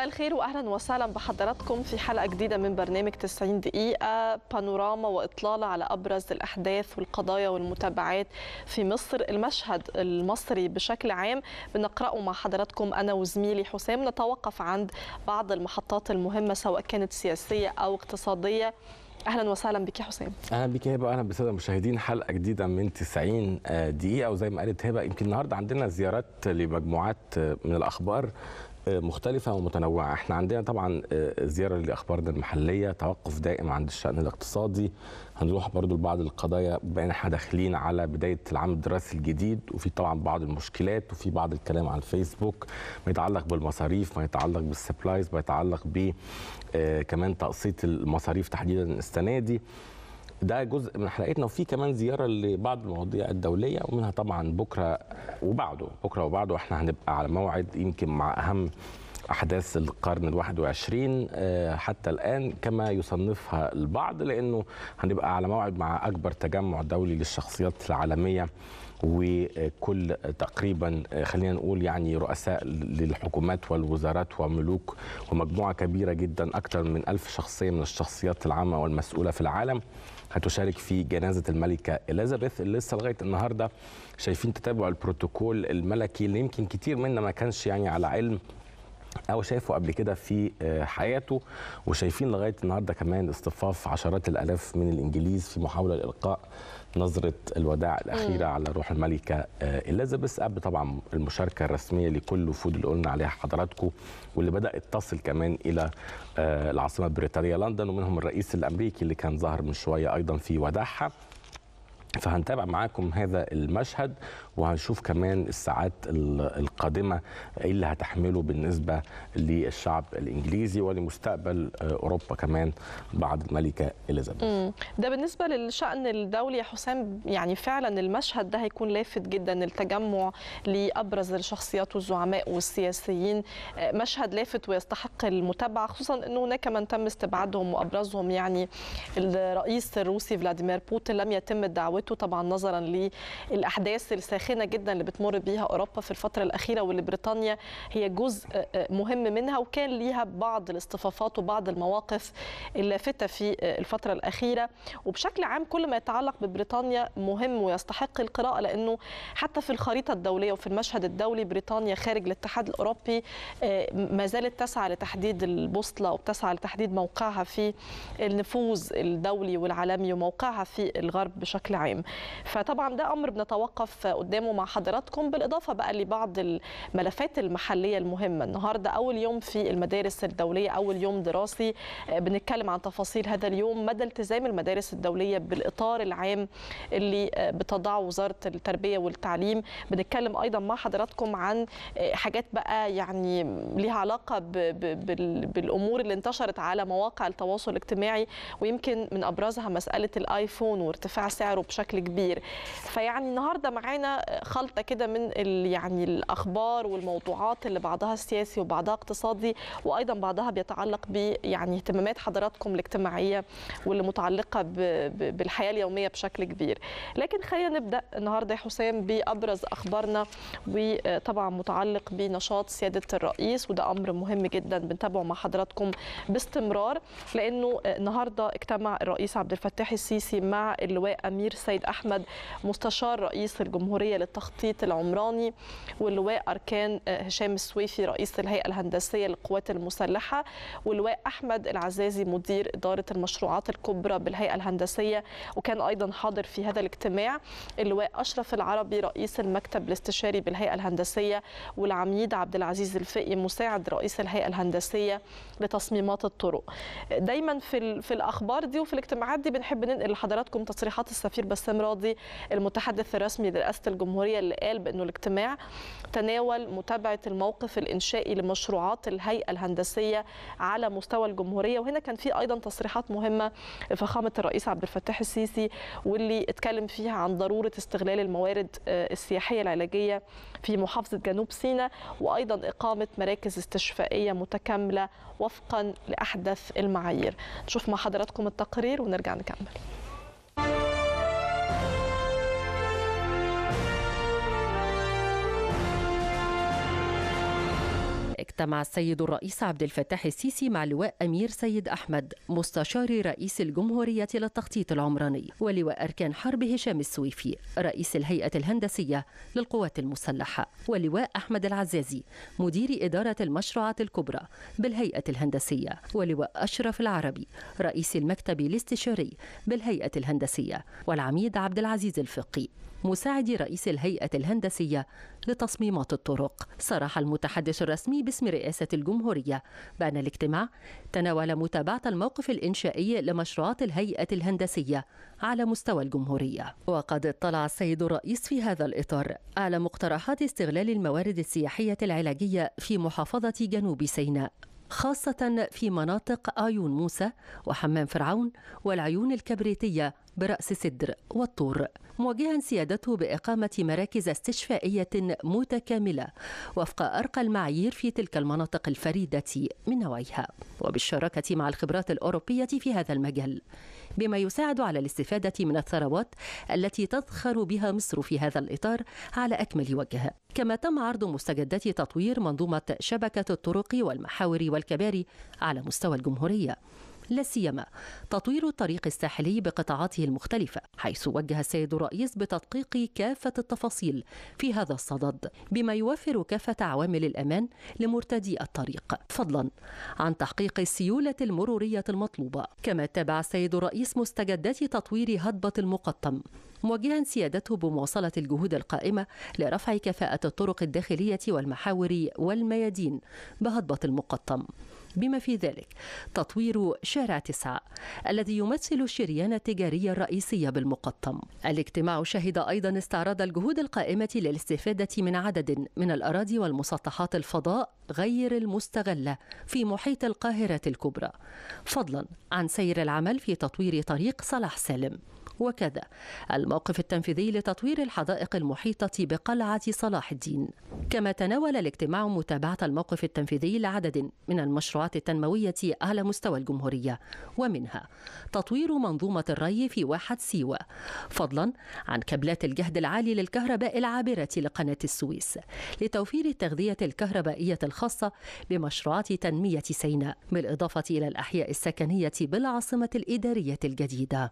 الخير واهلا وسهلا بحضراتكم في حلقه جديده من برنامج 90 دقيقه بانوراما واطلاله على ابرز الاحداث والقضايا والمتابعات في مصر المشهد المصري بشكل عام بنقراه مع حضراتكم انا وزميلي حسام نتوقف عند بعض المحطات المهمه سواء كانت سياسيه او اقتصاديه اهلا وسهلا بك يا حسام اهلا بك هبه واهلا بالساده المشاهدين حلقه جديده من 90 دقيقه وزي ما قالت هبه يمكن النهارده عندنا زيارات لمجموعات من الاخبار مختلفة ومتنوعة احنا عندنا طبعا زيارة لأخبارنا المحلية توقف دائم عند الشأن الاقتصادي هنروح برضو لبعض القضايا بين احنا داخلين على بداية العام الدراسي الجديد وفي طبعا بعض المشكلات وفي بعض الكلام على الفيسبوك ما يتعلق بالمصاريف ما يتعلق بالسبلايز ما يتعلق ب كمان تقسيط المصاريف تحديدا السنة دي ده جزء من حلقتنا وفي كمان زياره لبعض المواضيع الدوليه ومنها طبعا بكره وبعده بكره وبعده احنا هنبقى على موعد يمكن مع اهم احداث القرن الواحد وعشرين حتى الان كما يصنفها البعض لانه هنبقى على موعد مع اكبر تجمع دولي للشخصيات العالميه وكل تقريبا خلينا نقول يعني رؤساء للحكومات والوزارات وملوك ومجموعه كبيره جدا اكثر من ألف شخصيه من الشخصيات العامه والمسؤوله في العالم هتشارك في جنازه الملكه اليزابيث اللي لسه لغايه النهارده شايفين تتابع البروتوكول الملكي اللي يمكن كتير منا ما كانش يعني على علم او شايفه قبل كده في حياته وشايفين لغايه النهارده كمان اصطفاف عشرات الالاف من الانجليز في محاوله لالقاء نظره الوداع الاخيره مم. على روح الملكه اليزابيث قبل طبعا المشاركه الرسميه لكل الوفود اللي قلنا عليها حضراتكم واللي بدات تصل كمان الى العاصمه البريطانيه لندن ومنهم الرئيس الامريكي اللي كان ظهر من شويه ايضا في وداعها فهنتابع معاكم هذا المشهد وهنشوف كمان الساعات القادمه ايه اللي هتحمله بالنسبه للشعب الانجليزي ولمستقبل اوروبا كمان بعد الملكه اليزابيث. ده بالنسبه للشان الدولي يا حسام يعني فعلا المشهد ده هيكون لافت جدا التجمع لابرز الشخصيات والزعماء والسياسيين مشهد لافت ويستحق المتابعه خصوصا انه هناك من تم استبعادهم وابرزهم يعني الرئيس الروسي فلاديمير بوتين لم يتم دعوته طبعا نظرا للاحداث الساخنه جدا اللي بتمر بيها اوروبا في الفتره الاخيره واللي بريطانيا هي جزء مهم منها وكان ليها بعض الاصطفافات وبعض المواقف اللافته في الفتره الاخيره وبشكل عام كل ما يتعلق ببريطانيا مهم ويستحق القراءه لانه حتى في الخريطه الدوليه وفي المشهد الدولي بريطانيا خارج الاتحاد الاوروبي ما زالت تسعى لتحديد البوصله وبتسعى لتحديد موقعها في النفوذ الدولي والعالمي وموقعها في الغرب بشكل عام فطبعا ده امر بنتوقف قدامه مع حضراتكم بالاضافه بقى لبعض الملفات المحليه المهمه النهارده اول يوم في المدارس الدوليه اول يوم دراسي بنتكلم عن تفاصيل هذا اليوم مدى التزام المدارس الدوليه بالاطار العام اللي بتضعه وزاره التربيه والتعليم بنتكلم ايضا مع حضراتكم عن حاجات بقى يعني ليها علاقه بالامور اللي انتشرت على مواقع التواصل الاجتماعي ويمكن من ابرزها مساله الايفون وارتفاع سعره بشكل كبير فيعني النهارده معانا خلطه كده من يعني الاخبار والموضوعات اللي بعضها سياسي وبعضها اقتصادي وايضا بعضها بيتعلق ب يعني اهتمامات حضراتكم الاجتماعيه واللي متعلقه بالحياه اليوميه بشكل كبير لكن خلينا نبدا النهارده يا حسام بابرز اخبارنا وطبعا متعلق بنشاط سياده الرئيس وده امر مهم جدا بنتابعه مع حضراتكم باستمرار لانه النهارده اجتمع الرئيس عبد الفتاح السيسي مع اللواء امير سيد احمد مستشار رئيس الجمهوريه للتخطيط العمراني واللواء اركان هشام السويفي رئيس الهيئه الهندسيه للقوات المسلحه واللواء احمد العزازي مدير اداره المشروعات الكبرى بالهيئه الهندسيه وكان ايضا حاضر في هذا الاجتماع اللواء اشرف العربي رئيس المكتب الاستشاري بالهيئه الهندسيه والعميد عبد العزيز الفقي مساعد رئيس الهيئه الهندسيه لتصميمات الطرق دايما في في الاخبار دي وفي الاجتماعات دي بنحب ننقل لحضراتكم تصريحات السفير بسام راضي المتحدث الرسمي لرئاسه الجمهوريه اللي قال بانه الاجتماع تناول متابعه الموقف الانشائي لمشروعات الهيئه الهندسيه على مستوى الجمهوريه وهنا كان في ايضا تصريحات مهمه لفخامه الرئيس عبد الفتاح السيسي واللي اتكلم فيها عن ضروره استغلال الموارد السياحيه العلاجيه في محافظه جنوب سيناء وايضا اقامه مراكز استشفائيه متكامله وفقا لاحدث المعايير نشوف مع حضراتكم التقرير ونرجع نكمل اجتمع السيد الرئيس عبد الفتاح السيسي مع لواء أمير سيد أحمد مستشار رئيس الجمهورية للتخطيط العمراني ولواء أركان حرب هشام السويفي رئيس الهيئة الهندسية للقوات المسلحة ولواء أحمد العزازي مدير إدارة المشروعات الكبرى بالهيئة الهندسية ولواء أشرف العربي رئيس المكتب الاستشاري بالهيئة الهندسية والعميد عبد العزيز الفقي مساعد رئيس الهيئة الهندسية لتصميمات الطرق صرح المتحدث الرسمي باسم رئاسة الجمهورية بأن الاجتماع تناول متابعة الموقف الإنشائي لمشروعات الهيئة الهندسية على مستوى الجمهورية وقد اطلع السيد الرئيس في هذا الإطار على مقترحات استغلال الموارد السياحية العلاجية في محافظة جنوب سيناء خاصة في مناطق آيون موسى وحمام فرعون والعيون الكبريتية برأس سدر والطور موجها سيادته بإقامة مراكز استشفائية متكاملة وفق أرقى المعايير في تلك المناطق الفريدة من نوعها وبالشراكة مع الخبرات الأوروبية في هذا المجال بما يساعد على الاستفادة من الثروات التي تذخر بها مصر في هذا الإطار على أكمل وجه كما تم عرض مستجدات تطوير منظومة شبكة الطرق والمحاور والكباري على مستوى الجمهورية لا سيما تطوير الطريق الساحلي بقطاعاته المختلفة حيث وجه السيد الرئيس بتدقيق كافة التفاصيل في هذا الصدد بما يوفر كافة عوامل الأمان لمرتدي الطريق فضلا عن تحقيق السيولة المرورية المطلوبة كما تابع السيد الرئيس مستجدات تطوير هضبة المقطم موجها سيادته بمواصلة الجهود القائمة لرفع كفاءة الطرق الداخلية والمحاور والميادين بهضبة المقطم بما في ذلك تطوير شارع تسعة الذي يمثل الشريان التجاري الرئيسي بالمقطم الاجتماع شهد أيضا استعراض الجهود القائمة للاستفادة من عدد من الأراضي والمسطحات الفضاء غير المستغلة في محيط القاهرة الكبرى فضلا عن سير العمل في تطوير طريق صلاح سالم وكذا الموقف التنفيذي لتطوير الحدائق المحيطة بقلعة صلاح الدين كما تناول الاجتماع متابعة الموقف التنفيذي لعدد من المشروعات التنموية على مستوى الجمهورية ومنها تطوير منظومة الري في واحة سيوة فضلا عن كابلات الجهد العالي للكهرباء العابرة لقناة السويس لتوفير التغذية الكهربائية الخاصة بمشروعات تنمية سيناء بالإضافة إلى الأحياء السكنية بالعاصمة الإدارية الجديدة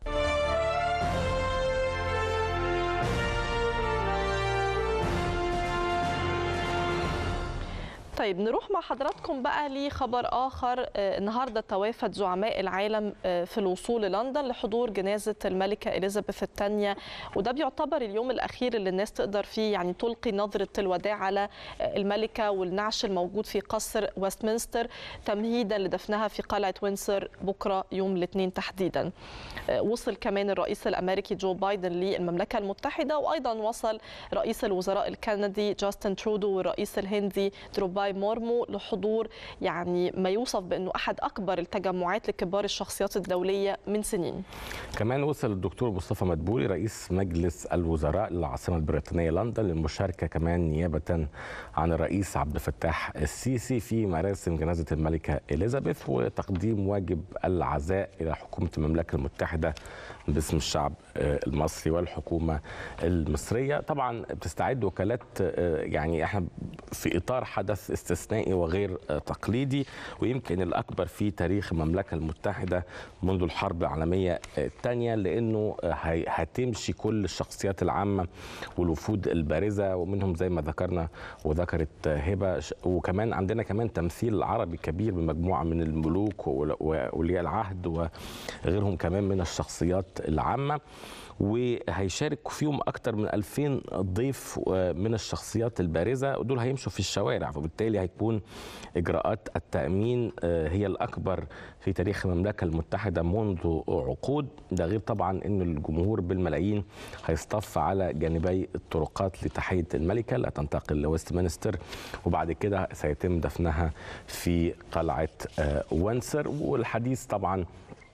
طيب نروح مع حضراتكم بقى لخبر آخر النهاردة توافد زعماء العالم في الوصول للندن لحضور جنازة الملكة إليزابيث الثانية وده بيعتبر اليوم الأخير اللي الناس تقدر فيه يعني تلقي نظرة الوداع على الملكة والنعش الموجود في قصر ويستمنستر تمهيدا لدفنها في قلعة وينسر بكرة يوم الاثنين تحديدا وصل كمان الرئيس الأمريكي جو بايدن للمملكة المتحدة وأيضا وصل رئيس الوزراء الكندي جاستن ترودو والرئيس الهندي دروباي مورمو لحضور يعني ما يوصف بانه احد اكبر التجمعات لكبار الشخصيات الدوليه من سنين. كمان وصل الدكتور مصطفى مدبولي رئيس مجلس الوزراء للعاصمه البريطانيه لندن للمشاركه كمان نيابه عن الرئيس عبد الفتاح السيسي في مراسم جنازه الملكه اليزابيث وتقديم واجب العزاء الى حكومه المملكه المتحده باسم الشعب المصري والحكومه المصريه طبعا بتستعد وكالات يعني احنا في اطار حدث استثنائي وغير تقليدي ويمكن الاكبر في تاريخ المملكه المتحده منذ الحرب العالميه الثانيه لانه هتمشي كل الشخصيات العامه والوفود البارزه ومنهم زي ما ذكرنا وذكرت هبه وكمان عندنا كمان تمثيل عربي كبير بمجموعه من الملوك واولياء العهد وغيرهم كمان من الشخصيات العامه وهيشارك فيهم أكثر من 2000 ضيف من الشخصيات البارزة ودول هيمشوا في الشوارع فبالتالي هيكون إجراءات التأمين هي الأكبر في تاريخ المملكة المتحدة منذ عقود ده غير طبعا أن الجمهور بالملايين هيصطف على جانبي الطرقات لتحية الملكة لا تنتقل لويستمنستر وبعد كده سيتم دفنها في قلعة وينسر والحديث طبعا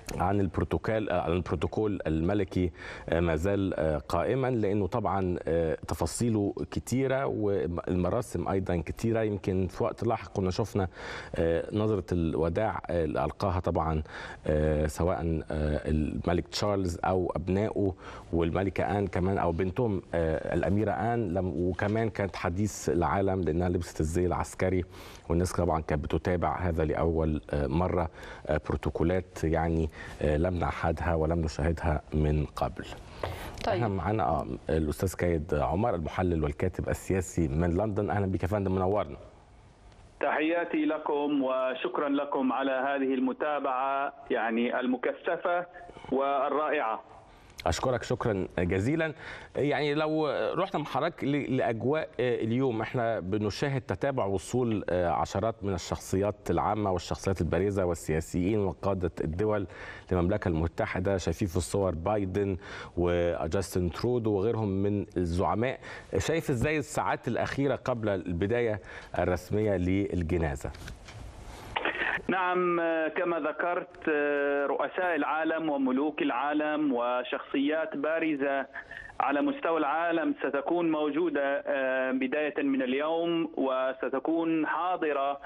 عن البروتوكول عن البروتوكول الملكي ما زال قائما لانه طبعا تفاصيله كتيره والمراسم ايضا كتيره يمكن في وقت لاحق كنا شفنا نظره الوداع اللي القاها طبعا سواء الملك تشارلز او ابنائه والملكه ان كمان او بنتهم الاميره ان وكمان كانت حديث العالم لانها لبست الزي العسكري والناس طبعا كانت بتتابع هذا لاول مره بروتوكولات يعني لم نعهدها ولم نشاهدها من قبل طيب. احنا معانا الاستاذ كايد عمر المحلل والكاتب السياسي من لندن اهلا بك يا فندم منورنا تحياتي لكم وشكرا لكم على هذه المتابعه يعني المكثفه والرائعه اشكرك شكرا جزيلا يعني لو رحنا مع حضرتك لاجواء اليوم احنا بنشاهد تتابع وصول عشرات من الشخصيات العامه والشخصيات البارزه والسياسيين وقاده الدول للمملكه المتحده شايفين في الصور بايدن وجاستن ترودو وغيرهم من الزعماء شايف ازاي الساعات الاخيره قبل البدايه الرسميه للجنازه نعم كما ذكرت رؤساء العالم وملوك العالم وشخصيات بارزه على مستوى العالم ستكون موجوده بدايه من اليوم وستكون حاضره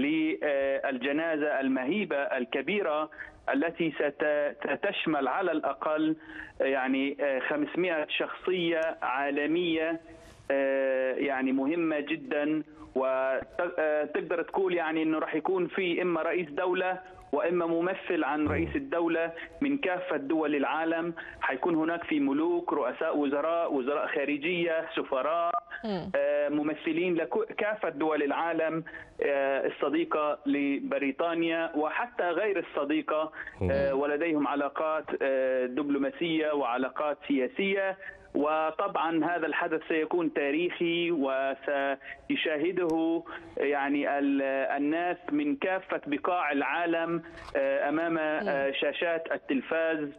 للجنازه المهيبه الكبيره التي ستشمل على الاقل يعني 500 شخصيه عالميه يعني مهمه جدا وتقدر تقول يعني انه راح يكون في اما رئيس دوله واما ممثل عن رئيس الدوله من كافه دول العالم حيكون هناك في ملوك رؤساء وزراء وزراء خارجيه سفراء ممثلين لكافه دول العالم الصديقه لبريطانيا وحتى غير الصديقه ولديهم علاقات دبلوماسيه وعلاقات سياسيه وطبعا هذا الحدث سيكون تاريخي وسيشاهده يعني الناس من كافه بقاع العالم امام شاشات التلفاز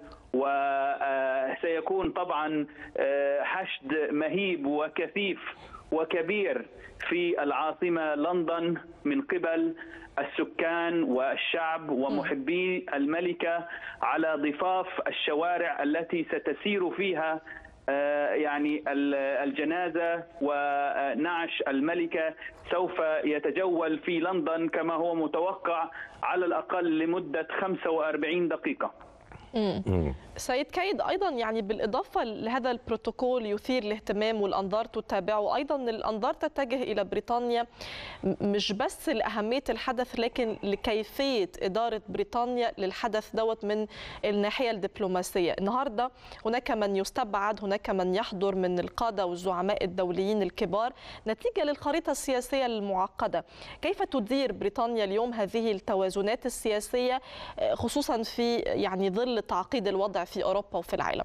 وسيكون طبعا حشد مهيب وكثيف وكبير في العاصمه لندن من قبل السكان والشعب ومحبي الملكه على ضفاف الشوارع التي ستسير فيها يعني الجنازة ونعش الملكة سوف يتجول في لندن كما هو متوقع على الأقل لمدة 45 دقيقة مم. سيد كايد ايضا يعني بالاضافه لهذا البروتوكول يثير الاهتمام والانظار تتابعه ايضا الانظار تتجه الى بريطانيا مش بس لاهميه الحدث لكن لكيفيه اداره بريطانيا للحدث دوت من الناحيه الدبلوماسيه النهارده هناك من يستبعد هناك من يحضر من القاده والزعماء الدوليين الكبار نتيجه للخريطه السياسيه المعقده كيف تدير بريطانيا اليوم هذه التوازنات السياسيه خصوصا في يعني ظل تعقيد الوضع في اوروبا وفي العالم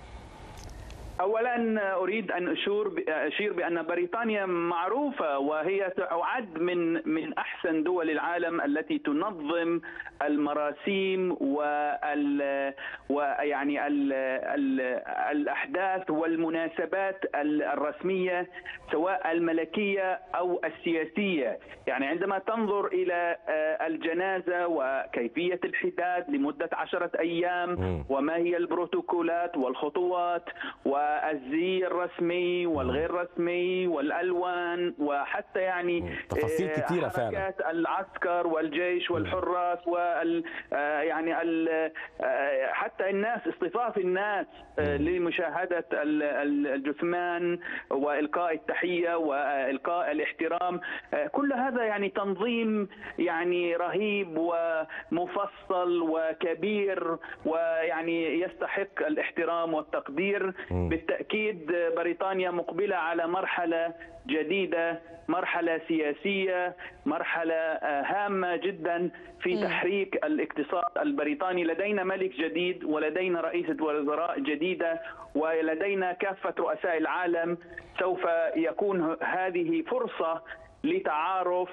اولا اريد ان اشير اشير بان بريطانيا معروفه وهي تعد من من احسن دول العالم التي تنظم المراسيم وال ويعني ال ال الاحداث والمناسبات الرسميه سواء الملكيه او السياسيه يعني عندما تنظر الى الجنازه وكيفيه الحداد لمده عشرة ايام وما هي البروتوكولات والخطوات و الزي الرسمي والغير رسمي والالوان وحتى يعني تفاصيل كثيره فعلا العسكر والجيش والحراس وال يعني ال حتى الناس اصطفاف الناس لمشاهده الجثمان والقاء التحيه والقاء الاحترام كل هذا يعني تنظيم يعني رهيب ومفصل وكبير ويعني يستحق الاحترام والتقدير بالتاكيد بريطانيا مقبله على مرحله جديده مرحله سياسيه مرحله هامه جدا في تحريك الاقتصاد البريطاني لدينا ملك جديد ولدينا رئيسه وزراء جديده ولدينا كافه رؤساء العالم سوف يكون هذه فرصه لتعارف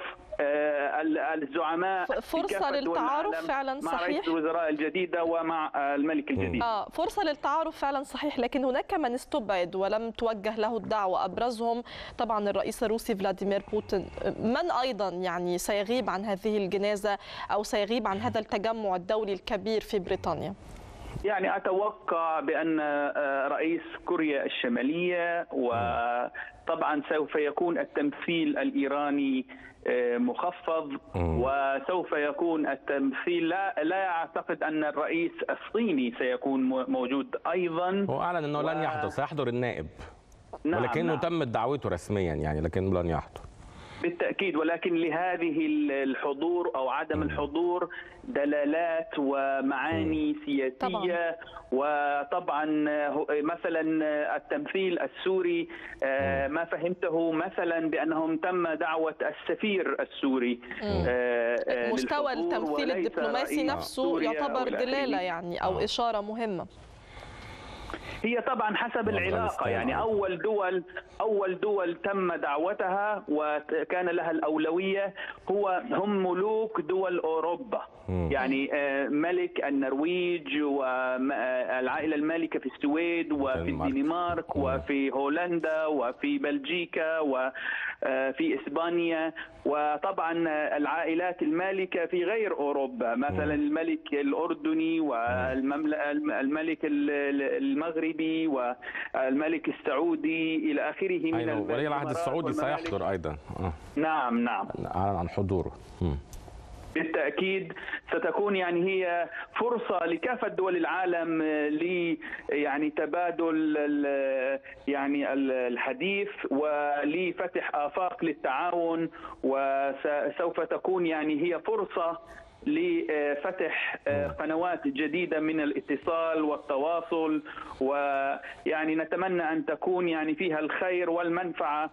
الزعماء فرصه للتعارف فعلا مع صحيح رئيس الوزراء الجديده ومع الملك الجديد اه فرصه للتعارف فعلا صحيح لكن هناك من استبعد ولم توجه له الدعوه ابرزهم طبعا الرئيس الروسي فلاديمير بوتين من ايضا يعني سيغيب عن هذه الجنازه او سيغيب عن هذا التجمع الدولي الكبير في بريطانيا يعني اتوقع بان رئيس كوريا الشماليه وطبعا سوف يكون التمثيل الايراني مخفض وسوف يكون التمثيل لا لا اعتقد ان الرئيس الصيني سيكون موجود ايضا هو اعلن انه و... لن يحضر سيحضر النائب نعم ولكنه نعم. تمت دعوته رسميا يعني لكنه لن يحضر بالتاكيد ولكن لهذه الحضور او عدم الحضور دلالات ومعاني سياسيه طبعاً. وطبعا مثلا التمثيل السوري ما فهمته مثلا بانهم تم دعوه السفير السوري مستوى التمثيل الدبلوماسي نفسه يعتبر دلاله يعني او اشاره مهمه هي طبعا حسب العلاقة يعني أول دول أول دول تم دعوتها وكان لها الأولوية هو هم ملوك دول أوروبا يعني ملك النرويج والعائلة المالكة في السويد وفي الدنمارك وفي هولندا وفي بلجيكا وفي إسبانيا وطبعا العائلات المالكة في غير أوروبا مثلا الملك الأردني والملك المغربي والملك السعودي إلى آخره من أيوة ولي العهد السعودي سيحضر أيضا آه. نعم نعم أعلن عن حضوره م. بالتاكيد ستكون يعني هي فرصه لكافه دول العالم ل يعني تبادل يعني الحديث ولفتح افاق للتعاون وسوف تكون يعني هي فرصه لفتح قنوات جديده من الاتصال والتواصل ويعني نتمنى ان تكون يعني فيها الخير والمنفعه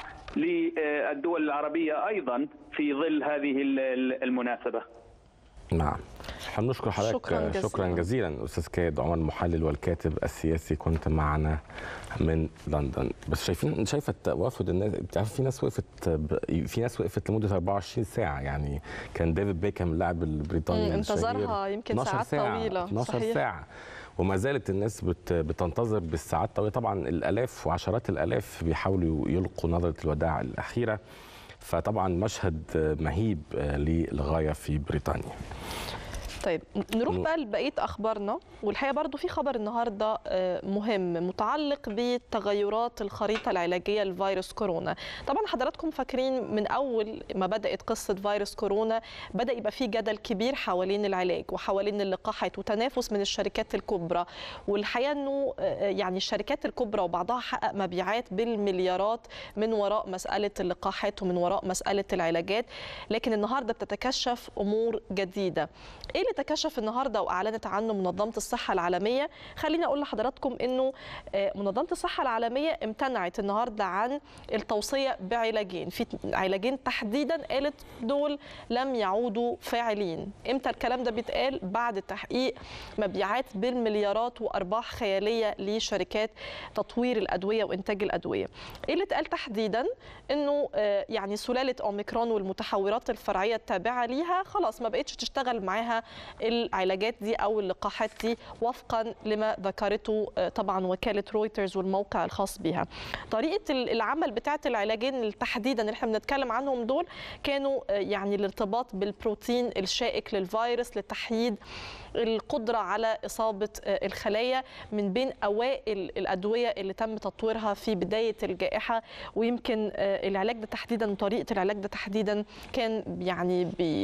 للدول العربيه ايضا في ظل هذه المناسبه. نعم هنشكر حضرتك شكرا جزيلا, شكرا جزيلا استاذ كايد عمر المحلل والكاتب السياسي كنت معنا من لندن بس شايفين شايفه وفد الناس بتعرف في ناس وقفت في ناس وقفت لمده 24 ساعه يعني كان ديفيد بيكهام اللاعب البريطاني انتظرها يمكن ساعات ساعة طويله 12 صحيح. ساعه وما زالت الناس بت بتنتظر بالساعات طويله طبعا الالاف وعشرات الالاف بيحاولوا يلقوا نظره الوداع الاخيره فطبعا مشهد مهيب للغايه في بريطانيا طيب نروح بقى لبقيه اخبارنا والحقيقه برضو في خبر النهارده مهم متعلق بتغيرات الخريطه العلاجيه لفيروس كورونا طبعا حضراتكم فاكرين من اول ما بدات قصه فيروس كورونا بدا يبقى في جدل كبير حوالين العلاج وحوالين اللقاحات وتنافس من الشركات الكبرى والحقيقه انه يعني الشركات الكبرى وبعضها حقق مبيعات بالمليارات من وراء مساله اللقاحات ومن وراء مساله العلاجات لكن النهارده بتتكشف امور جديده ايه اللي تكشف النهارده واعلنت عنه منظمه الصحه العالميه خليني اقول لحضراتكم انه منظمه الصحه العالميه امتنعت النهارده عن التوصيه بعلاجين في علاجين تحديدا قالت دول لم يعودوا فاعلين امتى الكلام ده بيتقال بعد تحقيق مبيعات بالمليارات وارباح خياليه لشركات تطوير الادويه وانتاج الادويه ايه اللي اتقال تحديدا انه يعني سلاله اوميكرون والمتحورات الفرعيه التابعه ليها خلاص ما بقتش تشتغل معاها العلاجات دي او اللقاحات دي وفقا لما ذكرته طبعا وكاله رويترز والموقع الخاص بها. طريقه العمل بتاعه العلاجين تحديدا اللي احنا بنتكلم عنهم دول كانوا يعني الارتباط بالبروتين الشائك للفيروس لتحييد القدرة على إصابة الخلايا من بين أوائل الأدوية اللي تم تطويرها في بداية الجائحة ويمكن العلاج ده تحديدا وطريقة العلاج ده تحديدا كان يعني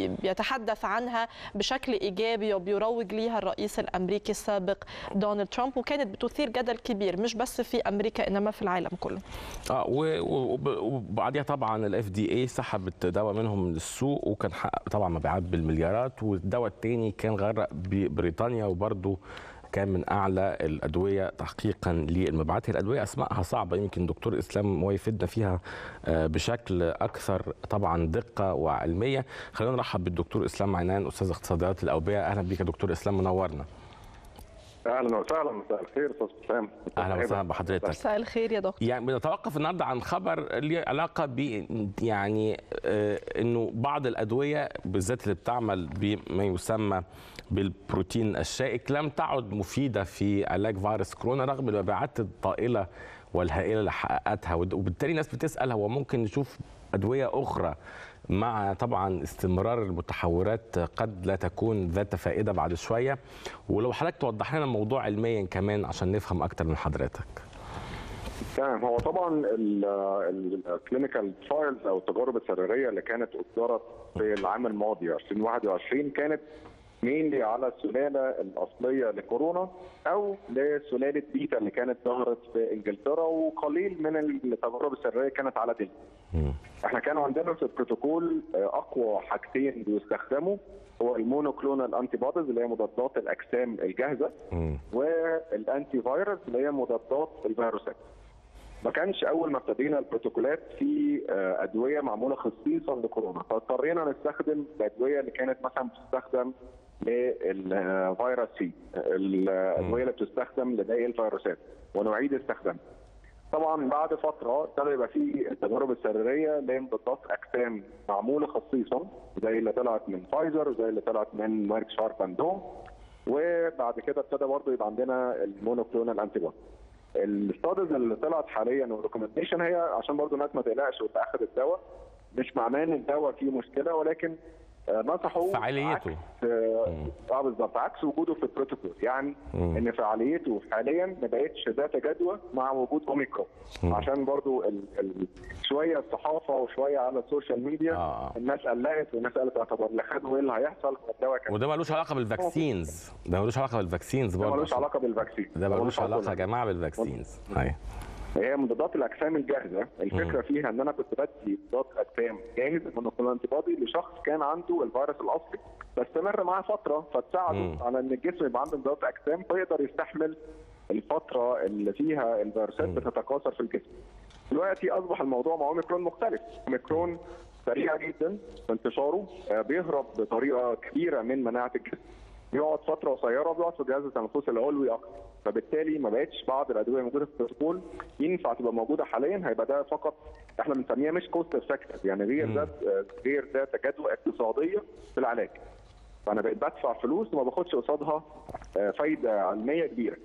بيتحدث عنها بشكل إيجابي وبيروج ليها الرئيس الأمريكي السابق دونالد ترامب وكانت بتثير جدل كبير مش بس في أمريكا إنما في العالم كله اه وبعديها طبعا الاف دي اي سحبت دواء منهم من السوق وكان حقق طبعا مبيعات بالمليارات والدواء الثاني كان غرق بريطانيا وبرضه كان من اعلى الادويه تحقيقا للمبيعات الادويه اسمائها صعبه يمكن دكتور اسلام هو يفيدنا فيها بشكل اكثر طبعا دقه وعلميه خلينا نرحب بالدكتور اسلام عنان استاذ اقتصاديات الاوبئه اهلا بك يا دكتور اسلام منورنا اهلا وسهلا مساء الخير استاذ حسام اهلا وسهلا بحضرتك مساء الخير يا دكتور يعني بنتوقف النهارده عن خبر ليه علاقه ب يعني آه، انه بعض الادويه بالذات اللي بتعمل بما يسمى بالبروتين الشائك لم تعد مفيده في علاج فيروس كورونا رغم المبيعات الطائله والهائله اللي حققتها ود- وبالتالي ناس بتسال هو ممكن نشوف ادويه اخرى مع طبعا استمرار المتحورات قد لا تكون ذات فائده بعد شويه ولو حضرتك توضح لنا الموضوع علميا كمان عشان نفهم اكتر من حضرتك تمام هو طبعا الكلينيكال ترايلز او التجارب السريريه اللي كانت اصدرت في العام الماضي 2021 كانت مينلي على السلاله الاصليه لكورونا او لسلاله بيتا اللي كانت ظهرت في انجلترا وقليل من التجارب السريريه كانت على دلتا. احنا كان عندنا في البروتوكول آه، اقوى حاجتين بيستخدموا هو المونوكلونال انتي بوديز اللي هي مضادات الاجسام الجاهزه مم. والانتي فيروس اللي هي مضادات الفيروسات. ما كانش اول ما ابتدينا البروتوكولات في آه، ادويه معموله خصيصا لكورونا فاضطرينا نستخدم الادويه اللي كانت مثلا بتستخدم للفيروس سي الادويه اللي بتستخدم لباقي الفيروسات ونعيد استخدامها. طبعا بعد فتره ابتدى يبقى في التجارب السريريه لمضادات اجسام معموله خصيصا زي اللي طلعت من فايزر وزي اللي طلعت من مارك شارب اند دوم وبعد كده ابتدى برضه يبقى عندنا المونوكلونال انتي بودي الستادز اللي طلعت حاليا والريكومنديشن هي عشان برضه الناس ما تقلقش واللي اخذ الدواء مش معناه ان الدواء فيه مشكله ولكن آه، نصحوا فعاليته. عكس اه آه، بالظبط عكس وجوده في البروتوكول يعني مم. ان فعاليته حاليا ما بقتش ذات جدوى مع وجود اوميكرون مم. عشان برضو ال ال شويه الصحافه وشويه على السوشيال ميديا آه. الناس قلقت والناس قالت آه، طب اللي خدوا ايه اللي هيحصل الدواء كان وده ملوش علاقه بالفاكسينز ده ملوش علاقه بالفاكسينز ده برضه ملوش عشان- علاقه بالفاكسين ده ملوش علاقه يا علاقة جماعه بالفاكسينز ايوه هي مضادات الاجسام الجاهزه الفكره فيها ان انا كنت بدي مضاد اجسام جاهز المونوكلونال انتي بودي لشخص كان عنده الفيروس الاصلي فاستمر معاه فتره فتساعده مم. على ان الجسم يبقى عنده مضادات اجسام فيقدر يستحمل الفتره اللي فيها الفيروسات بتتكاثر في الجسم. دلوقتي اصبح الموضوع مع اوميكرون مختلف، اوميكرون سريع جدا في انتشاره آه، بيهرب بطريقه كبيره من مناعه الجسم. بيقعد فتره قصيره بيقعد في الجهاز التنفسي العلوي اكتر فبالتالي ما بقتش بعض الادويه موجوده في البروتوكول ينفع تبقى موجوده حاليا هيبقى ده فقط احنا بنسميها مش كوست افكتيف يعني غير ذات غير ذات جدوى اقتصاديه في العلاج فانا بقيت بدفع فلوس وما باخدش قصادها آه، فايده علميه كبيره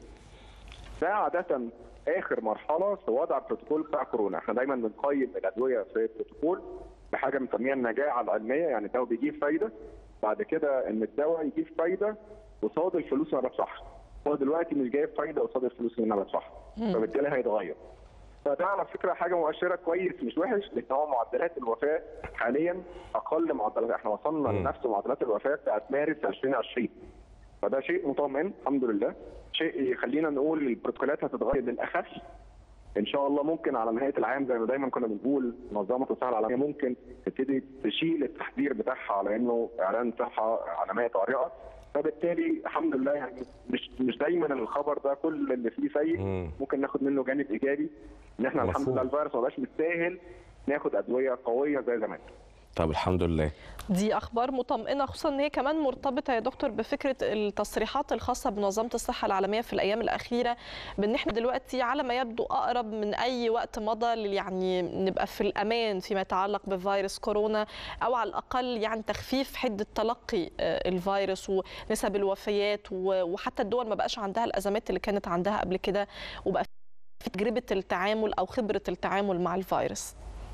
ده عاده اخر مرحله في وضع البروتوكول بتاع كورونا احنا دايما بنقيم الادويه في البروتوكول بحاجه بنسميها النجاعه العلميه يعني الدواء بيجيب فايده بعد كده ان الدواء يجيب فايده قصاد الفلوس اللي انا بدفعها هو دلوقتي مش جايب فايده قصاد الفلوس اللي انا بدفعها فبالتالي هيتغير فده على فكره حاجه مؤشره كويس مش وحش لان هو معدلات الوفاه حاليا اقل معدلات احنا وصلنا لنفس معدلات الوفاه بتاعت مارس 2020 فده شيء مطمئن الحمد لله شيء يخلينا نقول البروتوكولات هتتغير للاخف ان شاء الله ممكن على نهايه العام زي ما دايما كنا بنقول منظمه الصحه العالميه ممكن تبتدي تشيل التحذير بتاعها على انه اعلان صحه عالميه طارئه فبالتالي الحمد لله يعني مش مش دايما الخبر ده كل اللي فيه سيء مم. ممكن ناخد منه جانب ايجابي ان احنا الحمد مفهوم. لله الفيروس ما بقاش مستاهل ناخد ادويه قويه زي زمان طب الحمد لله دي اخبار مطمئنه خصوصا ان هي كمان مرتبطه يا دكتور بفكره التصريحات الخاصه بمنظمه الصحه العالميه في الايام الاخيره بان احنا دلوقتي على ما يبدو اقرب من اي وقت مضى لل- يعني نبقى في الامان فيما يتعلق بفيروس كورونا او على الاقل يعني تخفيف حده تلقي آه، الفيروس ونسب الوفيات و- وحتى الدول ما بقاش عندها الازمات اللي كانت عندها قبل كده وبقى في تجربه التعامل او خبره التعامل مع الفيروس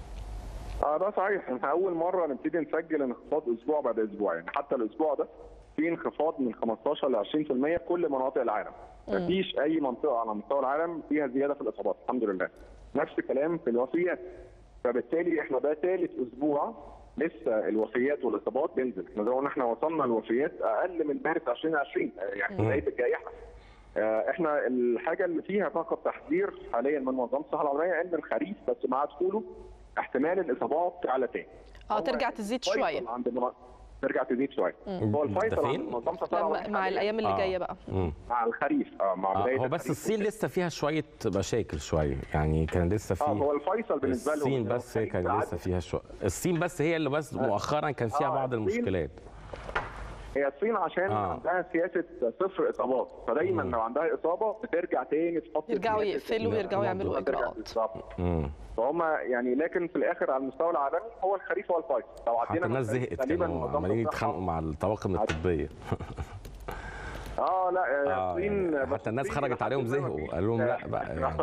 اه ده صحيح احنا اول مره نبتدي نسجل انخفاض اسبوع بعد اسبوع يعني حتى الاسبوع ده في انخفاض من 15 ل 20% في كل مناطق العالم مفيش اي منطقه على مستوى العالم فيها زياده في الاصابات الحمد لله نفس الكلام في الوفيات فبالتالي احنا ده ثالث اسبوع لسه الوفيات والاصابات بينزل احنا زي ما قلنا احنا وصلنا الوفيات اقل من مارس 2020 آه، يعني بدايه الجائحه آه، احنا الحاجه اللي فيها فقط تحذير حاليا من منظمه الصحه العالميه ان الخريف بس مع دخوله احتمال الاصابات تعلى تاني اه هو ترجع تزيد الفيصل شويه عند من- ترجع تزيد شويه هو ده الفيصل فين؟ عند منظمه الصحه لما العالميه مع حالياً الايام اللي آه. جايه بقى مم. مع الخريف اه مع آه بدايه هو بس الخريف. الصين لسه فيها شويه مشاكل شويه يعني كان لسه اه هو في الفيصل بالنسبه لهم الصين إن هو بس هي الخريف كان عدى. لسه فيها شويه الصين بس هي اللي بس مؤخرا كان فيها آه، بعض الصين- المشكلات هي الصين عشان آه. آه. عندها سياسه صفر اصابات فدايما مم. لو عندها اصابه بترجع تاني تحط يرجعوا سياسة يقفلوا إن ويرجعوا يعملوا الموضوع ترجع إجراءات. بالظبط. مم. فهم يعني لكن في الاخر على المستوى العالمي هو الخريف هو الفيصل لو حتى عدينا الناس من زهقت تقريباً كانوا منظمة عمالين الصحة. يتخانقوا مع الطواقم الطبيه اه لا آه، الصين يعني بس حتى الناس الصين خرجت عليهم لحد ما زهقوا فيش- قالوا لهم لا بقى يعني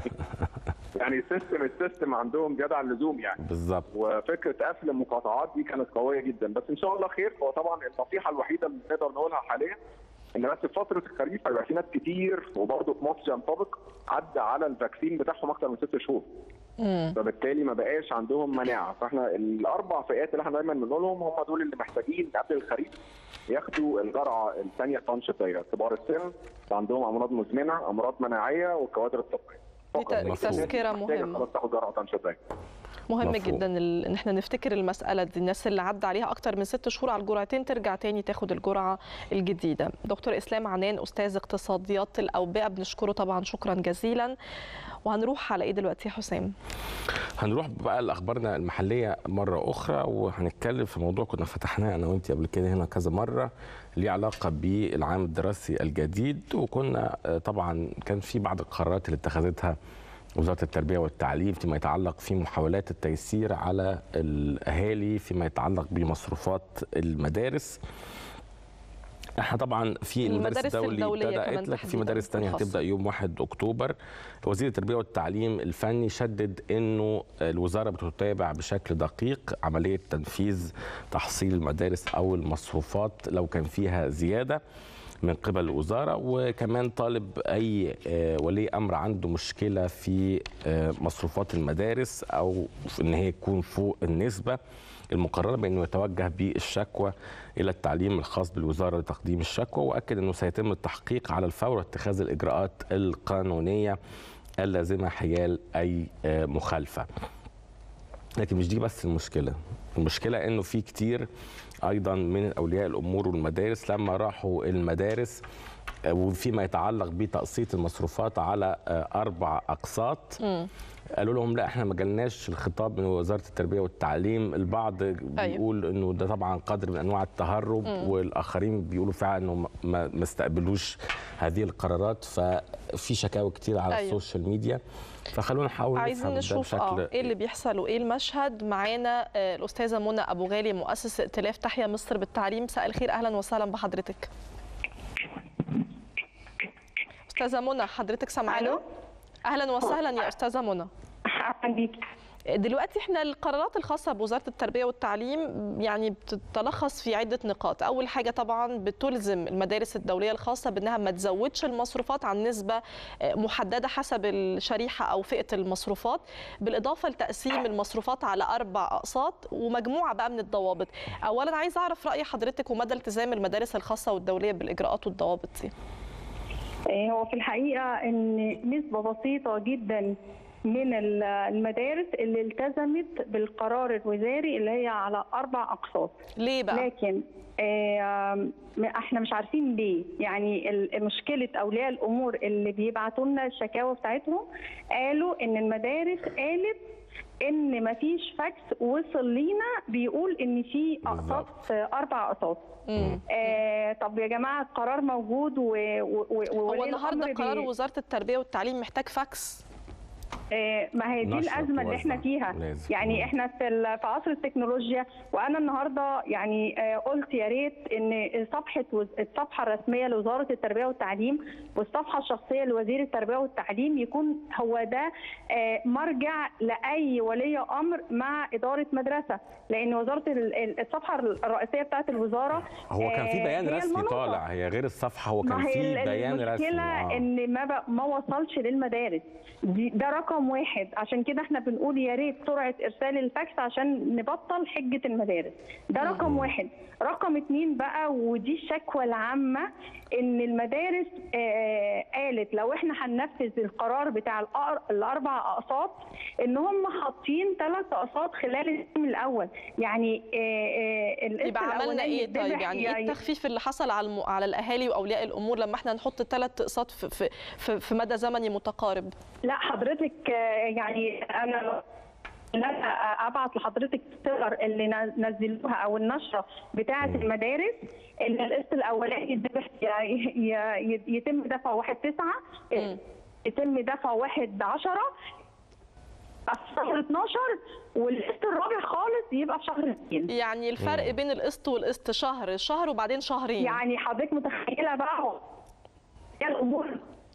يعني السيستم السيستم عندهم زياده عن اللزوم يعني بالظبط وفكره قفل المقاطعات دي كانت قويه جدا بس ان شاء الله خير هو طبعا النصيحه الوحيده اللي نقدر نقولها حاليا ان بس في فتره الخريف هيبقى في ناس كتير وبرضه في مصر ينطبق عدى على الفاكسين بتاعهم اكثر من ست شهور فبالتالي ما بقاش عندهم مناعه فاحنا الاربع فئات اللي احنا دايما بنقولهم هم دول اللي محتاجين قبل الخريف ياخدوا الجرعه الثانيه طنش الدايره كبار السن اللي عندهم امراض مزمنه امراض مناعيه والكوادر الطبيه فقط. دي مفهوم. تذكرة محتاجة مهمة. خلاص تاخد جرعه طنش الدايره مهم مفهوم. جدا ال- ان احنا نفتكر المساله دي الناس اللي عدى عليها اكتر من ست شهور على الجرعتين ترجع تاني تاخد الجرعه الجديده دكتور اسلام عنان استاذ اقتصاديات الاوبئه بنشكره طبعا شكرا جزيلا وهنروح على ايه دلوقتي يا حسام هنروح بقى لاخبارنا المحليه مره اخرى وهنتكلم في موضوع كنا فتحناه انا وانت قبل كده هنا كذا مره ليه علاقه بالعام الدراسي الجديد وكنا آه، طبعا كان في بعض القرارات اللي اتخذتها وزاره التربيه والتعليم فيما يتعلق في محاولات التيسير على الاهالي فيما يتعلق بمصروفات المدارس احنا طبعا في المدارس المدارس الدولي الدولية كمان بدات لك في تحديداً مدارس ثانيه الخاصة. هتبدا يوم 1 اكتوبر وزير التربيه والتعليم الفني شدد انه الوزاره بتتابع بشكل دقيق عمليه تنفيذ تحصيل المدارس او المصروفات لو كان فيها زياده من قبل الوزاره وكمان طالب اي آه، ولي امر عنده مشكله في آه، مصروفات المدارس او في ان هي تكون فوق النسبه المقرره بانه يتوجه بالشكوى الى التعليم الخاص بالوزاره لتقديم الشكوى واكد انه سيتم التحقيق على الفور واتخاذ الاجراءات القانونيه اللازمه حيال اي آه، مخالفه. لكن مش دي بس المشكله المشكله انه في كتير ايضا من اولياء الامور والمدارس لما راحوا المدارس آه، وفيما يتعلق بتقسيط المصروفات على آه، اربع اقساط قالوا لهم لا احنا ما جالناش الخطاب من وزاره التربيه والتعليم البعض بيقول انه ده طبعا قدر من انواع التهرب والاخرين بيقولوا فعلا انه ما- ما ما استقبلوش هذه القرارات ففي شكاوى كتير على أيوة. السوشيال ميديا فخلونا نحاول عايزين نفهم ده نشوف اه بشكل ايه اللي بيحصل وايه المشهد معانا آه، الاستاذه منى ابو غالي مؤسس ائتلاف تحيا مصر بالتعليم مساء الخير اهلا وسهلا بحضرتك استاذه منى حضرتك سامعانا ألو؟ اهلا وسهلا يا استاذه منى اهلا بيك دلوقتي احنا القرارات الخاصه بوزاره التربيه والتعليم يعني بتتلخص في عده نقاط اول حاجه طبعا بتلزم المدارس الدوليه الخاصه بانها ما تزودش المصروفات عن نسبه محدده حسب الشريحه او فئه المصروفات بالاضافه لتقسيم المصروفات على اربع اقساط ومجموعه بقى من الضوابط اولا عايز اعرف راي حضرتك ومدى التزام المدارس الخاصه والدوليه بالاجراءات والضوابط دي آه، هو في الحقيقه ان نسبه بسيطه جدا من ال- المدارس اللي التزمت بالقرار الوزاري اللي هي على اربع اقساط ليه بقى لكن آه، احنا مش عارفين ليه يعني ال- مشكله اولياء الامور اللي بيبعتوا لنا الشكاوى بتاعتهم قالوا ان المدارس قالت ان مفيش فاكس وصل لينا بيقول ان في اقساط آه، اربع اقساط مم. آه طب يا جماعه القرار موجود و... و... و... هو وولي النهارده الأمر قرار بي- وزاره التربيه والتعليم محتاج فاكس آه، ما هي دي نشرة الازمه اللي احنا توزع. فيها لازم. يعني مم. احنا في ال- في عصر التكنولوجيا وانا النهارده يعني آه، قلت يا ريت ان صفحه وز- الصفحه الرسميه لوزاره التربيه والتعليم والصفحه الشخصيه لوزير التربيه والتعليم يكون هو ده آه، مرجع لاي ولي امر مع اداره مدرسه لان وزاره ال- ال- الصفحه الرئيسيه بتاعت الوزاره هو كان في آه، بيان هي رسمي المنوطة. طالع هي غير الصفحه هو كان ما هي في ال- بيان رسمي المشكلة آه. ان ما ب... ما وصلش للمدارس دي ده رقم واحد عشان كده احنا بنقول يا ريت سرعه ارسال الفاكس عشان نبطل حجه المدارس ده رقم واحد رقم اتنين بقى ودي الشكوى العامه ان المدارس آه قالت لو احنا هننفذ القرار بتاع الأر- الاربع اقساط ان هم حاطين ثلاث اقساط خلال الترم الاول يعني آه آه القسط يبقى عملنا الأولاني ايه طيب يتذبح يعني ايه التخفيف اللي حصل على الم... على الاهالي واولياء الامور لما احنا نحط ثلاث اقساط في... في... في في مدى زمني متقارب لا حضرتك آه، يعني انا ان انا ابعت لحضرتك الصور اللي ن- نزلوها او النشره بتاعه المدارس ان القسط الاولاني يتذبح ي- ي- يتم دفعه واحد تسعة يتم دفعه واحد عشرة في شهر 12 والقسط الرابع خالص يبقى في شهر 2 يعني الفرق بين القسط والقسط شهر شهر وبعدين شهرين يعني حضرتك متخيله بقى هي الامور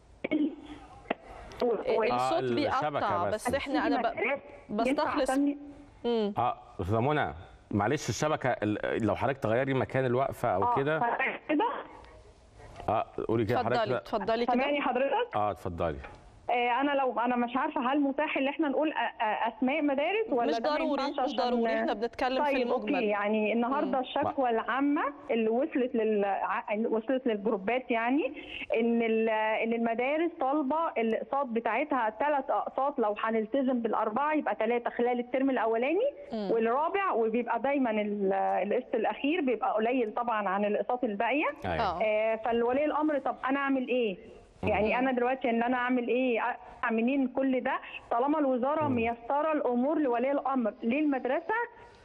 الصوت الشبكة بيقطع بس. بس احنا انا ب- بستخلص مم. اه استاذه منى معلش الشبكه ال- لو حضرتك تغيري مكان الوقفه او كده كده اه قولي كده اتفضلي حضرتك اتفضلي كده سامعني حضرتك اه اتفضلي آه، انا لو انا مش عارفه هل متاح ان احنا نقول أ- أ- اسماء مدارس ولا مش ده ما ضروري ينفعش مش عشان- ضروري احنا بنتكلم في طيب المجمل اوكي يعني النهارده الشكوى العامه اللي وصلت لل ع- وصلت للجروبات يعني ان ال- ان المدارس طالبه الاقساط بتاعتها ثلاث اقساط لو هنلتزم بالاربعه يبقى ثلاثه خلال الترم الاولاني والرابع وبيبقى دايما ال- القسط الاخير بيبقى قليل طبعا عن الاقساط الباقيه ايوه اه آه، فالولي الامر طب انا اعمل ايه؟ يعني انا دلوقتي ان انا اعمل ايه؟ أ- منين كل ده؟ طالما الوزاره ميسره الامور لولي الامر للمدرسه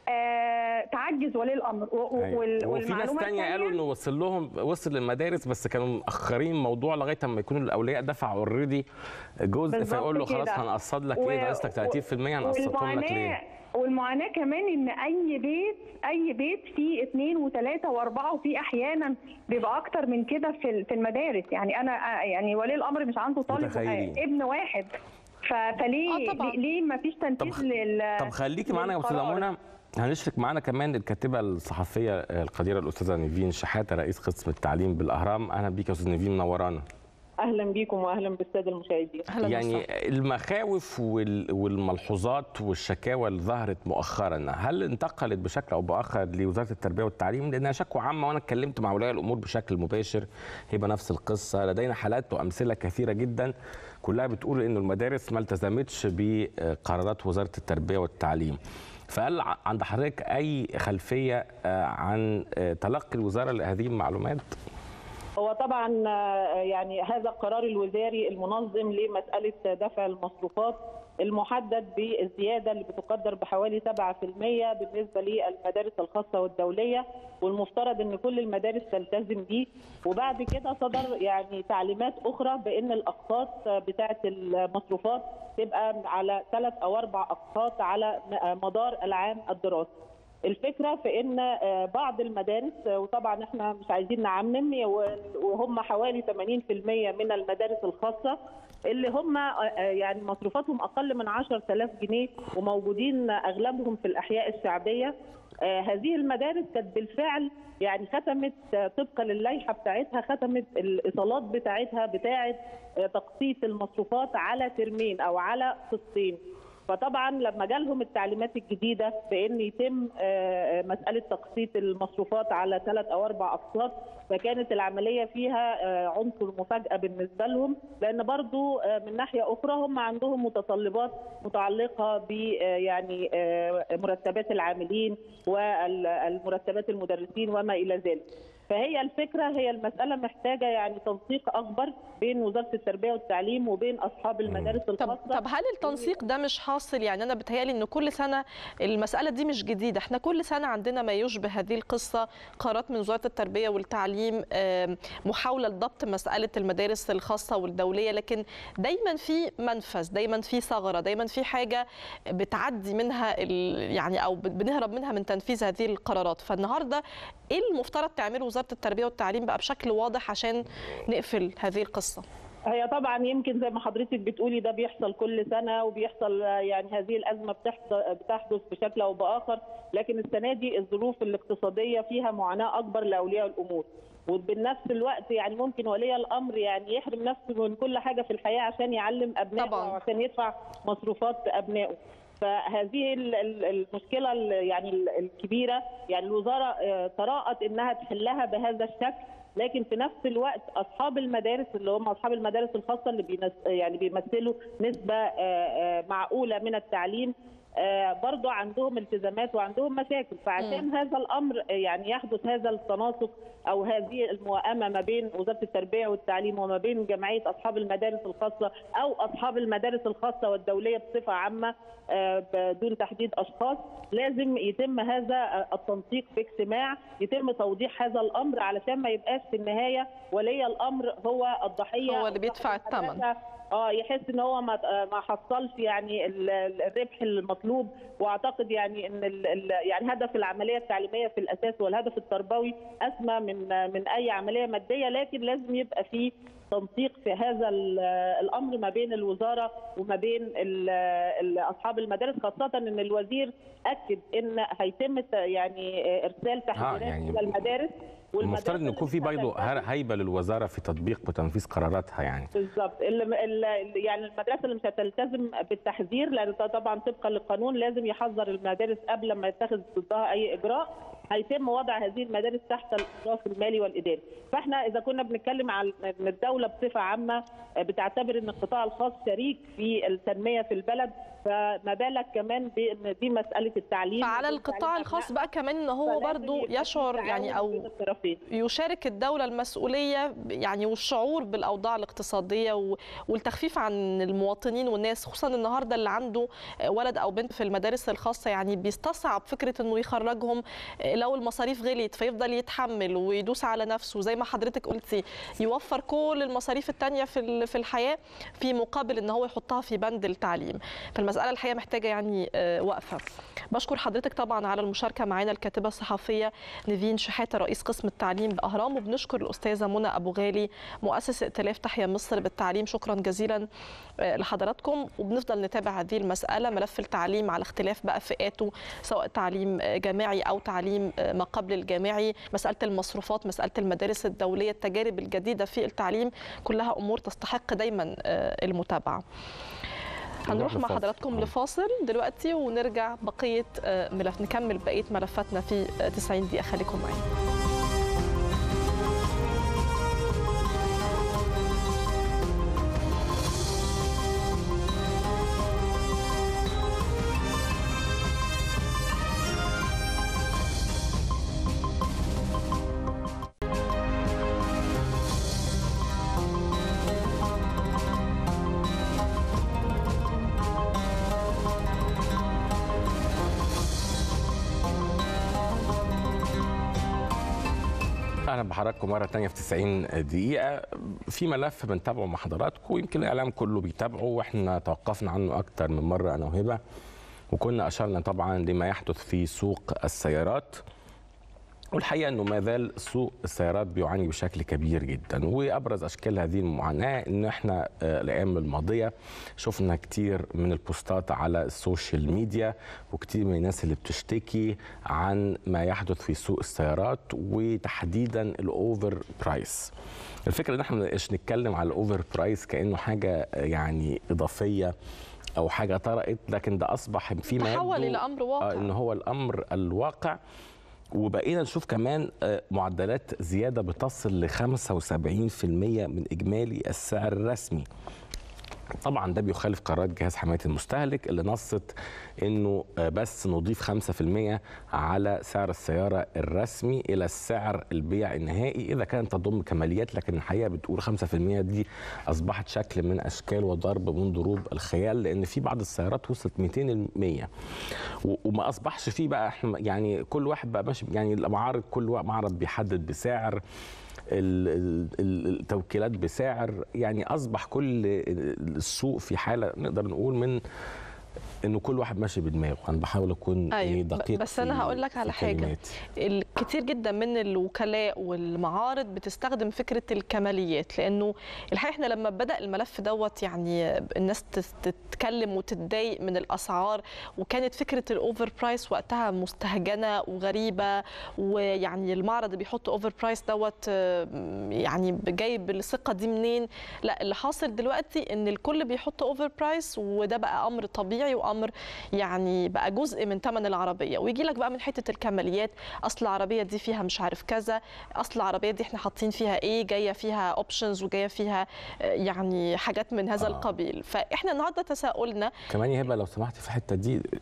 آه تعجز ولي الامر و- و- أيوة. وال- وفي ناس والمعلومه تانية الثانيه قالوا انه وصل لهم وصل للمدارس بس كانوا مأخرين الموضوع لغايه اما يكونوا الاولياء دفعوا اوريدي جزء بالظبط فيقول له خلاص كده. هنقسط لك و- ايه ناقص لك 30% هنقسطهم لك ليه؟ والمعاناه كمان ان اي بيت اي بيت فيه اثنين وثلاثه واربعه وفي احيانا بيبقى اكتر من كده في ال- في المدارس يعني انا آه، يعني ولي الامر مش عنده طالب متخيلين. آه، ابن واحد ف- فليه آه طبعاً. ليه- ليه ما فيش تنفيذ طب- لل طب خليكي معانا يا استاذه للقرار؟ منى هنشرك معانا كمان الكاتبه الصحفيه القديره الاستاذه نيفين شحاته رئيس قسم التعليم بالاهرام اهلا بيك يا استاذ نيفين منورانا اهلا بيكم واهلا بالساده المشاهدين اهلا يعني وسهلا. المخاوف وال- والملحوظات والشكاوى اللي ظهرت مؤخرا هل انتقلت بشكل او باخر لوزاره التربيه والتعليم لانها شكوى عامه وانا اتكلمت مع اولياء الامور بشكل مباشر هيبقى نفس القصه لدينا حالات وامثله كثيره جدا كلها بتقول ان المدارس ما التزمتش بقرارات وزاره التربيه والتعليم فهل ع- عند حضرتك اي خلفيه آه، عن آه، تلقي الوزاره لهذه المعلومات؟ هو طبعا آه، يعني هذا القرار الوزاري المنظم لمساله دفع المصروفات المحدد بالزياده اللي بتقدر بحوالي 7% بالنسبه للمدارس الخاصه والدوليه والمفترض ان كل المدارس تلتزم بيه وبعد كده صدر يعني تعليمات اخرى بان الاقساط بتاعه المصروفات تبقى على ثلاث او اربع اقساط على مدار العام الدراسي. الفكره في ان آه، بعض المدارس آه، وطبعا احنا مش عايزين نعمم وهم حوالي 80% من المدارس الخاصه اللي هم آه، آه، يعني مصروفاتهم اقل من 10000 جنيه وموجودين اغلبهم في الاحياء الشعبيه آه، هذه المدارس كانت بالفعل يعني ختمت آه، طبقا للائحه بتاعتها ختمت الايصالات بتاعتها بتاعه آه، تقسيط المصروفات على ترمين او على قسطين فطبعا لما جالهم التعليمات الجديده بان يتم آه، مساله تقسيط المصروفات على ثلاث او اربع اقساط فكانت العمليه فيها آه، عنصر مفاجاه بالنسبه لهم لان برضو آه، من ناحيه اخرى هم عندهم متطلبات متعلقه ب آه، يعني آه، مرتبات العاملين والمرتبات المدرسين وما الى ذلك. فهي الفكره هي المساله محتاجه يعني تنسيق اكبر بين وزاره التربيه والتعليم وبين اصحاب المدارس طب الخاصه طب هل التنسيق ده مش حاصل يعني انا بتهيالي ان كل سنه المساله دي مش جديده احنا كل سنه عندنا ما يشبه هذه القصه قرارات من وزاره التربيه والتعليم آم، محاوله لضبط مساله المدارس الخاصه والدوليه لكن دايما في منفذ دايما في ثغره دايما في حاجه بتعدي منها ال- يعني او بنهرب منها من تنفيذ هذه القرارات فالنهارده ايه المفترض تعمله وزاره التربيه والتعليم بقى بشكل واضح عشان نقفل هذه القصه هي طبعا يمكن زي ما حضرتك بتقولي ده بيحصل كل سنه وبيحصل يعني هذه الازمه بتحص- بتحدث بشكل او باخر لكن السنه دي الظروف الاقتصاديه فيها معاناه اكبر لاولياء الامور وبنفس الوقت يعني ممكن ولي الامر يعني يحرم نفسه من كل حاجه في الحياه عشان يعلم ابنائه طبعاً. وعشان يدفع مصروفات ابنائه فهذه ال- ال- المشكله ال- يعني ال- الكبيره يعني الوزاره آه، تراءت انها تحلها بهذا الشكل لكن في نفس الوقت اصحاب المدارس اللي هم اصحاب المدارس الخاصه اللي بينس يعني بيمثلوا نسبه آه، آه، معقوله من التعليم آه، برضو عندهم التزامات وعندهم مشاكل فعشان هذا الامر آه، يعني يحدث هذا التناسق او هذه الموائمه ما بين وزاره التربيه والتعليم وما بين جمعيه اصحاب المدارس الخاصه او اصحاب المدارس الخاصه والدوليه بصفه عامه آه، بدون تحديد اشخاص لازم يتم هذا آه، التنسيق في اجتماع يتم توضيح هذا الامر علشان ما يبقاش في النهايه ولي الامر هو الضحيه هو اللي بيدفع الثمن اه يحس ان هو ما ما حصلش يعني ال- ال- الربح المطلوب واعتقد يعني ان ال- ال- يعني هدف العمليه التعليميه في الاساس والهدف التربوي اسمى من من اي عمليه ماديه لكن لازم يبقى في تنسيق في هذا ال- الامر ما بين الوزاره وما بين ال- ال- اصحاب المدارس خاصه ان الوزير اكد ان هيتم ت- يعني ارسال تحذيرات يعني الى المدارس المفترض ان اللي يكون في مش برضه هتلتزم- هيبه للوزاره في تطبيق وتنفيذ قراراتها يعني بالظبط اللي اللي- يعني المدرسه اللي مش هتلتزم بالتحذير لان ده طبعا طبقا للقانون لازم يحذر المدارس قبل ما يتخذ ضدها اي اجراء هيتم وضع هذه المدارس تحت الاشراف المالي والاداري فاحنا اذا كنا بنتكلم عن ان الدوله بصفه عامه بتعتبر ان القطاع الخاص شريك في التنميه في البلد فما بالك كمان بان دي مساله التعليم فعلى القطاع الخاص بقى كمان ان هو فلازم برضو يبقى في يشعر يعني تعاون بين او الطرفين. يشارك الدولة المسؤولية يعني والشعور بالأوضاع الاقتصادية و- والتخفيف عن المواطنين والناس خصوصا النهاردة اللي عنده ولد أو بنت في المدارس الخاصة يعني بيستصعب فكرة أنه يخرجهم لو المصاريف غليت فيفضل يتحمل ويدوس على نفسه زي ما حضرتك قلتي يوفر كل المصاريف التانية في ال- في الحياة في مقابل أن هو يحطها في بند التعليم فالمسألة الحقيقة محتاجة يعني آه، وقفة بشكر حضرتك طبعا على المشاركة معنا الكاتبة الصحفية نيفين شحاتة رئيس قسم التعليم بأهرام وبنشكر الأستاذة منى أبو غالي مؤسس ائتلاف تحيا مصر بالتعليم شكرا جزيلا آه، لحضراتكم وبنفضل نتابع هذه المسألة ملف التعليم على اختلاف بقى فئاته سواء تعليم آه، جامعي أو تعليم آه، ما قبل الجامعي مسألة المصروفات مسألة المدارس الدولية التجارب الجديدة في التعليم كلها أمور تستحق دايما آه، المتابعة هنروح مع لفاصل. حضراتكم لفاصل دلوقتي ونرجع بقية آه، ملف نكمل بقية ملفاتنا في آه، 90 دقيقة خليكم معانا اهلا بحضراتكم مره تانية في 90 دقيقه في ملف بنتابعه مع حضراتكم ويمكن الاعلام كله بيتابعه واحنا توقفنا عنه اكتر من مره انا وهبه وكنا اشرنا طبعا لما يحدث في سوق السيارات والحقيقه انه ما زال سوق السيارات بيعاني بشكل كبير جدا وابرز اشكال هذه المعاناه ان احنا آه، الايام الماضيه شفنا كتير من البوستات على السوشيال ميديا وكتير من الناس اللي بتشتكي عن ما يحدث في سوق السيارات وتحديدا الاوفر برايس الفكره ان احنا ما نبقاش نتكلم على الاوفر برايس كانه حاجه آه، يعني اضافيه او حاجه طرأت لكن ده اصبح فيما تحول يبدو إلى أمر واقع. آه، ان هو الامر الواقع وبقينا نشوف كمان آه، معدلات زياده بتصل ل 75% من اجمالي السعر الرسمي طبعا ده بيخالف قرارات جهاز حمايه المستهلك اللي نصت انه آه، بس نضيف 5% على سعر السياره الرسمي الى السعر البيع النهائي اذا كانت تضم كماليات لكن الحقيقه بتقول 5% دي اصبحت شكل من اشكال وضرب من ضروب الخيال لان في بعض السيارات وصلت 200% و- وما اصبحش فيه بقى احنا يعني كل واحد بقى ماشي يعني المعارض كل وا- معرض بيحدد بسعر ال- ال- ال- التوكيلات بسعر يعني اصبح كل السوق في حاله نقدر نقول من انه كل واحد ماشي بدماغه انا بحاول اكون أيوة، يعني ب- دقيق بس في- أنا هقول لك في على حاجة. كلماتي. الكثير جدا من الوكلاء والمعارض بتستخدم فكره الكماليات لانه الحقيقه احنا لما بدا الملف دوت يعني الناس تت- تتكلم وتتضايق من الاسعار وكانت فكره الاوفر برايس وقتها مستهجنه وغريبه ويعني المعرض اللي بيحط اوفر برايس دوت آه، يعني جايب الثقه دي منين لا اللي حاصل دلوقتي ان الكل بيحط اوفر برايس وده بقى امر طبيعي وامر يعني بقى جزء من ثمن العربيه ويجي لك بقى من حته الكماليات اصل العربيه دي فيها مش عارف كذا اصل العربيه دي احنا حاطين فيها ايه جايه فيها اوبشنز وجايه فيها آه، يعني حاجات من هذا آه. القبيل فاحنا النهارده تساؤلنا كمان يا هبه لو سمحتي في الحته دي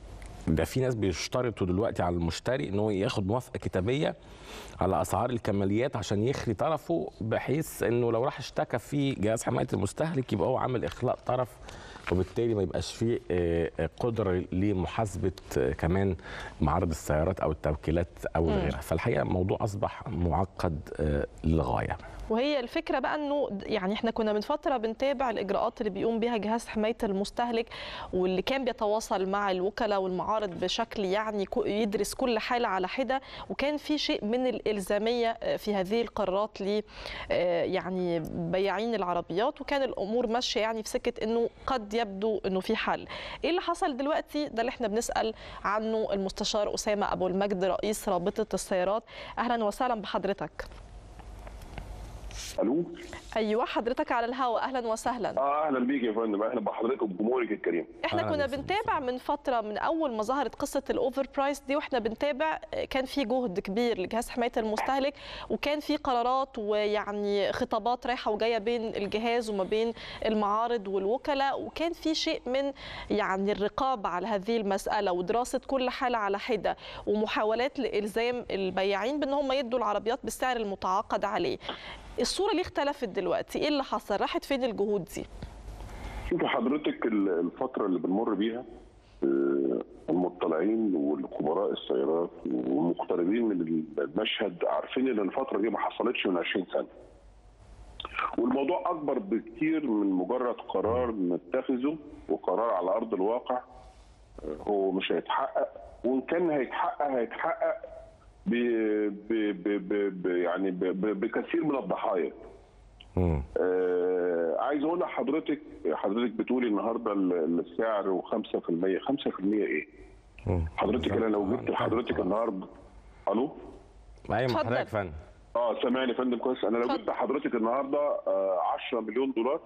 ده في ناس بيشترطوا دلوقتي على المشتري ان هو ياخد موافقه كتابيه على اسعار الكماليات عشان يخلي طرفه بحيث انه لو راح اشتكى في جهاز حمايه المستهلك يبقى هو عامل اخلاء طرف وبالتالي ما يبقاش فيه آه، آه، قدره لمحاسبه آه، كمان معارض السيارات او التوكيلات او غيرها فالحقيقه الموضوع اصبح معقد آه، للغايه وهي الفكره بقى انه د- يعني احنا كنا من فتره بنتابع الاجراءات اللي بيقوم بها جهاز حمايه المستهلك واللي كان بيتواصل مع الوكلاء والمعارض بشكل يعني كو- يدرس كل حاله على حده وكان في شيء من الالزاميه آه، في هذه القرارات ل آه، يعني بياعين العربيات وكان الامور ماشيه يعني في سكه انه قد يبدو انه في حل ايه اللي حصل دلوقتي ده اللي احنا بنسال عنه المستشار اسامه ابو المجد رئيس رابطه السيارات اهلا وسهلا بحضرتك الو ايوه حضرتك على الهواء اهلا وسهلا اه اهلا بيك يا فندم اهلا بحضرتك وبجمهورك الكريم احنا أهلاً كنا وسهلاً. بنتابع من فتره من اول ما ظهرت قصه الاوفر برايس دي واحنا بنتابع آه، كان في جهد كبير لجهاز حمايه المستهلك وكان في قرارات ويعني خطابات رايحه وجايه بين الجهاز وما بين المعارض والوكلاء وكان في شيء من يعني الرقابه على هذه المساله ودراسه كل حاله على حده ومحاولات لالزام البياعين بان هم يدوا العربيات بالسعر المتعاقد عليه الصوره ليه اختلفت دلوقتي ايه اللي حصل راحت فين الجهود دي شوف حضرتك ال- الفتره اللي بنمر بيها آه، المطلعين والخبراء السيارات والمقتربين من المشهد عارفين ان الفتره دي ما حصلتش من 20 سنه والموضوع اكبر بكتير من مجرد قرار نتخذه وقرار على ارض الواقع آه، هو مش هيتحقق وان كان هيتحقق هيتحقق ب ب ب ب ب يعني ب ب بكثير من الضحايا مم. آه عايز اقول لحضرتك حضرتك بتقولي النهارده ال- السعر و5% 5% ايه؟ مم. حضرتك انا لو جبت لحضرتك النهارده الو؟ ايوه مع اتفضل. حضرتك يا فندم اه سامعني يا فندم كويس انا لو اتفضل. جبت لحضرتك النهارده آه 10 مليون دولار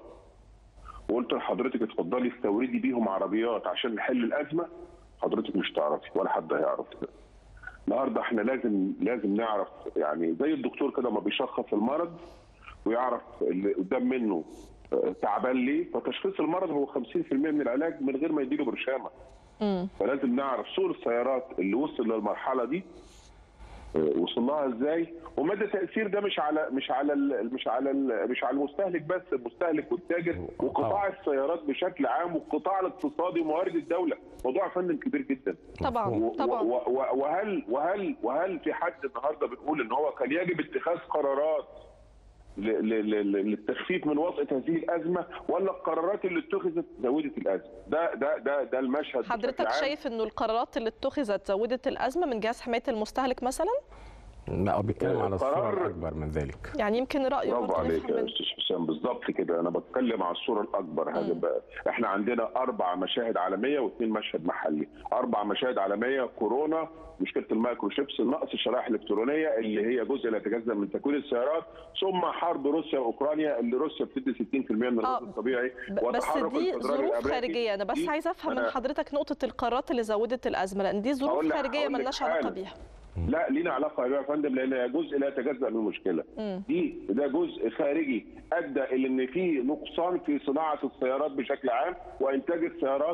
وقلت لحضرتك اتفضلي استوردي بيهم عربيات عشان نحل الازمه حضرتك مش تعرفي ولا حد هيعرف كده. النهارده احنا لازم لازم نعرف يعني زي الدكتور كده ما بيشخص المرض ويعرف اللي قدام منه آه، تعبان ليه فتشخيص المرض هو 50% من العلاج من غير ما يديله برشامه مم. فلازم نعرف سوق السيارات اللي وصل للمرحله دي آه، وصل لها ازاي ومدى تاثير ده مش على مش على ال مش على ال مش على المستهلك بس المستهلك والتاجر وقطاع السيارات بشكل عام والقطاع الاقتصادي وموارد الدوله موضوع يا فندم كبير جدا طبعا و- طبعا و- و- وهل وهل وهل في حد النهارده بنقول ان هو كان يجب اتخاذ قرارات ل- ل- ل- للتخفيف من وطأة هذه الازمه ولا القرارات اللي اتخذت زودت الازمه ده ده ده ده المشهد بشكل حضرتك عام. شايف انه القرارات اللي اتخذت زودت الازمه من جهاز حمايه المستهلك مثلا لا هو بيتكلم على الصوره قرار- الاكبر من ذلك يعني يمكن رايه برافو برضه عليك نفهم يا منه. استاذ حسام بالظبط كده انا بتكلم على الصوره الاكبر هذا بقى احنا عندنا اربع مشاهد عالميه واثنين مشهد محلي اربع مشاهد عالميه كورونا مشكله المايكروشيبس نقص الشرائح الالكترونيه اللي هي جزء لا يتجزا من تكوين السيارات ثم حرب روسيا واوكرانيا اللي روسيا بتدي 60% من آه، الغاز الطبيعي ب- بس وتحرك دي الفدرالي ظروف الأمريكي. خارجيه انا بس دي عايزه افهم من أنا- حضرتك نقطه القرارات اللي زودت الازمه لان دي ظروف هقول لك- خارجيه هقول لك ملناش علاقه حاجة. بيها لا لينا علاقه يا فندم لان جزء لا يتجزا من المشكله مم. دي ده جزء خارجي ادى الى ان في نقصان في صناعه السيارات بشكل عام وانتاج السيارات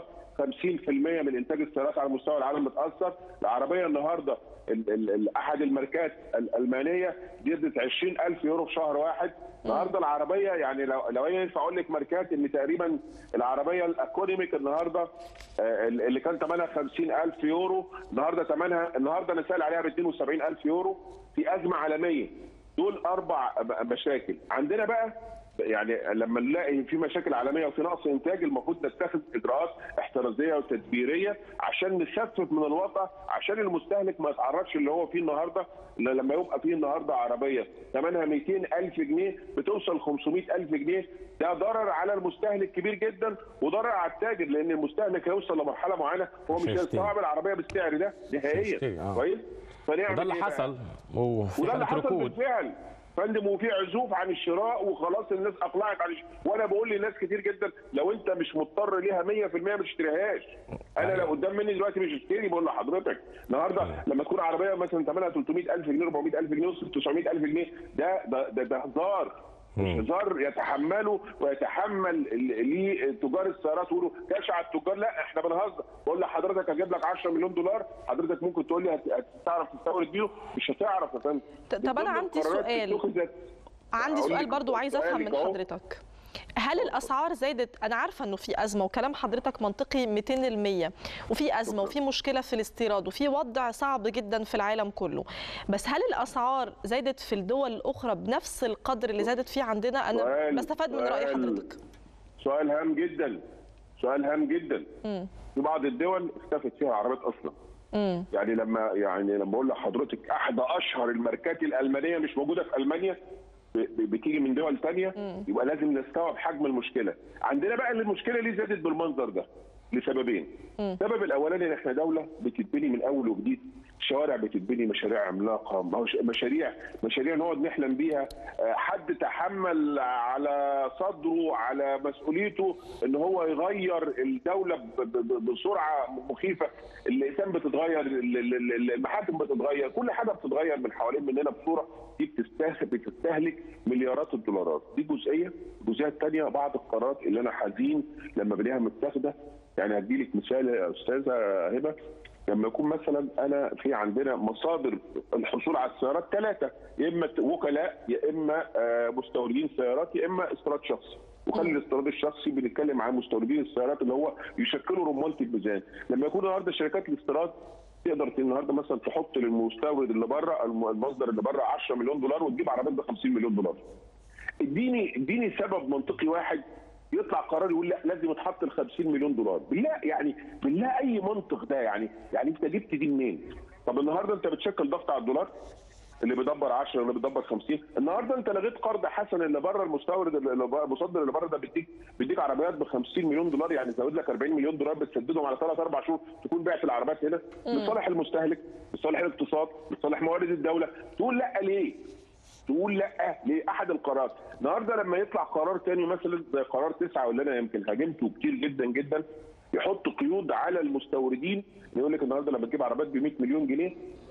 50% من انتاج السيارات على مستوى العالم متاثر العربيه النهارده ال ال ال احد الماركات الالمانيه دي ادت 20000 يورو في شهر واحد النهارده العربيه يعني لو لو أنا ينفع اقول لك ماركات ان تقريبا العربيه الاكونوميك النهارده آه، اللي كان ثمنها 50000 يورو النهارده ثمنها النهارده انا سال عليها ب 72000 يورو في ازمه عالميه دول اربع مشاكل عندنا بقى يعني لما نلاقي في مشاكل عالميه وفي نقص انتاج المفروض نتخذ اجراءات احترازيه وتدبيريه عشان نخفف من الوضع عشان المستهلك ما يتعرضش اللي هو فيه النهارده إن لما يبقى فيه النهارده عربيه ثمنها 200 الف جنيه بتوصل 500 الف جنيه ده ضرر على المستهلك كبير جدا وضرر على التاجر لان المستهلك هيوصل لمرحله معينه هو مش مش هيشتري. هيستوعب العربيه بالسعر ده هيشتري، نهائيا آه. كويس فنعمل وده اللي إيه بقى؟ حصل وفي وده اللي حاله حصل ركود بالفعل فندم وفي عزوف عن الشراء وخلاص الناس اقلعت عن الش... وانا بقول لناس كتير جدا لو انت مش مضطر ليها 100% ما تشتريهاش انا أيوة. لو قدام مني دلوقتي مش هشتري بقول لحضرتك النهارده لما تكون عربيه مثلا ثمنها 300000 جنيه 400000 جنيه وصلت 900000 جنيه ده ده ده, ده هزار مش هزار يتحمله ويتحمل ال- ليه تجار السيارات يقولوا كاش على التجار لا احنا بنهزر بقول لحضرتك هجيب لك 10 مليون دولار حضرتك ممكن تقول لي هت- هتعرف تستورد بيهم مش هتعرف يا فندم ط- طب أنا من عندي القرارات سؤال. اتخذت عندي أقول سؤال لك برضو عايزه افهم من سؤالك أهو. حضرتك هل الاسعار زادت انا عارفه انه في ازمه وكلام حضرتك منطقي 200% وفي ازمه وفي مشكله في الاستيراد وفي وضع صعب جدا في العالم كله بس هل الاسعار زادت في الدول الاخرى بنفس القدر اللي زادت فيه عندنا انا سؤال- بستفاد من راي سؤال- حضرتك سؤال هام جدا سؤال هام جدا مم. في بعض الدول اختفت فيها العربيات اصلا امم يعني لما يعني لما اقول لحضرتك احدى اشهر الماركات الالمانيه مش موجوده في المانيا ب- ب- بتيجي من دول ثانيه يبقى لازم نستوعب حجم المشكله عندنا بقى اللي المشكله ليه زادت بالمنظر ده لسببين السبب الاولاني ان احنا دوله بتتبني من اول وجديد شوارع بتتبني مشاريع عملاقه مش- مشاريع مشاريع نقعد نحلم بيها آه، حد تحمل على صدره على مسؤوليته ان هو يغير الدوله ب- ب- ب- بسرعه مخيفه اللسان بتتغير ال- ال- ال- المحاكم بتتغير كل حاجه بتتغير من حوالين مننا بصوره دي بتستهلك بتستهلك مليارات الدولارات دي جزئيه الجزئيه الثانيه بعض القرارات اللي انا حزين لما بلاقيها متاخده يعني هديلك مثال يا استاذه هبه لما يكون مثلا انا في عندنا مصادر الحصول على السيارات ثلاثه يا اما وكلاء يا اما آه، مستوردين سيارات يا اما استيراد شخصي وخلي الاستيراد الشخصي بنتكلم عن مستوردين السيارات اللي هو يشكلوا رمانه الميزان لما يكون النهارده شركات الاستيراد تقدر النهارده مثلا تحط للمستورد اللي بره الم- المصدر اللي بره 10 مليون دولار وتجيب عربيات ب 50 مليون دولار اديني اديني سبب منطقي واحد يطلع قرار يقول لا لازم يتحط ال 50 مليون دولار بالله يعني بالله اي منطق ده يعني يعني انت جبت دي منين؟ طب النهارده انت بتشكل ضغط على الدولار اللي بيدبر 10 اللي بيدبر 50 النهارده انت لغيت قرض حسن اللي بره المستورد اللي بره- المصدر اللي بره ده بيديك بيديك عربيات ب 50 مليون دولار يعني زود لك 40 مليون دولار بتسددهم على ثلاث اربع شهور تكون بعت العربيات هنا لصالح المستهلك لصالح الاقتصاد لصالح موارد الدوله تقول لا ليه؟ تقول لا لاحد القرارات النهارده لما يطلع قرار تاني مثلا زي قرار تسعه واللي انا يمكن هاجمته كتير جدا جدا يحط قيود على المستوردين يقول لك النهارده لما تجيب عربيات ب 100 مليون جنيه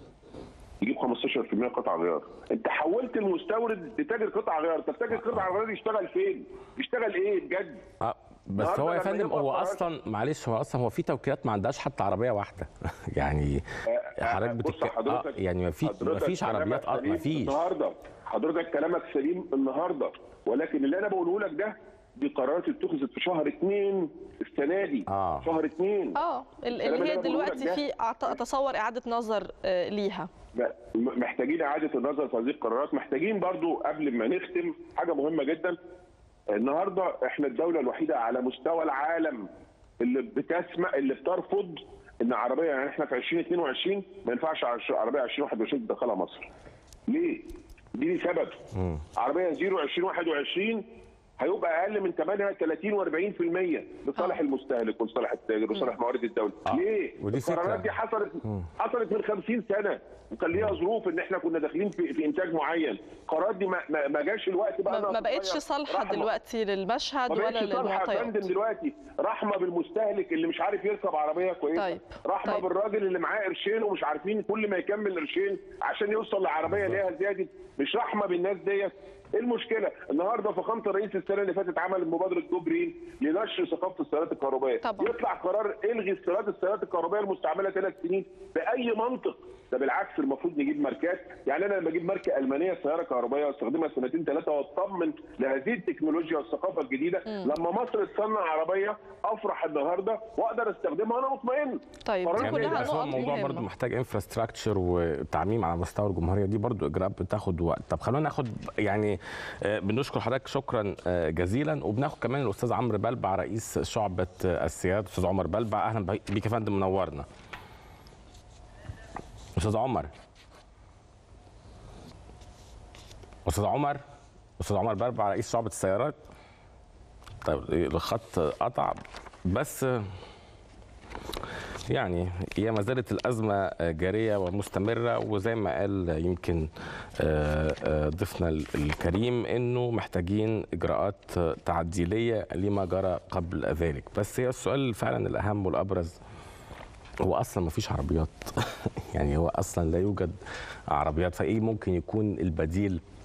يجيب 15% قطع غيار انت حولت المستورد لتاجر قطع غيار طب تاجر قطع غيار يشتغل فين يشتغل ايه بجد آه، بس هو يا النهاردة لما فندم يبقى هو قرار- اصلا معلش هو اصلا هو في توكيلات ما عندهاش حتى عربيه واحده يعني حضرتك بص بتتكلم حضرتك يعني ما في ما حضرتك فيش كلامك عربيات اه سليم ما فيش النهارده حضرتك كلامك سليم النهارده ولكن اللي انا بقوله لك ده دي قرارات اتخذت في شهر اثنين السنه دي آه. شهر اثنين اه ال- الكلام اللي هي اللي أنا بقوله لك دلوقتي ده- في أعت- اتصور اعاده نظر آه، ليها م- محتاجين اعاده النظر في هذه القرارات محتاجين برضو قبل ما نختم حاجه مهمه جدا النهارده احنا الدوله الوحيده على مستوى العالم اللي بتسمع اللي بترفض ان عربيه يعني احنا في 2022 ما ينفعش عش- عربيه 2021 تدخلها مصر. ليه؟ دي سبب عربيه زيرو 2021 هيبقى اقل من ثمنها 30 و40% لصالح المستهلك ولصالح التاجر ولصالح موارد الدوله. آه. ليه؟ ودي القرارات فكرة. دي حصلت حصلت من 50 سنه وكان ليها ظروف ان احنا كنا داخلين في, في انتاج معين القرارات دي ما, ما, ما جاش الوقت بقى ما إنها ما بقتش تتغير. صالحه رحمة. دلوقتي للمشهد ما ولا بقتش صالحه يا فندم للمعطيات دلوقتي رحمه بالمستهلك اللي مش عارف يركب عربيه كويسه طيب. رحمه طيب. بالراجل اللي معاه قرشين ومش عارفين كل ما يكمل قرشين عشان يوصل لعربيه ليها زياده مش رحمه بالناس ديت ايه المشكله؟ النهارده فخامه الرئيس السنه اللي فاتت عمل مبادره جو جرين لنشر ثقافه السيارات الكهربائيه طبعا. يطلع قرار الغي استيراد السيارات الكهربائيه المستعمله ثلاث سنين باي منطق ده بالعكس المفروض نجيب ماركات يعني انا لما اجيب ماركه المانيه سياره كهربائيه واستخدمها سنتين ثلاثه واطمن لهذه التكنولوجيا والثقافه الجديده لما مصر تصنع عربيه افرح النهارده واقدر استخدمها وانا مطمئن طيب قرارات دي جميل كلها بس هو نقط الموضوع برضو مهمه محتاج انفراستراكشر وتعميم على مستوى الجمهوريه دي برضو اجراءات بتاخد وقت طب خلونا ناخد يعني آه، بنشكر حضرتك شكرا آه، جزيلا وبناخد كمان الاستاذ عمرو بلبع رئيس شعبه آه، السياد استاذ عمر بلبع اهلا بيك يا فندم منورنا استاذ عمر استاذ عمر استاذ عمر بلبع رئيس شعبه السيارات طيب الخط قطع بس يعني هي ما زالت الأزمة جارية ومستمرة وزي ما قال يمكن آه، آه، ضيفنا الكريم إنه محتاجين إجراءات تعديلية لما جرى قبل ذلك بس هي السؤال فعلا الأهم والأبرز هو أصلا ما فيش عربيات يعني هو أصلا لا يوجد عربيات فإيه ممكن يكون البديل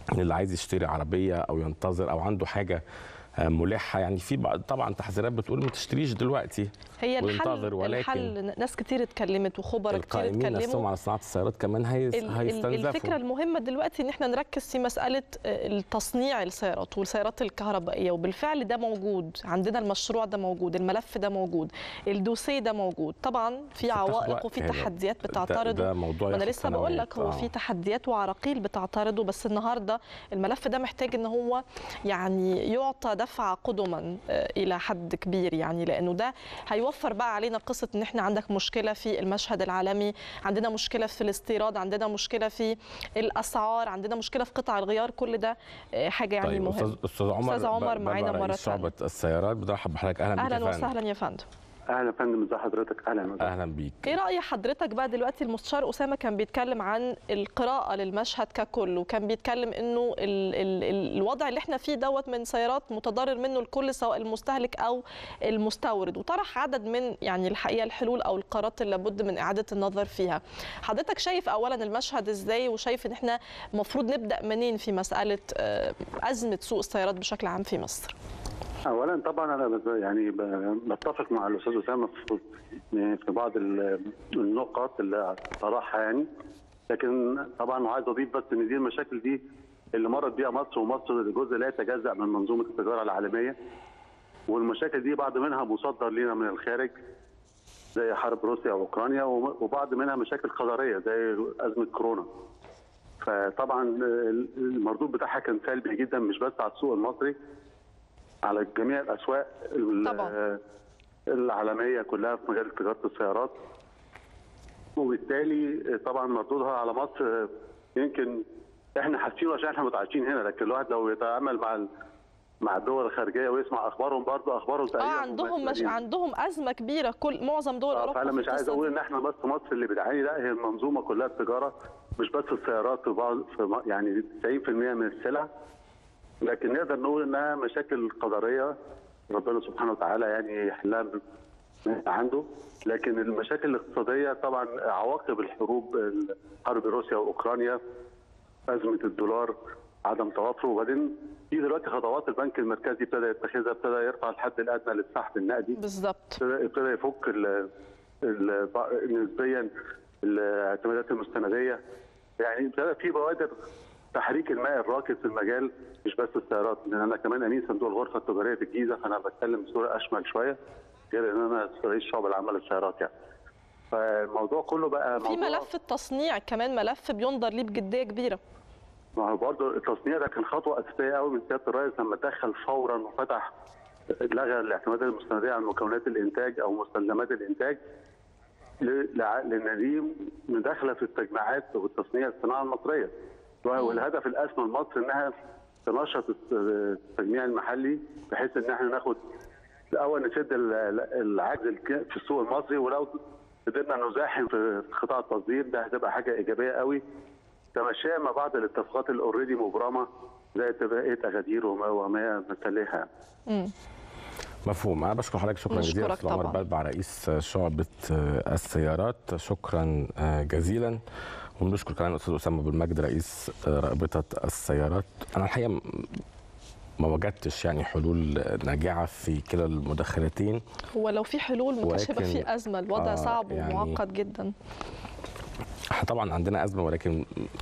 اللي عايز يشتري عربيه او ينتظر او عنده حاجه آه، ملحه يعني في بعض- طبعا تحذيرات بتقول ما تشتريش دلوقتي هي الحل وينتظر ولكن الحل ناس كتير اتكلمت وخبراء كتير القائمين نفسهم اتكلموا على صناعه السيارات كمان هي... ال- ال- هيستنزفوا الفكره المهمه دلوقتي ان احنا نركز في مساله التصنيع السيارات والسيارات الكهربائيه وبالفعل ده موجود عندنا المشروع ده موجود الملف ده موجود الدوسيه ده موجود طبعا في بتاخد عوائق وقت وفي هذا. تحديات ده- بتعترضه ده موضوع ما انا ياخد لسه بقول سنوات. لك هو آه. في تحديات وعراقيل بتعترضه بس النهارده الملف ده محتاج ان هو يعني يعطى دفعه قدما آه، الى حد كبير يعني لانه ده هيوفر بقى علينا قصه ان احنا عندك مشكله في المشهد العالمي عندنا مشكله في الاستيراد عندنا مشكله في الاسعار عندنا مشكله في قطع الغيار كل ده آه، حاجه يعني طيب مهمه استاذ استاذ عمر أستاذ عمر ب- معانا بابا مرة رئيس تانية. شعبه السيارات برحب بحضرتك اهلا بيك اهلا يا فندم. وسهلا يا فندم اهلا يا فندم ازي حضرتك اهلا وسهلا اهلا بيك ايه راي حضرتك بقى دلوقتي المستشار اسامه كان بيتكلم عن القراءه للمشهد ككل وكان بيتكلم انه ال ال ال الوضع اللي احنا فيه دوت من سيارات متضرر منه الكل سواء المستهلك او المستورد وطرح عدد من يعني الحقيقه الحلول او القرارات اللي لابد من اعاده النظر فيها حضرتك شايف اولا المشهد ازاي وشايف ان احنا المفروض نبدا منين في مساله آه، ازمه سوق السيارات بشكل عام في مصر اولا طبعا انا بت- يعني ب- بتفق مع الاستاذ اسامه في في بعض ال- النقط اللي طرحها يعني لكن طبعا وعايز اضيف بس ان دي المشاكل دي اللي مرت بيها مصر ومصر جزء لا يتجزا من منظومه التجاره العالميه والمشاكل دي بعض منها مصدر لنا من الخارج زي حرب روسيا واوكرانيا وم- وبعض منها مشاكل قدريه زي ازمه كورونا فطبعا المردود بتاعها كان سلبي جدا مش بس على السوق المصري على جميع الاسواق ال- طبعاً. العالميه كلها في مجال تجاره السيارات وبالتالي طبعا مردودها على مصر يمكن احنا حاسينه عشان احنا متعايشين هنا لكن الواحد لو يتعامل مع ال- مع الدول الخارجيه ويسمع اخبارهم برضه اخبارهم اه تقريبا عندهم مش مماثلين. عندهم ازمه كبيره كل معظم دول اه اوروبا فانا في مش عايز القصة اقول دي. ان احنا بس مصر اللي بتعاني لا هي المنظومه كلها التجاره مش بس السيارات في بعض في م- يعني 90% من السلع لكن نقدر نقول انها مشاكل قدريه ربنا سبحانه وتعالى يعني يحلها ب- من عنده لكن المشاكل الاقتصاديه طبعا عواقب الحروب حرب روسيا واوكرانيا ازمه الدولار عدم توافره وبعدين في دلوقتي خطوات البنك المركزي ابتدى يتخذها ابتدى يرفع الحد الادنى للسحب النقدي بالظبط ابتدى ابتدى يفك ال- ال- نسبيا الاعتمادات المستنديه يعني ابتدى في بوادر تحريك الماء الراكد في المجال مش بس السيارات لان انا كمان امين صندوق الغرفه التجاريه في الجيزه فانا بتكلم بصوره اشمل شويه غير ان انا رئيس شعب العمل للسيارات يعني فالموضوع كله بقى في موضوع ملف التصنيع كمان ملف بينظر ليه بجديه كبيره ما هو برضه التصنيع ده كان خطوه اساسيه قوي من سياده الرئيس لما دخل فورا وفتح لغى الاعتمادات المستنديه على مكونات الانتاج او مستلزمات الانتاج ل- لع- لان دي مداخله في التجميعات والتصنيع الصناعه المصريه والهدف الاسمى لمصر انها تنشط الت- التجميع المحلي بحيث ان احنا ناخد الاول نسد ال- ال- العجز الك- في السوق المصري ولو قدرنا نزاحم في قطاع التصدير ده هتبقى حاجه ايجابيه قوي تمشيها مع بعض الاتفاقات الاوريدي مبرمه زي اتفاقيه اغادير وما وما مثلها مم. مفهوم انا بشكر حضرتك شكرا جزيلا نشكرك استاذ عمر طبعاً. بلبع رئيس شعبه آه، السيارات شكرا آه، جزيلا وبنشكر كمان الاستاذ اسامه بالمجد رئيس آه، رابطه السيارات انا الحقيقه م- ما وجدتش يعني حلول ناجعه في كلا المداخلتين هو لو في حلول ما كانش هيبقى ولكن- في ازمه الوضع آه، صعب يعني- ومعقد جدا احنا طبعا عندنا ازمه ولكن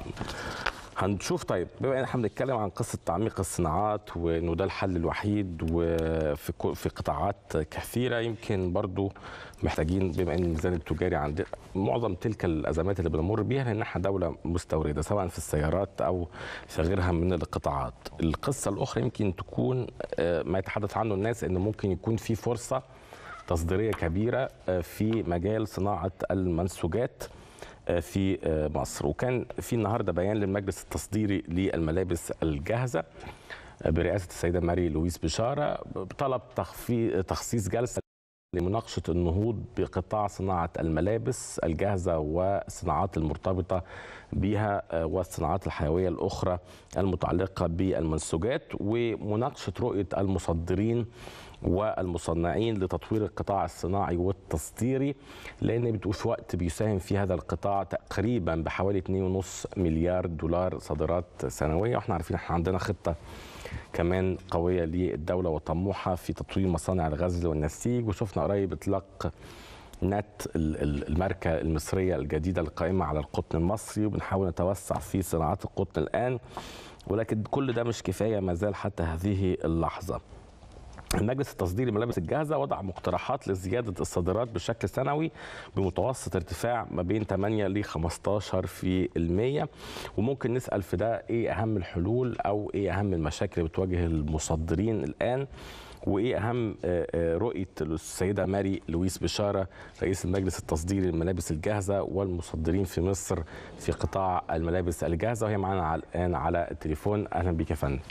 هنشوف طيب بما ان احنا بنتكلم عن قصه تعميق الصناعات وانه ده الحل الوحيد وفي كو- في قطاعات كثيره يمكن برضو محتاجين بما ان الميزان التجاري عندنا معظم تلك الازمات اللي بنمر بيها لان احنا دوله مستورده سواء في السيارات او في غيرها من القطاعات. القصه الاخرى يمكن تكون آه، ما يتحدث عنه الناس ان ممكن يكون في فرصه تصديريه كبيره آه، في مجال صناعه المنسوجات في مصر وكان في النهارده بيان للمجلس التصديري للملابس الجاهزه برئاسه السيده ماري لويس بشاره بطلب تخفي تخصيص جلسه لمناقشه النهوض بقطاع صناعه الملابس الجاهزه والصناعات المرتبطه بها والصناعات الحيويه الاخرى المتعلقه بالمنسوجات ومناقشه رؤيه المصدرين والمصنعين لتطوير القطاع الصناعي والتصديري لان بتقول في وقت بيساهم في هذا القطاع تقريبا بحوالي 2.5 مليار دولار صادرات سنويه واحنا عارفين احنا عندنا خطه كمان قويه للدوله وطموحه في تطوير مصانع الغزل والنسيج وشفنا قريب اطلاق نت الماركه المصريه الجديده القائمه على القطن المصري وبنحاول نتوسع في صناعات القطن الان ولكن كل ده مش كفايه ما زال حتى هذه اللحظه. المجلس التصديري الملابس الجاهزة وضع مقترحات لزيادة الصادرات بشكل سنوي بمتوسط ارتفاع ما بين 8 ل 15 في المية وممكن نسأل في ده ايه أهم الحلول أو ايه أهم المشاكل اللي بتواجه المصدرين الآن وايه اهم رؤيه السيده ماري لويس بشاره رئيس المجلس التصديري للملابس الجاهزه والمصدرين في مصر في قطاع الملابس الجاهزه وهي معانا الان على التليفون اهلا بك يا فندم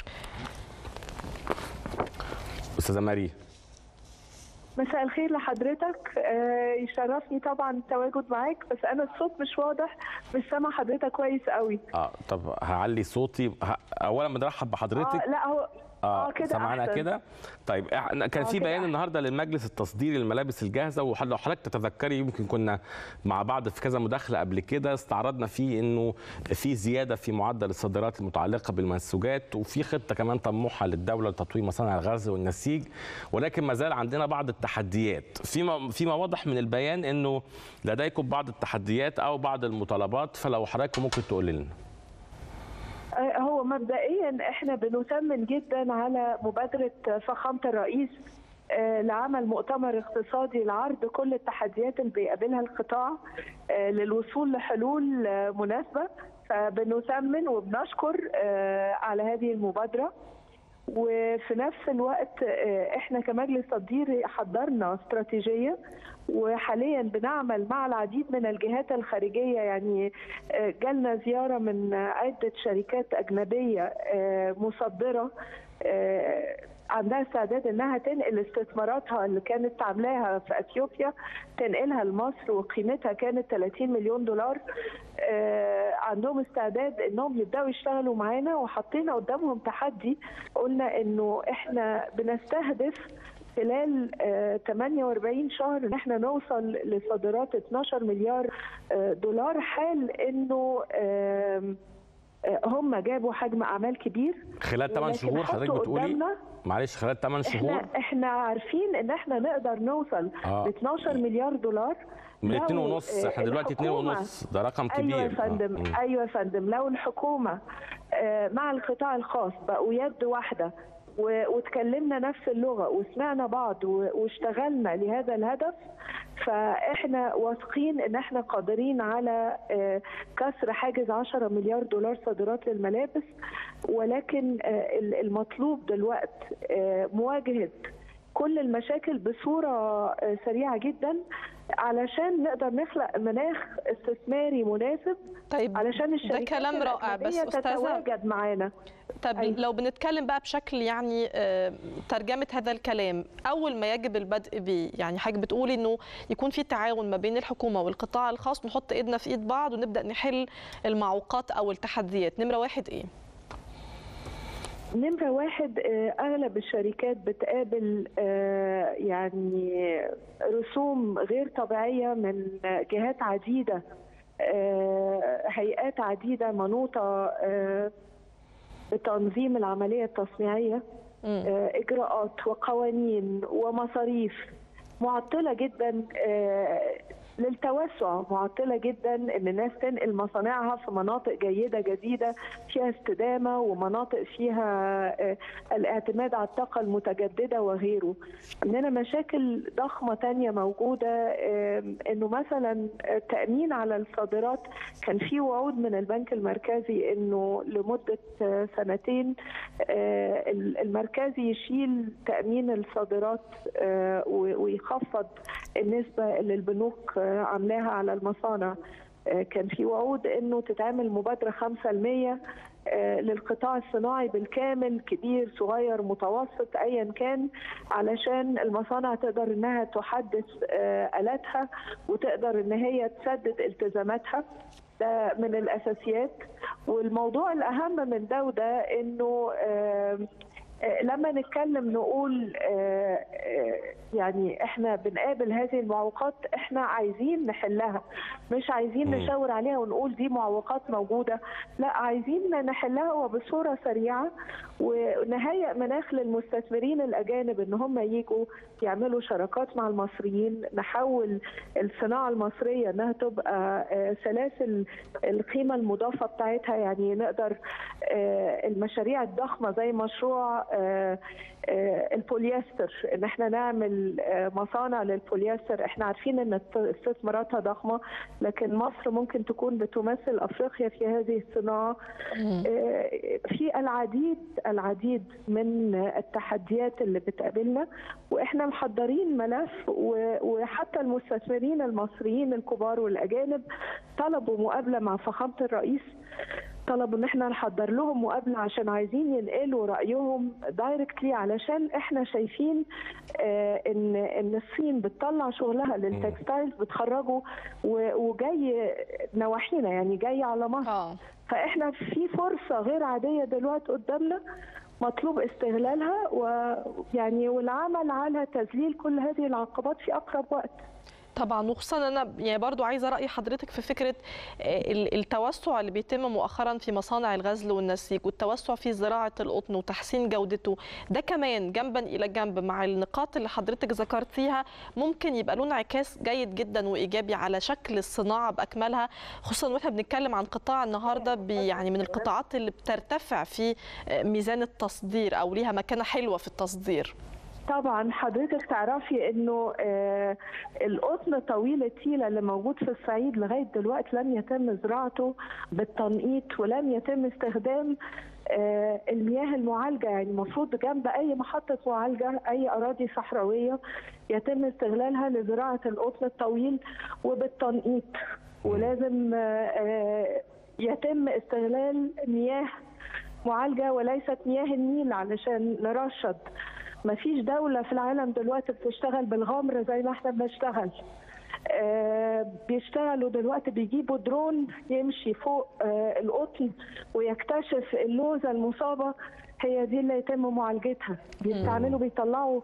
استاذه ماري مساء الخير لحضرتك آه يشرفني طبعا التواجد معاك بس انا الصوت مش واضح مش سامع حضرتك كويس قوي اه طب هعلي صوتي ه... اولا بنرحب بحضرتك آه لا هو اه كده سمعنا كده طيب كان في بيان النهارده للمجلس التصديري للملابس الجاهزه ولو حضرتك تتذكري يمكن كنا مع بعض في كذا مداخله قبل كده استعرضنا فيه انه في زياده في معدل الصادرات المتعلقه بالمنسوجات وفي خطه كمان طموحه للدوله لتطوير مصانع الغزل والنسيج ولكن ما زال عندنا بعض التحديات فيما فيما واضح من البيان انه لديكم بعض التحديات او بعض المطالبات فلو حضرتك ممكن تقول لنا هو مبدئيا احنا بنثمن جدا على مبادره فخامه الرئيس لعمل مؤتمر اقتصادي لعرض كل التحديات اللي بيقابلها القطاع للوصول لحلول مناسبه فبنثمن وبنشكر على هذه المبادره وفي نفس الوقت احنا كمجلس تصديري حضرنا استراتيجيه وحاليا بنعمل مع العديد من الجهات الخارجيه يعني جالنا زياره من عده شركات اجنبيه مصدره عندها استعداد انها تنقل استثماراتها اللي كانت عاملاها في اثيوبيا تنقلها لمصر وقيمتها كانت 30 مليون دولار عندهم استعداد انهم يبداوا يشتغلوا معانا وحطينا قدامهم تحدي قلنا انه احنا بنستهدف خلال 48 شهر ان احنا نوصل لصادرات 12 مليار دولار حال انه هم جابوا حجم اعمال كبير خلال 8 شهور حضرتك بتقولي معلش خلال 8 شهور احنا احنا عارفين ان احنا نقدر نوصل آه. ل 12 مليار دولار من 2 ونص احنا دلوقتي 2 ونص ده رقم كبير ايوه يا فندم آه. ايوه يا فندم لو الحكومه مع القطاع الخاص بقوا يد واحده وتكلمنا نفس اللغه وسمعنا بعض واشتغلنا لهذا الهدف فاحنا واثقين ان احنا قادرين على كسر حاجز 10 مليار دولار صادرات للملابس ولكن المطلوب دلوقتي مواجهه كل المشاكل بصوره سريعه جدا علشان نقدر نخلق مناخ استثماري مناسب طيب علشان الشركات ده كلام رائع بس تتواجد معانا طب أيوة. لو بنتكلم بقى بشكل يعني ترجمه هذا الكلام اول ما يجب البدء به يعني حضرتك بتقولي انه يكون في تعاون ما بين الحكومه والقطاع الخاص نحط ايدنا في ايد بعض ونبدا نحل المعوقات او التحديات نمره واحد ايه نمرة واحد أغلب الشركات بتقابل يعني رسوم غير طبيعية من جهات عديدة هيئات عديدة منوطة بتنظيم العملية التصنيعية إجراءات وقوانين ومصاريف معطلة جدا للتوسع معطلة جدا ان الناس تنقل مصانعها في مناطق جيدة جديدة فيها استدامة ومناطق فيها الاعتماد على الطاقة المتجددة وغيره عندنا مشاكل ضخمة تانية موجودة انه مثلا التأمين على الصادرات كان في وعود من البنك المركزي انه لمدة سنتين المركزي يشيل تأمين الصادرات ويخفض النسبة اللي البنوك عاملاها على المصانع كان في وعود انه تتعمل مبادره 5% للقطاع الصناعي بالكامل كبير صغير متوسط ايا كان علشان المصانع تقدر انها تحدث الاتها وتقدر ان هي تسدد التزاماتها ده من الاساسيات والموضوع الاهم من ده وده انه لما نتكلم نقول يعني احنا بنقابل هذه المعوقات احنا عايزين نحلها مش عايزين نشاور عليها ونقول دي معوقات موجوده لا عايزين نحلها وبصوره سريعه ونهيئ مناخ للمستثمرين الاجانب ان هم يجوا يعملوا شراكات مع المصريين نحول الصناعه المصريه انها تبقى سلاسل القيمه المضافه بتاعتها يعني نقدر المشاريع الضخمه زي مشروع البوليستر ان احنا نعمل مصانع للبوليستر احنا عارفين ان استثماراتها ضخمه لكن مصر ممكن تكون بتمثل افريقيا في هذه الصناعه في العديد العديد من التحديات اللي بتقابلنا واحنا محضرين ملف وحتى المستثمرين المصريين الكبار والاجانب طلبوا مقابله مع فخامه الرئيس طلبوا ان احنا نحضر لهم مقابله عشان عايزين ينقلوا رايهم دايركتلي علشان احنا شايفين آه ان ان الصين بتطلع شغلها للتكستايلز بتخرجه وجاي نواحينا يعني جاي على مصر آه. فاحنا في فرصه غير عاديه دلوقتي قدامنا مطلوب استغلالها ويعني والعمل على تذليل كل هذه العقبات في اقرب وقت طبعا وخصوصا انا يعني برضو عايزه راي حضرتك في فكره التوسع اللي بيتم مؤخرا في مصانع الغزل والنسيج والتوسع في زراعه القطن وتحسين جودته ده كمان جنبا الى جنب مع النقاط اللي حضرتك ذكرتيها ممكن يبقى له انعكاس جيد جدا وايجابي على شكل الصناعه باكملها خصوصا واحنا بنتكلم عن قطاع النهارده يعني من القطاعات اللي بترتفع في ميزان التصدير او ليها مكانه حلوه في التصدير طبعا حضرتك تعرفي انه آه القطن طويل التيله اللي موجود في الصعيد لغايه دلوقتي لم يتم زراعته بالتنقيط ولم يتم استخدام آه المياه المعالجه يعني المفروض جنب اي محطه معالجه اي اراضي صحراويه يتم استغلالها لزراعه القطن الطويل وبالتنقيط ولازم آه يتم استغلال مياه معالجه وليست مياه النيل علشان نرشد ما فيش دولة في العالم دلوقتي بتشتغل بالغمر زي ما احنا بنشتغل آه بيشتغلوا دلوقتي بيجيبوا درون يمشي فوق آه القطن ويكتشف اللوزة المصابة هي دي اللي يتم معالجتها بيستعملوا بيطلعوا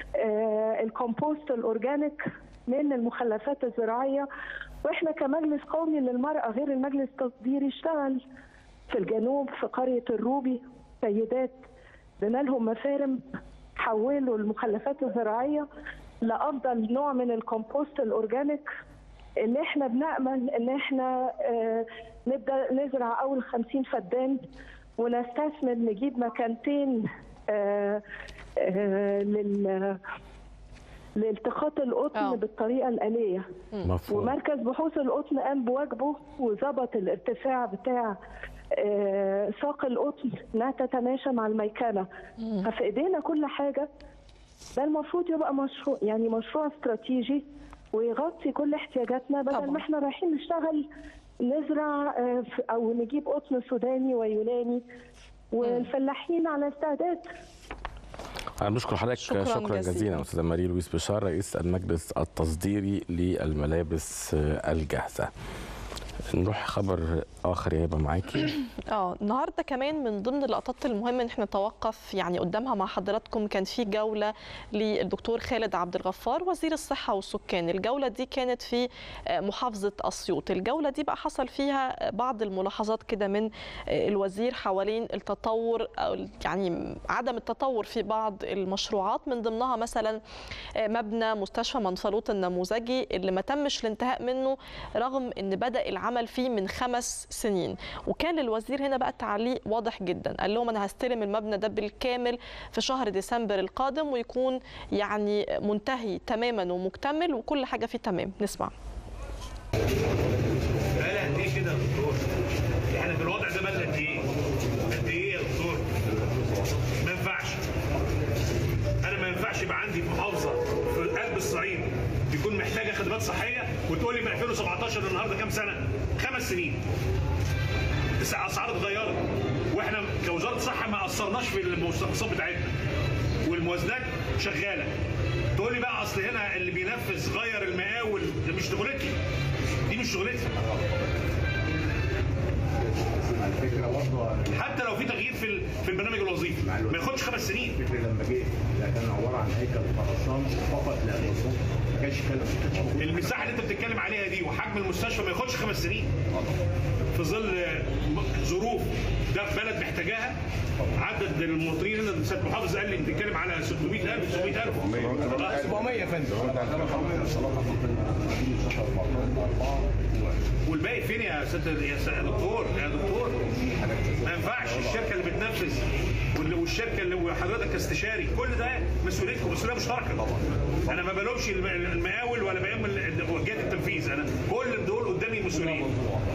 آه الكومبوست الأورجانيك من المخلفات الزراعية واحنا كمجلس قومي للمرأة غير المجلس التصديري اشتغل في الجنوب في قرية الروبي سيدات بنى لهم مفارم حولوا المخلفات الزراعيه لافضل نوع من الكومبوست الاورجانيك اللي احنا بنامل ان احنا آه نبدا نزرع اول 50 فدان ونستثمر نجيب مكانتين آه آه لل لالتقاط القطن أوه. بالطريقه الاليه مفهوم. ومركز بحوث القطن قام بواجبه وظبط الارتفاع بتاع آه ساق القطن لا تتماشى مع الميكنه ففي ايدينا كل حاجه ده المفروض يبقى مشروع يعني مشروع استراتيجي ويغطي كل احتياجاتنا بدل ما احنا رايحين نشتغل نزرع آه او نجيب قطن سوداني ويوناني والفلاحين على استعداد أنا بشكر حضرتك شكرا, شكرا جزيلا أستاذة ماري لويس بشار رئيس المجلس التصديري للملابس الجاهزة نروح خبر اخر يا هبه معاكي اه النهارده كمان من ضمن اللقطات المهمه ان احنا نتوقف يعني قدامها مع حضراتكم كان في جوله للدكتور خالد عبد الغفار وزير الصحه والسكان الجوله دي كانت في محافظه اسيوط الجوله دي بقى حصل فيها بعض الملاحظات كده من الوزير حوالين التطور أو يعني عدم التطور في بعض المشروعات من ضمنها مثلا مبنى مستشفى منفلوط النموذجي اللي ما تمش الانتهاء منه رغم ان بدا العمل فيه من خمس سنين وكان للوزير هنا بقى تعليق واضح جدا قال لهم انا هستلم المبنى ده بالكامل في شهر ديسمبر القادم ويكون يعني منتهي تماما ومكتمل وكل حاجه فيه تمام نسمع بقى قد ايه كده يا دكتور؟ احنا في الوضع ده بقى قد ايه؟ قد ايه يا دكتور؟ ما ينفعش انا ما ينفعش يبقى عندي في محافظه في قلب الصعيد يكون محتاجه خدمات صحيه وتقول لي من 2017 النهارده كام سنه؟ خمس سنين. الاسعار اتغيرت واحنا كوزاره صحه ما اثرناش في المستخلصات بتاعتنا والموازنات شغاله. تقول لي بقى اصل هنا اللي بينفذ غير المقاول ده مش شغلتي. دي مش شغلتي. على فكره برضه حتى لو في تغيير في ال- في البرنامج الوظيفي ما ياخدش خمس سنين الفكره لما جه ده كان عباره عن هيكل خرسان فقط لا غير ما كانش كان ما كانش موجود. المساحه اللي انت بتتكلم عليها دي وحجم المستشفى ما ياخدش خمس سنين في ظل آه، م- ظروف ده في بلد محتاجاها عدد المواطنين هنا سيد محافظ قال لي بتتكلم على 600000 900000 700 يا فندم والباقي فين يا سيد يا سيد- يا دكتور يا دكتور ما ينفعش الشركه اللي بتنفذ وال- والشركه اللي وحضرتك كاستشاري كل ده مسؤوليتكم مسؤوليه مشتركه انا ما بلومش الم- المقاول ولا بلوم ال- ال- جهه التنفيذ انا كل دول قدامي مسؤولين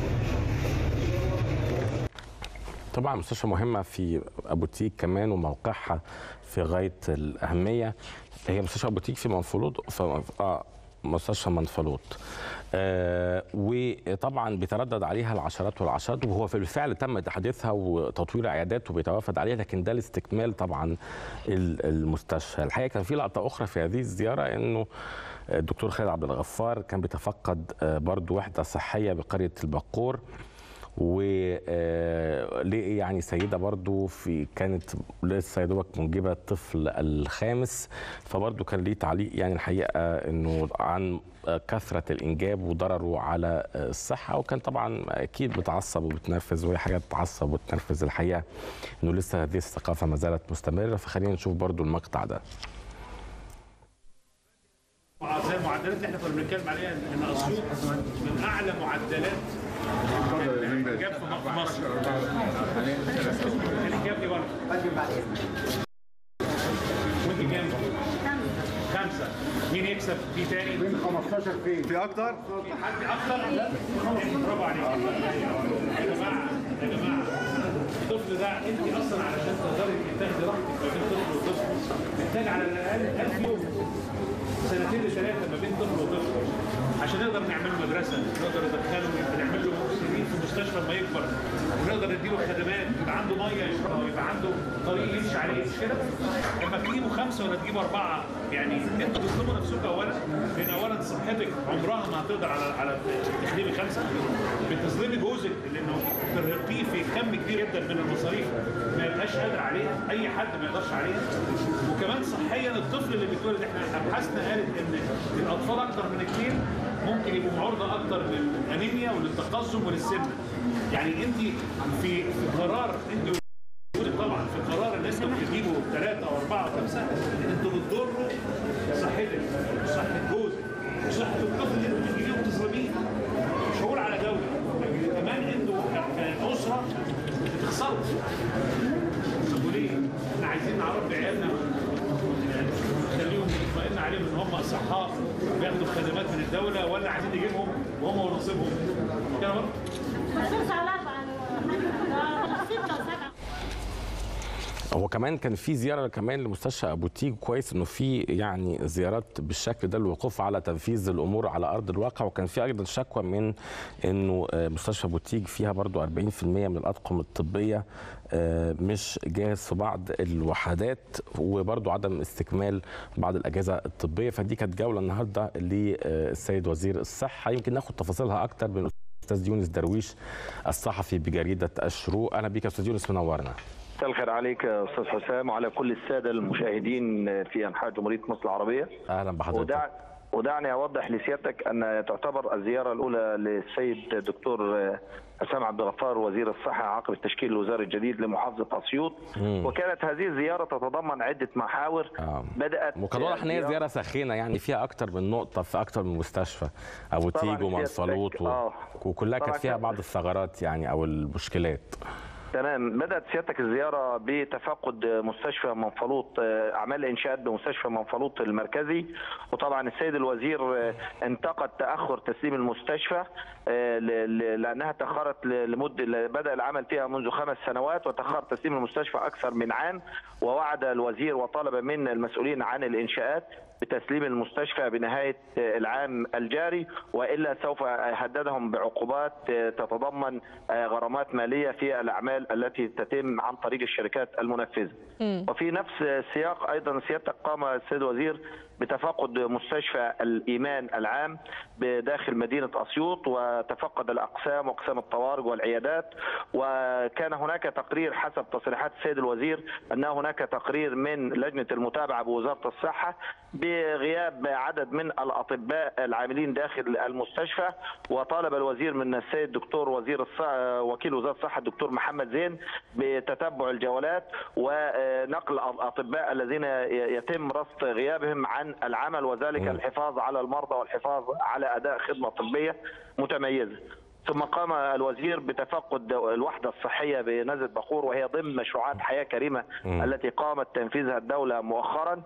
طبعا مستشفى مهمة في أبو تيك كمان وموقعها في غاية الأهمية هي مستشفى أبو تيك في منفلوط ف... آه مستشفى منفلوط آه وطبعا بيتردد عليها العشرات والعشرات وهو في الفعل تم تحديثها وتطوير عيادات وبيتوافد عليها لكن ده لاستكمال طبعا ال- المستشفى الحقيقه كان في لقطه اخرى في هذه الزياره انه الدكتور خالد عبد الغفار كان بيتفقد آه، برضو وحده صحيه بقريه البقور و آه، ليه يعني سيده برضو في كانت لسه يا دوبك منجبه الطفل الخامس فبرضو كان ليه تعليق يعني الحقيقه انه عن آه، كثره الانجاب وضرره على آه، الصحه وكان طبعا اكيد بتعصب وبتنرفز وهي حاجات تعصب وتنرفز الحقيقه انه لسه هذه الثقافه ما زالت مستمره فخلينا نشوف برضو المقطع ده زي المعدلات اللي احنا كنا بنتكلم عليها ان اسيوط من اعلى معدلات الانجاب في مصر الانجاب دي برضه وانت كام؟ خمسه مين يكسب في تاني؟ من 15 فين؟ في اكتر؟ في حد اكتر؟ برافو عليك يا جماعه يا جماعه الطفل ده انت اصلا علشان تقدري تاخدي راحتك ما بين طفل وطفل محتاج على الاقل 1000 يوم سنتين لثلاثه ما بين طفل وطفل عشان نقدر نعمل له مدرسه نقدر ندخله نعمل له سنين في مستشفى لما يكبر ونقدر نديله خدمات يبقى عنده ميه يشربها ويبقى عنده طريق يمشي عليه مش كده؟ لما تجيبوا خمسه ولا تجيبوا اربعه يعني انتوا بتظلموا نفسكم اولا لان اولا صحتك عمرها ما هتقدر على على تخدمي خمسه بتظلمي جوزك لانه ترهقيه في كم كبير جدا من المصاريف ما يبقاش قادر عليها اي حد ما يقدرش عليها وكمان صحيا الطفل اللي بيتولد احنا ابحاثنا قالت ان الاطفال اكتر من اثنين ممكن يبقوا معرضه اكتر للانيميا وللتقزم وللسمنه يعني انت في في قرار انت وجودك طبعا في قرار ان انتوا بتجيبوا ثلاثه او اربعه او خمسه انتوا بتضروا صحتك وصحه جوزك وصحه الطفل اللي انتوا بتجيبيه وبتظلميه مش هقول على دوله لكن كمان انتوا ك- كاسره بتخسروا طب وليه؟ احنا عايزين نعرف عيالنا نخليهم نطمئن عليهم ان هم اصحاء بياخدوا خدمات من الدوله ولا عايزين نجيبهم وهم ونصيبهم كده برضه هو كمان كان في زياره كمان لمستشفى ابو تيج كويس انه في يعني زيارات بالشكل ده الوقوف على تنفيذ الامور على ارض الواقع وكان في ايضا شكوى من انه آه، مستشفى ابو تيج فيها برضو 40% من الاطقم الطبيه آه، مش جاهز في بعض الوحدات وبرضو عدم استكمال بعض الاجهزه الطبيه فدي كانت جوله النهارده للسيد وزير الصحه يمكن ناخد تفاصيلها اكتر من الاستاذ يونس درويش الصحفي بجريده الشروق اهلا بك يا استاذ يونس منورنا مساء الخير عليك يا استاذ حسام وعلى كل الساده المشاهدين في انحاء جمهوريه مصر العربيه اهلا بحضرتك ودع ودعني اوضح لسيادتك ان تعتبر الزياره الاولى للسيد الدكتور حسام عبد الغفار وزير الصحه عقب التشكيل الوزاري الجديد لمحافظه اسيوط مم. وكانت هذه الزياره تتضمن عده محاور آه. بدات وكان واضح ان هي زياره ساخنه يعني فيها اكتر من نقطه في اكتر من مستشفى ابو طبعاً تيج ومنصلوط سيادتك- و... آه. وكلها طبعاً كانت فيها سيادتك. بعض الثغرات يعني او المشكلات تمام بدات سيادتك الزياره بتفقد مستشفى منفلوط آه، اعمال انشاءات بمستشفى منفلوط المركزي وطبعا السيد الوزير آه، انتقد تاخر تسليم المستشفى آه، ل- ل- لانها تاخرت ل- لمده بدا العمل فيها منذ خمس سنوات وتاخر تسليم المستشفى اكثر من عام ووعد الوزير وطلب من المسؤولين عن الانشاءات بتسليم المستشفى بنهايه العام الجاري والا سوف هددهم بعقوبات تتضمن غرامات ماليه في الاعمال التي تتم عن طريق الشركات المنفذه. وفي نفس السياق ايضا سيادتك قام السيد الوزير بتفقد مستشفى الايمان العام بداخل مدينه اسيوط وتفقد الاقسام واقسام الطوارئ والعيادات وكان هناك تقرير حسب تصريحات السيد الوزير ان هناك تقرير من لجنه المتابعه بوزاره الصحه بغياب عدد من الاطباء العاملين داخل المستشفى وطالب الوزير من السيد الدكتور وزير الص... وكيل وزاره الصحه الدكتور محمد زين بتتبع الجولات ونقل الاطباء الذين يتم رصد غيابهم عن العمل وذلك الحفاظ على المرضى والحفاظ على اداء خدمه طبيه متميزه. ثم قام الوزير بتفقد الوحدة الصحية بنزلة بخور وهي ضمن مشروعات حياة كريمة مم. التي قامت تنفيذها الدولة مؤخرا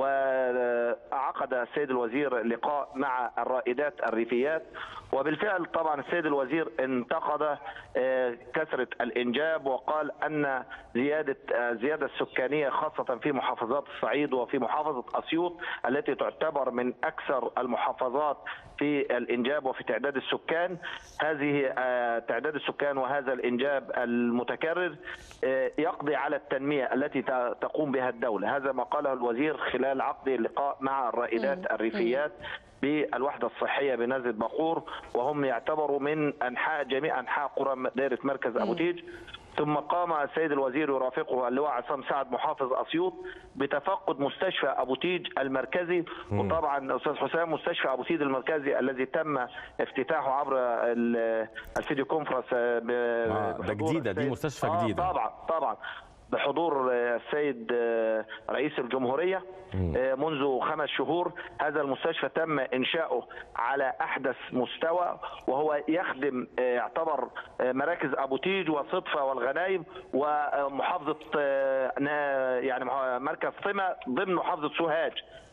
وعقد السيد الوزير لقاء مع الرائدات الريفيات وبالفعل طبعا السيد الوزير انتقد آه، كثرة الإنجاب وقال أن زيادة آه، الزيادة السكانية خاصة في محافظات الصعيد وفي محافظة أسيوط التي تعتبر من أكثر المحافظات في الإنجاب وفي تعداد السكان هذه آه، تعداد السكان وهذا الإنجاب المتكرر آه، يقضي على التنمية التي ت- تقوم بها الدولة هذا ما قاله الوزير خلال عقد اللقاء مع الرائدات الريفيات بالوحدة الصحية بنزلة بقور وهم يعتبروا من أنحاء جميع أنحاء قرى دائرة مركز أبو تيج ثم قام السيد الوزير يرافقه اللواء عصام سعد محافظ اسيوط بتفقد مستشفى ابو تيج المركزي مم. وطبعا استاذ حسام مستشفى ابو تيج المركزي الذي تم افتتاحه عبر ال- الفيديو كونفرنس ب- آه، ده بحضور جديدة، دي السيد- مستشفى آه، جديدة. طبعا طبعا بحضور آه، السيد آه، رئيس الجمهورية آه، منذ خمس شهور هذا المستشفى تم إنشاؤه على أحدث مستوى وهو يخدم آه، يعتبر آه، مراكز أبو تيج وصدفة والغنايم ومحافظة آه، نا- يعني مح- مركز طمة ضمن محافظة سوهاج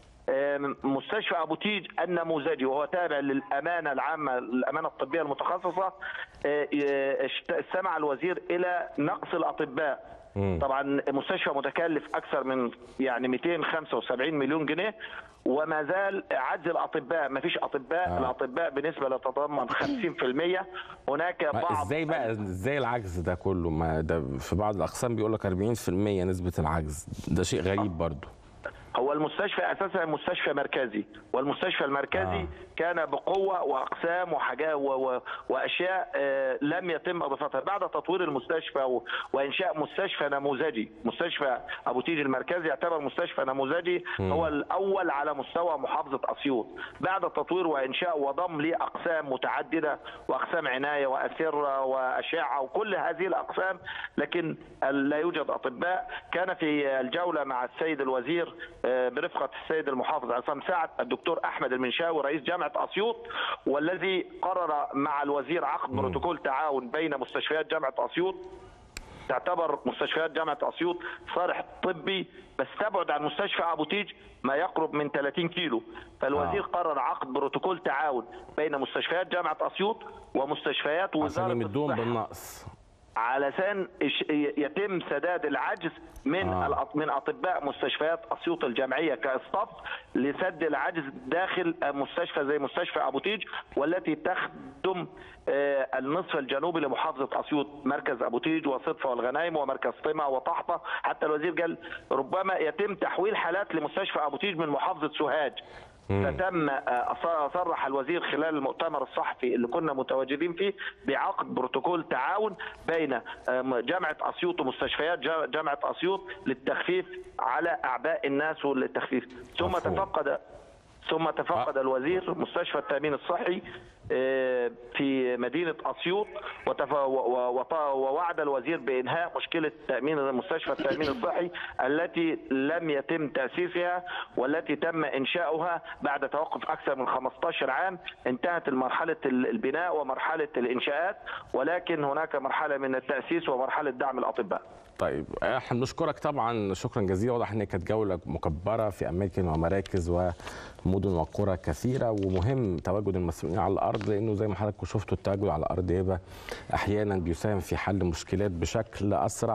آه، مستشفى ابو تيج النموذجي وهو تابع للامانه العامه الامانه الطبيه المتخصصه آه، آه، اشت- استمع الوزير الى نقص الاطباء مم. طبعا مستشفى متكلف اكثر من يعني 275 مليون جنيه وما زال عجز الاطباء ما فيش اطباء آه. الاطباء بنسبه لا تتضمن 50% هناك ما بعض ازاي بقى ازاي العجز ده كله ما ده في بعض الاقسام بيقول لك 40% نسبه العجز ده شيء غريب برضو هو المستشفى اساسا مستشفى مركزي والمستشفى المركزي آه. آه. كان بقوه واقسام وحاجات و... و... واشياء آه، لم يتم اضافتها بعد تطوير المستشفى و... وانشاء مستشفى نموذجي مستشفى ابو تيج المركزي يعتبر مستشفى نموذجي مم. هو الاول على مستوى محافظه اسيوط بعد التطوير وانشاء وضم ليه اقسام متعدده واقسام عنايه واسره واشعه وكل هذه الاقسام لكن لا يوجد اطباء كان في الجوله مع السيد الوزير آه، برفقه السيد المحافظ عصام سعد الدكتور احمد المنشاوي رئيس جامعه اسيوط والذي قرر مع الوزير عقد بروتوكول تعاون بين مستشفيات جامعه اسيوط تعتبر مستشفيات جامعه اسيوط صالح طبي بس تبعد عن مستشفى ابو تيج ما يقرب من 30 كيلو فالوزير آه. قرر عقد بروتوكول تعاون بين مستشفيات جامعه اسيوط ومستشفيات وزاره عشان يمدوهم الصحة. بالنقص علشان إش- يتم سداد العجز من آه. آه. من اطباء مستشفيات اسيوط الجامعيه كاصطف لسد العجز داخل مستشفى زي مستشفى ابو تيج والتي تخدم آه، النصف الجنوبي لمحافظه اسيوط مركز ابو تيج وصدفه والغنايم ومركز طمع وطحطه حتى الوزير قال ربما يتم تحويل حالات لمستشفى ابو تيج من محافظه سوهاج فتم آه، أص- صرح الوزير خلال المؤتمر الصحفي اللي كنا متواجدين فيه بعقد بروتوكول تعاون بين آه، جامعه اسيوط ومستشفيات جا- جامعه اسيوط للتخفيف على اعباء الناس وللتخفيف ثم مفهوم. تفقد ثم تفقد الوزير مستشفى التامين الصحي آه، في مدينه اسيوط وتف- و- و- وط- ووعد الوزير بانهاء مشكله تامين مستشفى التامين الصحي التي لم يتم تاسيسها والتي تم انشاؤها بعد توقف اكثر من 15 عام انتهت مرحله البناء ومرحله الانشاءات ولكن هناك مرحله من التاسيس ومرحله دعم الاطباء طيب احنا بنشكرك طبعا شكرا جزيلا واضح ان كانت جوله مكبره في اماكن ومراكز ومدن وقرى كثيره ومهم تواجد المسؤولين على الارض لانه زي ما حضراتكم شفتوا التواجد على الارض يبقى احيانا بيساهم في حل مشكلات بشكل اسرع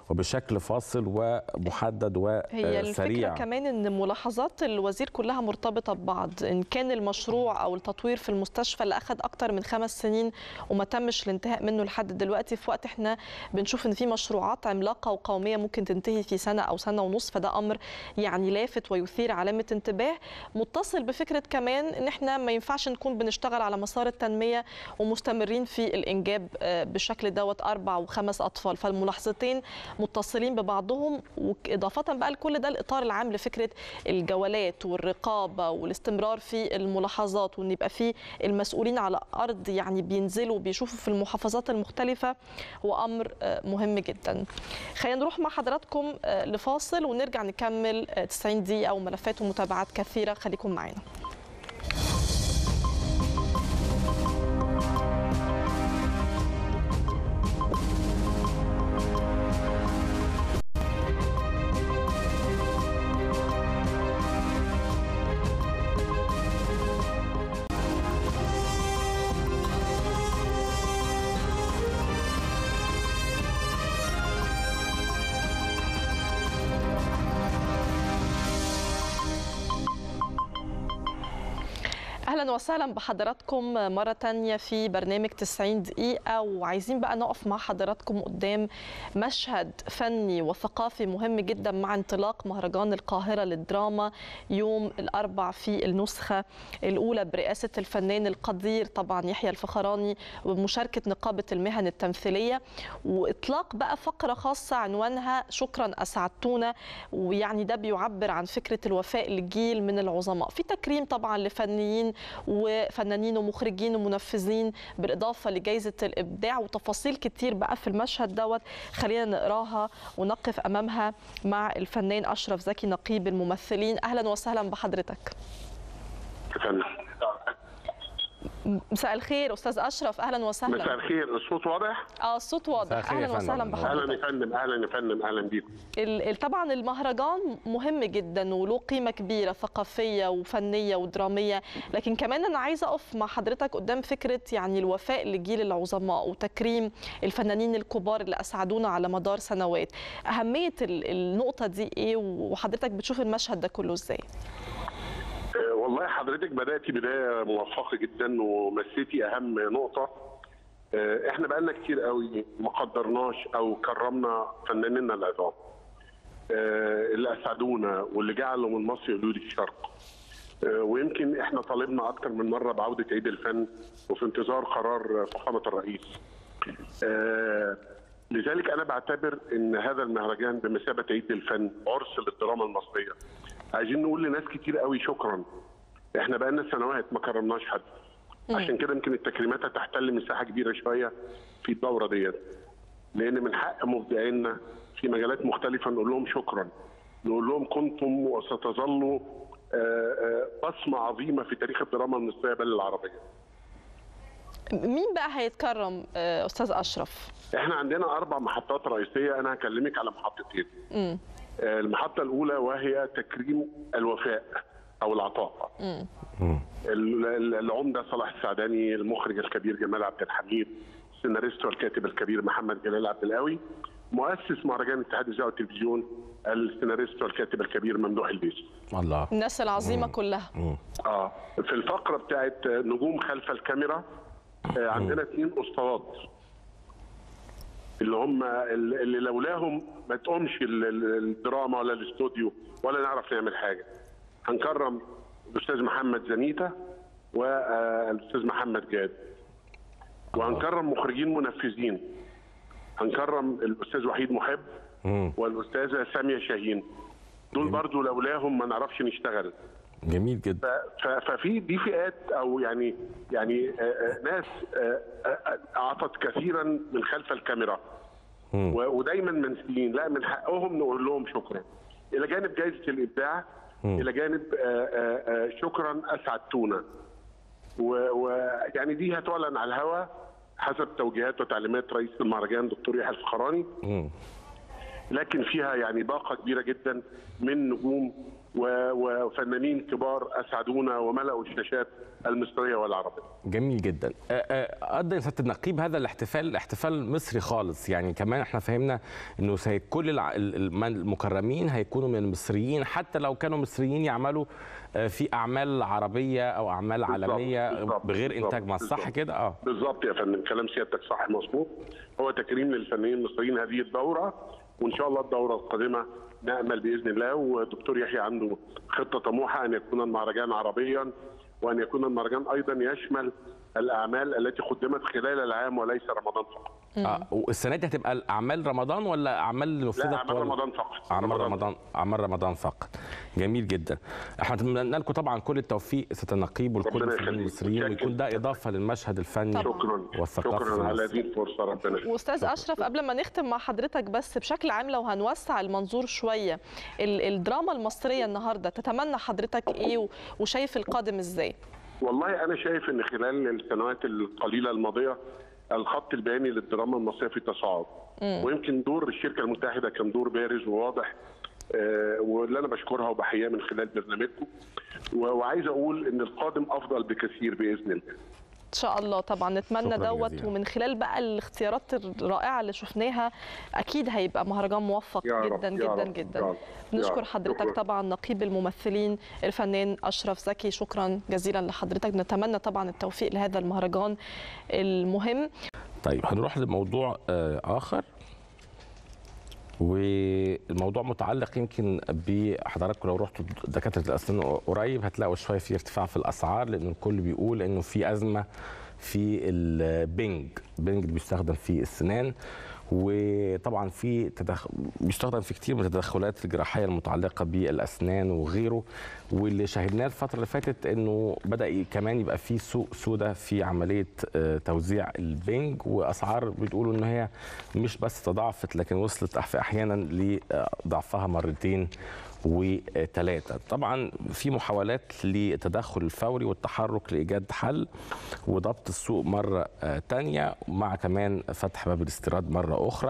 وبشكل فاصل ومحدد هي الفكرة وسريع كمان ان ملاحظات الوزير كلها مرتبطة ببعض ان كان المشروع او التطوير في المستشفى اللي اخذ اكتر من خمس سنين وما تمش الانتهاء منه لحد دلوقتي في وقت احنا بنشوف ان في مشروعات عملاقة وقومية ممكن تنتهي في سنة او سنة ونص فده امر يعني لافت ويثير علامة انتباه متصل بفكرة كمان ان احنا ما ينفعش نكون بنشتغل على مسار التنمية ومستمرين في الانجاب آه، بالشكل دوت اربع وخمس اطفال فالملاحظتين متصلين ببعضهم واضافه بقى لكل ده الاطار العام لفكره الجولات والرقابه والاستمرار في الملاحظات وان يبقى في المسؤولين على ارض يعني بينزلوا بيشوفوا في المحافظات المختلفه هو امر آه، مهم جدا. خلينا نروح مع حضراتكم آه، لفاصل ونرجع نكمل آه، 90 دقيقه وملفات ومتابعات كثيره خليكم معانا. اهلا وسهلا بحضراتكم مره تانية في برنامج 90 دقيقه وعايزين بقى نقف مع حضراتكم قدام مشهد فني وثقافي مهم جدا مع انطلاق مهرجان القاهره للدراما يوم الاربع في النسخه الاولى برئاسه الفنان القدير طبعا يحيى الفخراني وبمشاركه نقابه المهن التمثيليه واطلاق بقى فقره خاصه عنوانها شكرا اسعدتونا ويعني ده بيعبر عن فكره الوفاء لجيل من العظماء في تكريم طبعا لفنيين وفنانين ومخرجين ومنفذين بالاضافه لجائزه الابداع وتفاصيل كتير بقى في المشهد دوت خلينا نقراها ونقف امامها مع الفنان اشرف زكي نقيب الممثلين اهلا وسهلا بحضرتك مساء مساء استاذ اشرف اهلا وسهلا مساء الخير الصوت واضح؟ اه الصوت واضح اهلا وسهلا اهلا بحضرتك يا فندم اهلا يا فندم اهلا بيكم ال- ال- طبعا المهرجان مهم جدا وله قيمه كبيره ثقافيه وفنيه ودراميه لكن كمان انا عايزه اقف مع حضرتك قدام فكره يعني الوفاء لجيل العظماء وتكريم الفنانين الكبار اللي اسعدونا على مدار سنوات اهميه ال- النقطه دي ايه وحضرتك بتشوف المشهد ده كله ازاي آه، والله حضرتك بداتي بدايه موفقه جدا ومسيتي اهم نقطه آه، احنا بقالنا كتير قوي ما قدرناش او كرمنا فنانينا العظام آه، اللي اسعدونا واللي جعلوا من مصر حدود الشرق آه، ويمكن احنا طالبنا اكتر من مره بعوده عيد الفن وفي انتظار قرار فخامه الرئيس آه، لذلك انا بعتبر ان هذا المهرجان بمثابه عيد الفن عرس للدراما المصريه عايزين نقول لناس كتير قوي شكرا احنا بقالنا سنوات ما كرمناش حد عشان كده يمكن التكريمات هتحتل مساحه كبيره شويه في الدوره ديت لان من حق مبدعينا في مجالات مختلفه نقول لهم شكرا نقول لهم كنتم وستظلوا آه، آه، بصمه عظيمه في تاريخ الدراما المصريه بل العربيه مين بقى هيتكرم آه، استاذ اشرف احنا عندنا اربع محطات رئيسيه انا هكلمك على محطتين امم آه، المحطه الاولى وهي تكريم الوفاء او العطاء ال- ال- العمده صلاح السعداني المخرج الكبير جمال عبد الحميد السيناريست والكاتب الكبير محمد جلال عبد القوي مؤسس مهرجان اتحاد الاذاعه والتلفزيون السيناريست والكاتب الكبير ممدوح البيسي الله الناس العظيمه كلها اه في الفقره بتاعت نجوم خلف الكاميرا آه، عندنا اثنين اسطوات اللي هم اللي لولاهم ما تقومش ال- ال- الدراما ولا الاستوديو ولا نعرف نعمل حاجه هنكرم الاستاذ محمد زنيته والاستاذ محمد جاد وهنكرم مخرجين منفذين هنكرم الاستاذ وحيد محب والاستاذه ساميه شاهين دول برضو لولاهم ما نعرفش نشتغل جميل جدا ف- ففي دي فئات او يعني يعني آه، آه، ناس آه، آه، اعطت كثيرا من خلف الكاميرا و- ودايما منسيين لا من حقهم نقول لهم شكرا الى جانب جائزه الابداع الى جانب آه، آه، آه، شكرا اسعدتونا ويعني دي هتعلن على الهواء حسب توجيهات وتعليمات رئيس المهرجان دكتور يحيى الفخراني لكن فيها يعني باقه كبيره جدا من نجوم و- وفنانين كبار اسعدونا وملأوا الشاشات المصريه والعربيه. جميل جدا آه، آه، قدم سياده النقيب هذا الاحتفال احتفال مصري خالص يعني كمان احنا فهمنا انه سي- كل الع- ال- الم- المكرمين هيكونوا من المصريين حتى لو كانوا مصريين يعملوا آه، في اعمال عربيه او اعمال عالميه بالظبط، بغير بالظبط، انتاج مصر صح بالظبط. كده اه بالظبط يا فندم كلام سيادتك صح مظبوط هو تكريم للفنانين المصريين هذه الدوره وان شاء الله الدوره القادمه نامل باذن الله ودكتور يحيى عنده خطه طموحه ان يكون المهرجان عربيا وان يكون المهرجان ايضا يشمل الاعمال التي قدمت خلال العام وليس رمضان فقط آه. والسنه دي هتبقى الاعمال رمضان ولا اعمال مفيده لا اعمال طوال- رمضان فقط اعمال رمضان اعمال رمضان فقط جميل جدا احنا نتمنى لكم طبعا كل التوفيق سياده النقيب ولكل ربنا الفنانين يخليك. المصريين متشكر. ويكون ده اضافه للمشهد الفني شكرا والثقافي في شكرا على مصر. هذه الفرصه ربنا يخليك. واستاذ اشرف قبل ما نختم مع حضرتك بس بشكل عام لو هنوسع المنظور شويه ال- الدراما المصريه النهارده تتمنى حضرتك ايه و- وشايف القادم ازاي والله انا شايف ان خلال السنوات القليله الماضيه الخط البياني للدراما المصريه في تصاعد مم. ويمكن دور الشركه المتحده كان دور بارز وواضح آه، واللي انا بشكرها وبحييها من خلال برنامجكم و- وعايز اقول ان القادم افضل بكثير باذن الله ان شاء الله طبعا نتمنى شكراً دوت جزيلاً. ومن خلال بقى الاختيارات الرائعه اللي شفناها اكيد هيبقى مهرجان موفق يا رب، جدا يا جدا رب، جدا يا رب، يا بنشكر رب. حضرتك شكراً. طبعا نقيب الممثلين الفنان اشرف زكي شكرا جزيلا لحضرتك نتمنى طبعا التوفيق لهذا المهرجان المهم طيب هنروح لموضوع آه، اخر والموضوع متعلق يمكن بحضراتكم لو رحتوا دكاتره الاسنان قريب هتلاقوا شويه في ارتفاع في الاسعار لان الكل بيقول انه في ازمه في البنج البنج اللي بيستخدم في السنان وطبعا في تدخ... بيستخدم في كتير من التدخلات الجراحيه المتعلقه بالاسنان وغيره واللي شاهدناه الفتره اللي فاتت انه بدا ي- كمان يبقى في سوق سوداء في عمليه آه، توزيع البنج واسعار بتقولوا ان هي مش بس تضاعفت لكن وصلت أح- احيانا لضعفها مرتين وثلاثة طبعا في محاولات للتدخل الفوري والتحرك لإيجاد حل وضبط السوق مرة آه، تانية مع كمان فتح باب الاستيراد مرة أخرى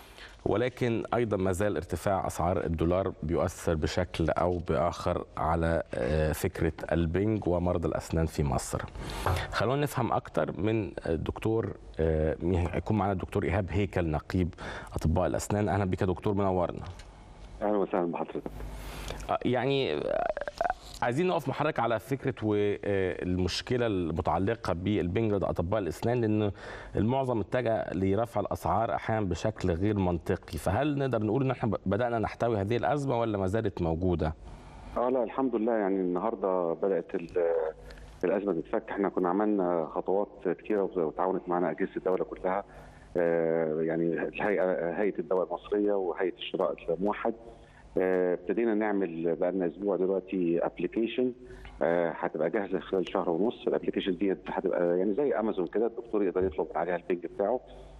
ولكن ايضا ما زال ارتفاع اسعار الدولار بيؤثر بشكل او باخر على آه، فكره البنج ومرضى الاسنان في مصر. خلونا نفهم اكتر من الدكتور آه، مين هيكون معنا الدكتور ايهاب هيكل نقيب اطباء الاسنان اهلا بك يا دكتور منورنا. اهلا وسهلا بحضرتك آه، يعني آه، عايزين نقف مع حضرتك على فكره والمشكله المتعلقه بالبنج لدى اطباء الاسنان لان المعظم اتجه لرفع الاسعار احيانا بشكل غير منطقي فهل نقدر نقول ان احنا بدانا نحتوي هذه الازمه ولا ما زالت موجوده؟ اه لا الحمد لله يعني النهارده بدات ال- الازمه تتفك احنا كنا عملنا خطوات كتيره وتعاونت معنا اجهزه الدوله كلها آه، يعني الهيئه هيئه الدواء المصريه وهيئه الشراء الموحد آه، ابتدينا نعمل بقى لنا اسبوع دلوقتي ابلكيشن هتبقى جاهزه خلال شهر ونص الابلكيشن ديت هتبقى يعني زي امازون كده الدكتور يقدر يطلب عليها البنج بتاعه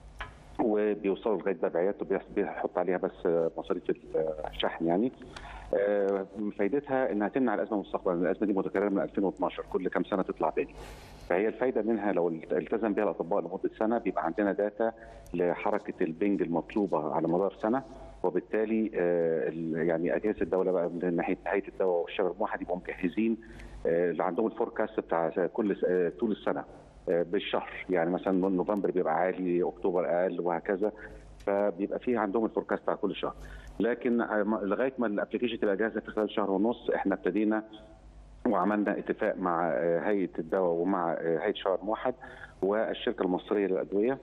وبيوصلوا لغايه باب عيادته بيح- بيحط عليها بس مصاريف الشحن يعني آه، فايدتها انها تمنع الازمه مستقبلا الازمه دي متكرره من 2012 كل كام سنه تطلع تاني فهي الفايده منها لو التزم بها الاطباء لمده سنه بيبقى عندنا داتا لحركه البنج المطلوبه على مدار سنه وبالتالي آه، ال- يعني اجهزه الدوله بقى من ناحيه هيئه الدواء والشباب الموحد يبقوا مجهزين آه، اللي عندهم الفوركاست بتاع كل س- آه، طول السنه آه، بالشهر يعني مثلا نوفمبر بيبقى عالي اكتوبر اقل وهكذا فبيبقى فيه عندهم الفوركاست بتاع كل شهر لكن آه، م- لغايه ما الابلكيشن تبقى جاهزه في خلال شهر ونص احنا ابتدينا وعملنا اتفاق مع آه، هيئه الدواء ومع آه، هيئه شهر موحد والشركه المصريه للادويه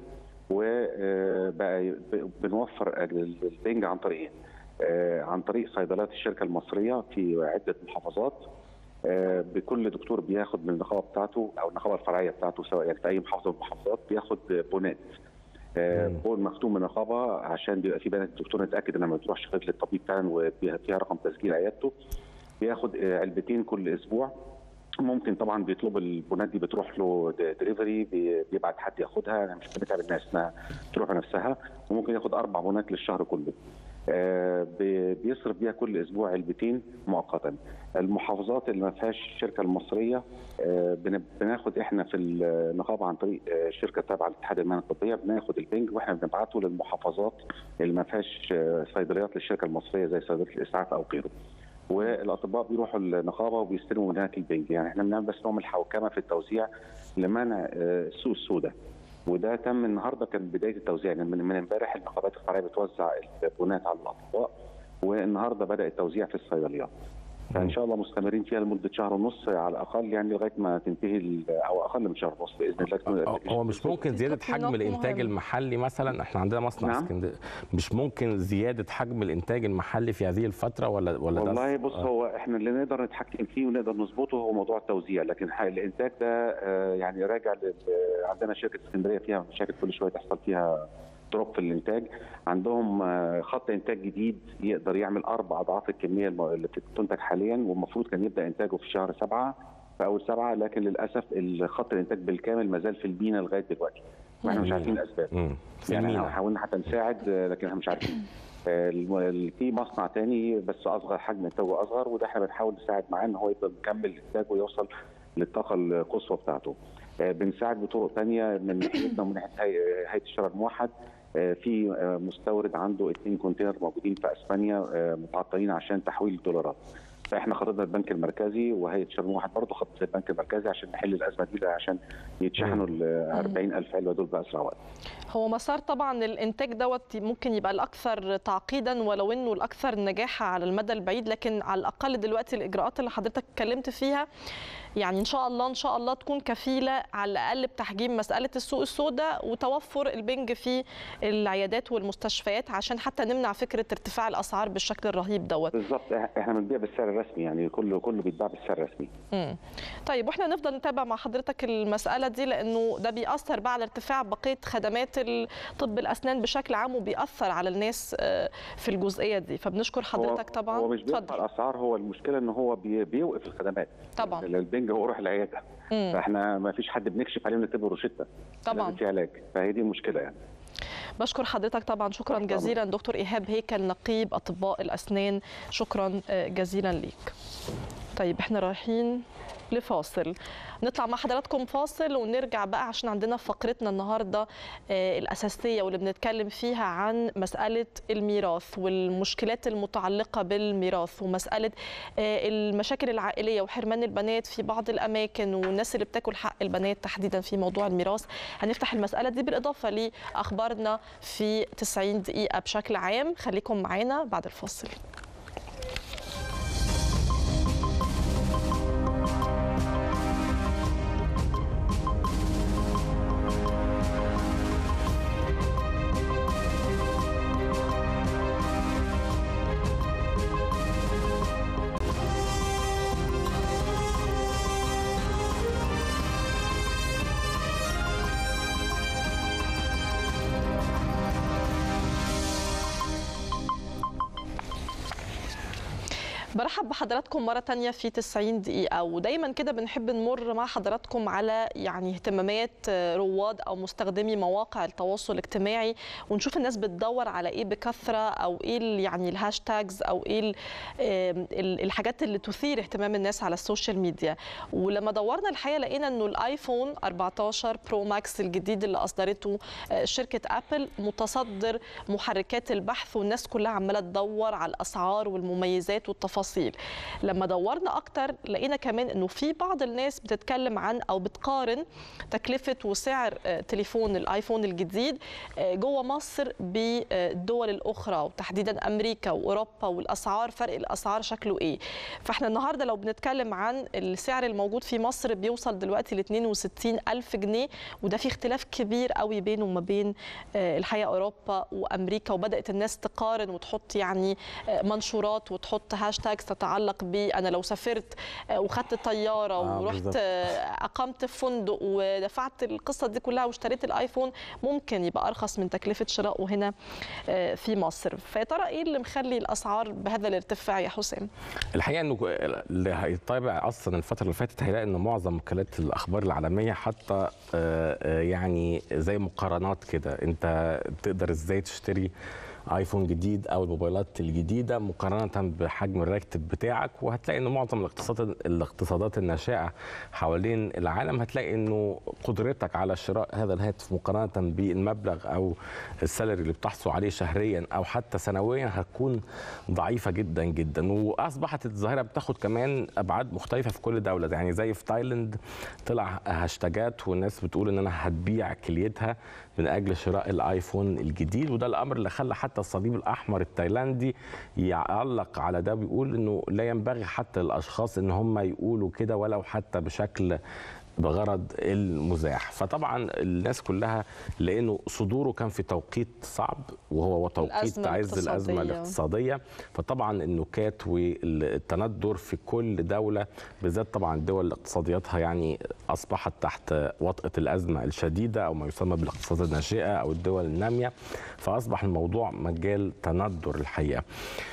وبقى بنوفر البنج عن طريقين آه، عن طريق صيدلات الشركه المصريه في عده محافظات آه، بكل دكتور بياخد من النقابه بتاعته او النقابه الفرعيه بتاعته سواء يعني في اي محافظه من المحافظات بياخد بونات آه، بون مختوم من النقابه عشان بيبقى في بيانات الدكتور نتاكد انها ما بتروحش غير للطبيب فعلا وفيها رقم تسجيل عيادته بياخد آه، علبتين كل اسبوع ممكن طبعا بيطلب البونات دي بتروح له دليفري بيبعت حد ياخدها انا مش بنتعب الناس انها تروح بنفسها وممكن ياخد اربع بونات للشهر كله آه، ب- بيصرف بيها كل اسبوع علبتين مؤقتا المحافظات اللي ما فيهاش الشركه المصريه آه، بن- بناخد احنا في النقابه عن طريق آه، شركه تابعه لاتحاد المهن الطبيه بناخد البنج واحنا بنبعته للمحافظات اللي ما فيهاش آه، صيدليات للشركه المصريه زي صيدليه الاسعاف او غيره والاطباء بيروحوا النقابه وبيستلموا من هناك البنج يعني احنا بنعمل بس نوع من الحوكمه في التوزيع لمنع آه، السوق السوداء وده تم النهارده كان بدايه التوزيع يعني من من امبارح النقابات الفرعيه بتوزع البونات على الاطباء والنهارده بدا التوزيع في الصيدليات فان شاء الله مستمرين فيها لمده شهر ونص على الاقل يعني لغايه ما تنتهي ال- او اقل من شهر ونص باذن الله تكون هو مش ممكن زياده حجم الانتاج المحلي مثلا احنا عندنا مصنع نعم. اسكندريه مش ممكن زياده حجم الانتاج المحلي في هذه الفتره ولا ولا ده والله بص آه. هو احنا اللي نقدر نتحكم فيه ونقدر نظبطه هو موضوع التوزيع لكن ح- الانتاج ده آه، يعني راجع لل- عندنا شركه اسكندريه فيها مشاكل كل شويه تحصل فيها دروب في الانتاج عندهم آه، خط انتاج جديد يقدر يعمل اربع اضعاف الكميه الم- اللي بتنتج حاليا والمفروض كان يبدا انتاجه في شهر سبعه في اول سبعه لكن للاسف الخط الانتاج بالكامل ما زال في المينا لغايه دلوقتي واحنا مش عارفين الاسباب مم. في يعني المينا. احنا حاولنا حتى نساعد آه، لكن احنا مش عارفين آه، الم- ال- في مصنع تاني بس اصغر حجم انتاجه اصغر وده احنا بنحاول نساعد معاه ان هو يفضل مكمل انتاجه ويوصل للطاقه القصوى بتاعته. آه، بنساعد بطرق تانية من ناحيتنا ومن ناحيه هي- هيئه الشراء الموحد آه، في آه، مستورد عنده اثنين كونتينر موجودين في اسبانيا آه، متعطلين عشان تحويل الدولارات. فاحنا خططنا البنك المركزي وهيئه الشراء الموحد برضه خطط البنك المركزي عشان نحل الازمه دي عشان يتشحنوا ال 40000 علبه دول باسرع وقت. هو مسار طبعا الانتاج دوت ممكن يبقى الاكثر تعقيدا ولو انه الاكثر نجاحا على المدى البعيد لكن على الاقل دلوقتي الاجراءات اللي حضرتك اتكلمت فيها يعني ان شاء الله ان شاء الله تكون كفيله على الاقل بتحجيم مساله السوق السوداء وتوفر البنج في العيادات والمستشفيات عشان حتى نمنع فكره ارتفاع الاسعار بالشكل الرهيب دوت بالظبط إح- احنا بنبيع بالسعر الرسمي يعني كله كله بيتباع بالسعر الرسمي. مم. طيب واحنا نفضل نتابع مع حضرتك المساله دي لانه ده بيأثر بقى على ارتفاع بقيه خدمات ال- طب الاسنان بشكل عام وبيأثر على الناس آه، في الجزئيه دي فبنشكر حضرتك هو طبعا هو مش بيرفع الاسعار هو المشكله ان هو بي بيوقف الخدمات طبعا البنج هو روح العياده مم. فاحنا ما فيش حد بنكشف عليه ونكتب له روشته طبعا لازم في علاج فهي دي المشكله يعني بشكر حضرتك طبعا شكرا جزيلا دكتور ايهاب هيكل نقيب اطباء الاسنان شكرا آه، جزيلا ليك طيب احنا رايحين لفاصل نطلع مع حضراتكم فاصل ونرجع بقى عشان عندنا فقرتنا النهارده آه، الاساسيه واللي بنتكلم فيها عن مساله الميراث والمشكلات المتعلقه بالميراث ومساله آه، المشاكل العائليه وحرمان البنات في بعض الاماكن والناس اللي بتاكل حق البنات تحديدا في موضوع الميراث هنفتح المساله دي بالاضافه لاخبارنا في 90 دقيقه بشكل عام خليكم معانا بعد الفاصل برحب بحضراتكم مرة تانية في 90 دقيقة ودايما كده بنحب نمر مع حضراتكم على يعني اهتمامات رواد أو مستخدمي مواقع التواصل الاجتماعي ونشوف الناس بتدور على إيه بكثرة أو إيه ال- يعني الهاشتاجز أو إيه ال- آم، ال- الحاجات اللي تثير اهتمام الناس على السوشيال ميديا ولما دورنا الحقيقة لقينا إنه الآيفون 14 برو ماكس الجديد اللي أصدرته آه، شركة أبل متصدر محركات البحث والناس كلها عمالة تدور على الأسعار والمميزات والتفاصيل لما دورنا أكتر لقينا كمان إنه في بعض الناس بتتكلم عن أو بتقارن تكلفة وسعر آه، تليفون الآيفون الجديد آه، جوه مصر بالدول الأخرى وتحديدا أمريكا وأوروبا والأسعار فرق الأسعار شكله إيه فإحنا النهاردة لو بنتكلم عن السعر الموجود في مصر بيوصل دلوقتي ل 62 ألف جنيه وده في اختلاف كبير قوي بينه وما بين آه، الحقيقة أوروبا وأمريكا وبدأت الناس تقارن وتحط يعني آه، منشورات وتحط هاشتاجز تتعلق ب أنا لو سافرت آه، وخدت طيارة آه، ورحت بالظبط. آه، أقمت في فندق ودفعت القصة دي كلها واشتريت الآيفون ممكن يبقى أرخص من تكلفة شرائه هنا آه، في مصر فيا ترى إيه اللي مخلي الأسعار بهذا الارتفاع يا حسام؟ الحقيقه انه اللي هيتابع اصلا الفتره اللي فاتت هيلاقي ان معظم وكالات الاخبار العالميه حاطه آه، آه، يعني زي مقارنات كده انت تقدر ازاي تشتري ايفون جديد او الموبايلات الجديده مقارنه بحجم الراتب بتاعك وهتلاقي ان معظم الاقتصاد الاقتصادات الناشئه حوالين العالم هتلاقي انه قدرتك على شراء هذا الهاتف مقارنه بالمبلغ او السالري اللي بتحصل عليه شهريا او حتى سنويا هتكون ضعيفه جدا جدا واصبحت الظاهره بتاخد كمان ابعاد مختلفه في كل دوله يعني زي في تايلاند طلع هاشتاجات والناس بتقول ان انا هتبيع كليتها من اجل شراء الايفون الجديد وده الامر اللي خلى حتى الصليب الاحمر التايلاندي يعلق على ده بيقول انه لا ينبغي حتى للاشخاص ان هم يقولوا كده ولو حتى بشكل بغرض المزاح فطبعا الناس كلها لانه صدوره كان في توقيت صعب وهو توقيت الأزمة عز الازمه الاقتصادية. الاقتصاديه فطبعا النكات والتندر في كل دوله بالذات طبعا الدول اللي اقتصادياتها يعني اصبحت تحت وطأة الازمه الشديده او ما يسمى بالاقتصاد الناشئه او الدول الناميه فاصبح الموضوع مجال تندر الحقيقه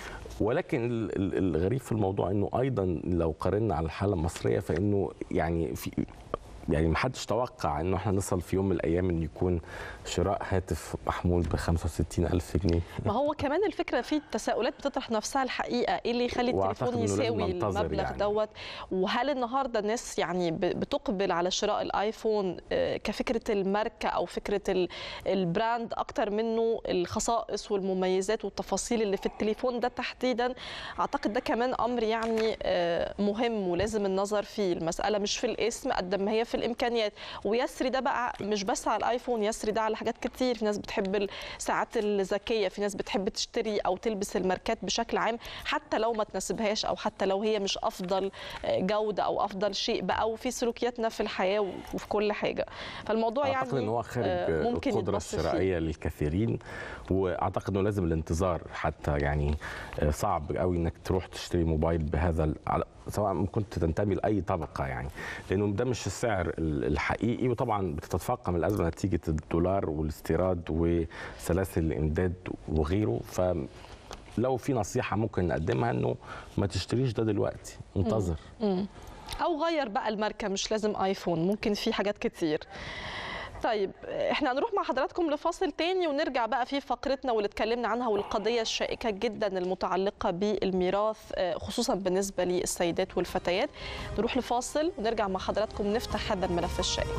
ولكن ال- ال- الغريب في الموضوع انه ايضا لو قارنا على الحاله المصريه فانه يعني في يعني محدش توقع انه احنا نصل في يوم من الايام ان يكون شراء هاتف محمول ب 65 الف جنيه ما هو كمان الفكره في تساؤلات بتطرح نفسها الحقيقه ايه اللي يخلي وأعتقد التليفون إنه لازم يساوي ننتظر المبلغ يعني. دوت وهل النهارده الناس يعني ب- بتقبل على شراء الايفون آه، كفكره الماركه او فكره ال- البراند اكتر منه الخصائص والمميزات والتفاصيل اللي في التليفون ده تحديدا اعتقد ده كمان امر يعني آه، مهم ولازم النظر فيه المساله مش في الاسم قد ما هي في الامكانيات ويسري ده بقى مش بس على الايفون يسري ده على حاجات كتير في ناس بتحب الساعات الذكيه في ناس بتحب تشتري او تلبس الماركات بشكل عام حتى لو ما تناسبهاش او حتى لو هي مش افضل آه، جوده او افضل شيء بقى وفي سلوكياتنا في الحياه وفي كل حاجه فالموضوع يعني اعتقد ان هو خارج آه، ممكن القدره يتبص فيه. الشرائيه للكثيرين واعتقد انه لازم الانتظار حتى يعني آه، صعب قوي انك تروح تشتري موبايل بهذا ال- على- سواء كنت تنتمي لاي طبقه يعني لانه ده مش السعر ال- الحقيقي وطبعا بتتفاقم الازمه نتيجه الدولار والاستيراد وسلاسل الامداد وغيره ف لو في نصيحه ممكن نقدمها انه ما تشتريش ده دلوقتي انتظر مم. او غير بقى الماركه مش لازم ايفون ممكن في حاجات كتير طيب احنا هنروح مع حضراتكم لفاصل تاني ونرجع بقى في فقرتنا واللي اتكلمنا عنها والقضيه الشائكه جدا المتعلقه بالميراث آه، خصوصا بالنسبه للسيدات والفتيات نروح لفاصل ونرجع مع حضراتكم نفتح هذا الملف الشائك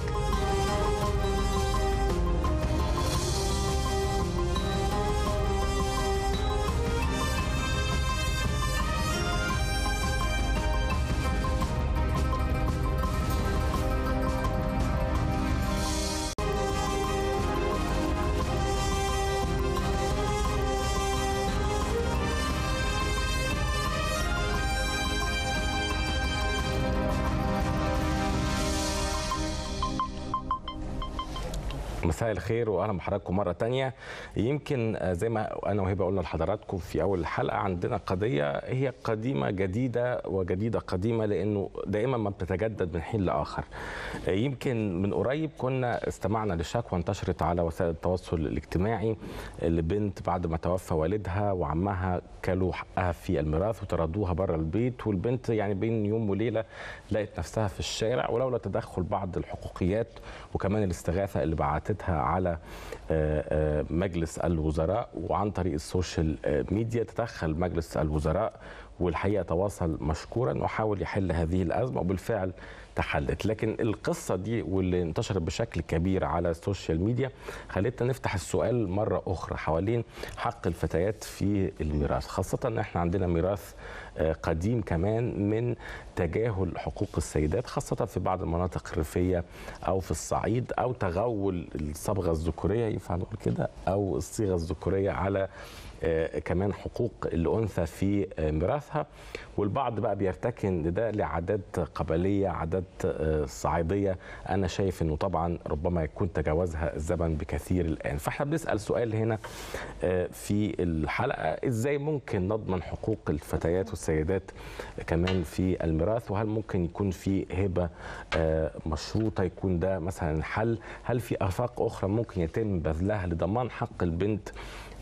مساء الخير واهلا بحضراتكم مره تانية يمكن آه، زي ما انا وهبه قلنا لحضراتكم في اول الحلقه عندنا قضيه هي قديمه جديده وجديده قديمه لانه دائما ما بتتجدد من حين لاخر آه، يمكن من قريب كنا استمعنا لشكوى انتشرت على وسائل التواصل الاجتماعي لبنت بعد ما توفى والدها وعمها كلوا حقها في الميراث وطردوها بره البيت والبنت يعني بين يوم وليله لقت نفسها في الشارع ولولا تدخل بعض الحقوقيات وكمان الاستغاثه اللي بعتتها على آه، آه، مجلس الوزراء وعن طريق السوشيال آه، ميديا تدخل مجلس الوزراء والحقيقه تواصل مشكورا وحاول يحل هذه الازمه وبالفعل تحلت لكن القصه دي واللي انتشرت بشكل كبير على السوشيال ميديا خلتنا نفتح السؤال مره اخرى حوالين حق الفتيات في الميراث خاصه ان احنا عندنا ميراث آه، قديم كمان من تجاهل حقوق السيدات خاصه في بعض المناطق الريفيه او في الصعيد او تغول الصبغه الذكوريه ينفع نقول كده او الصيغه الذكوريه على آه، كمان حقوق الانثى في آه، ميراثها والبعض بقى بيرتكن لده لعادات قبليه عادات آه، صعيديه انا شايف انه طبعا ربما يكون تجاوزها الزمن بكثير الان فاحنا بنسال سؤال هنا آه، في الحلقه ازاي ممكن نضمن حقوق الفتيات والسيدات كمان في الميراث وهل ممكن يكون في هبه آه، مشروطه يكون ده مثلا حل هل في افاق اخرى ممكن يتم بذلها لضمان حق البنت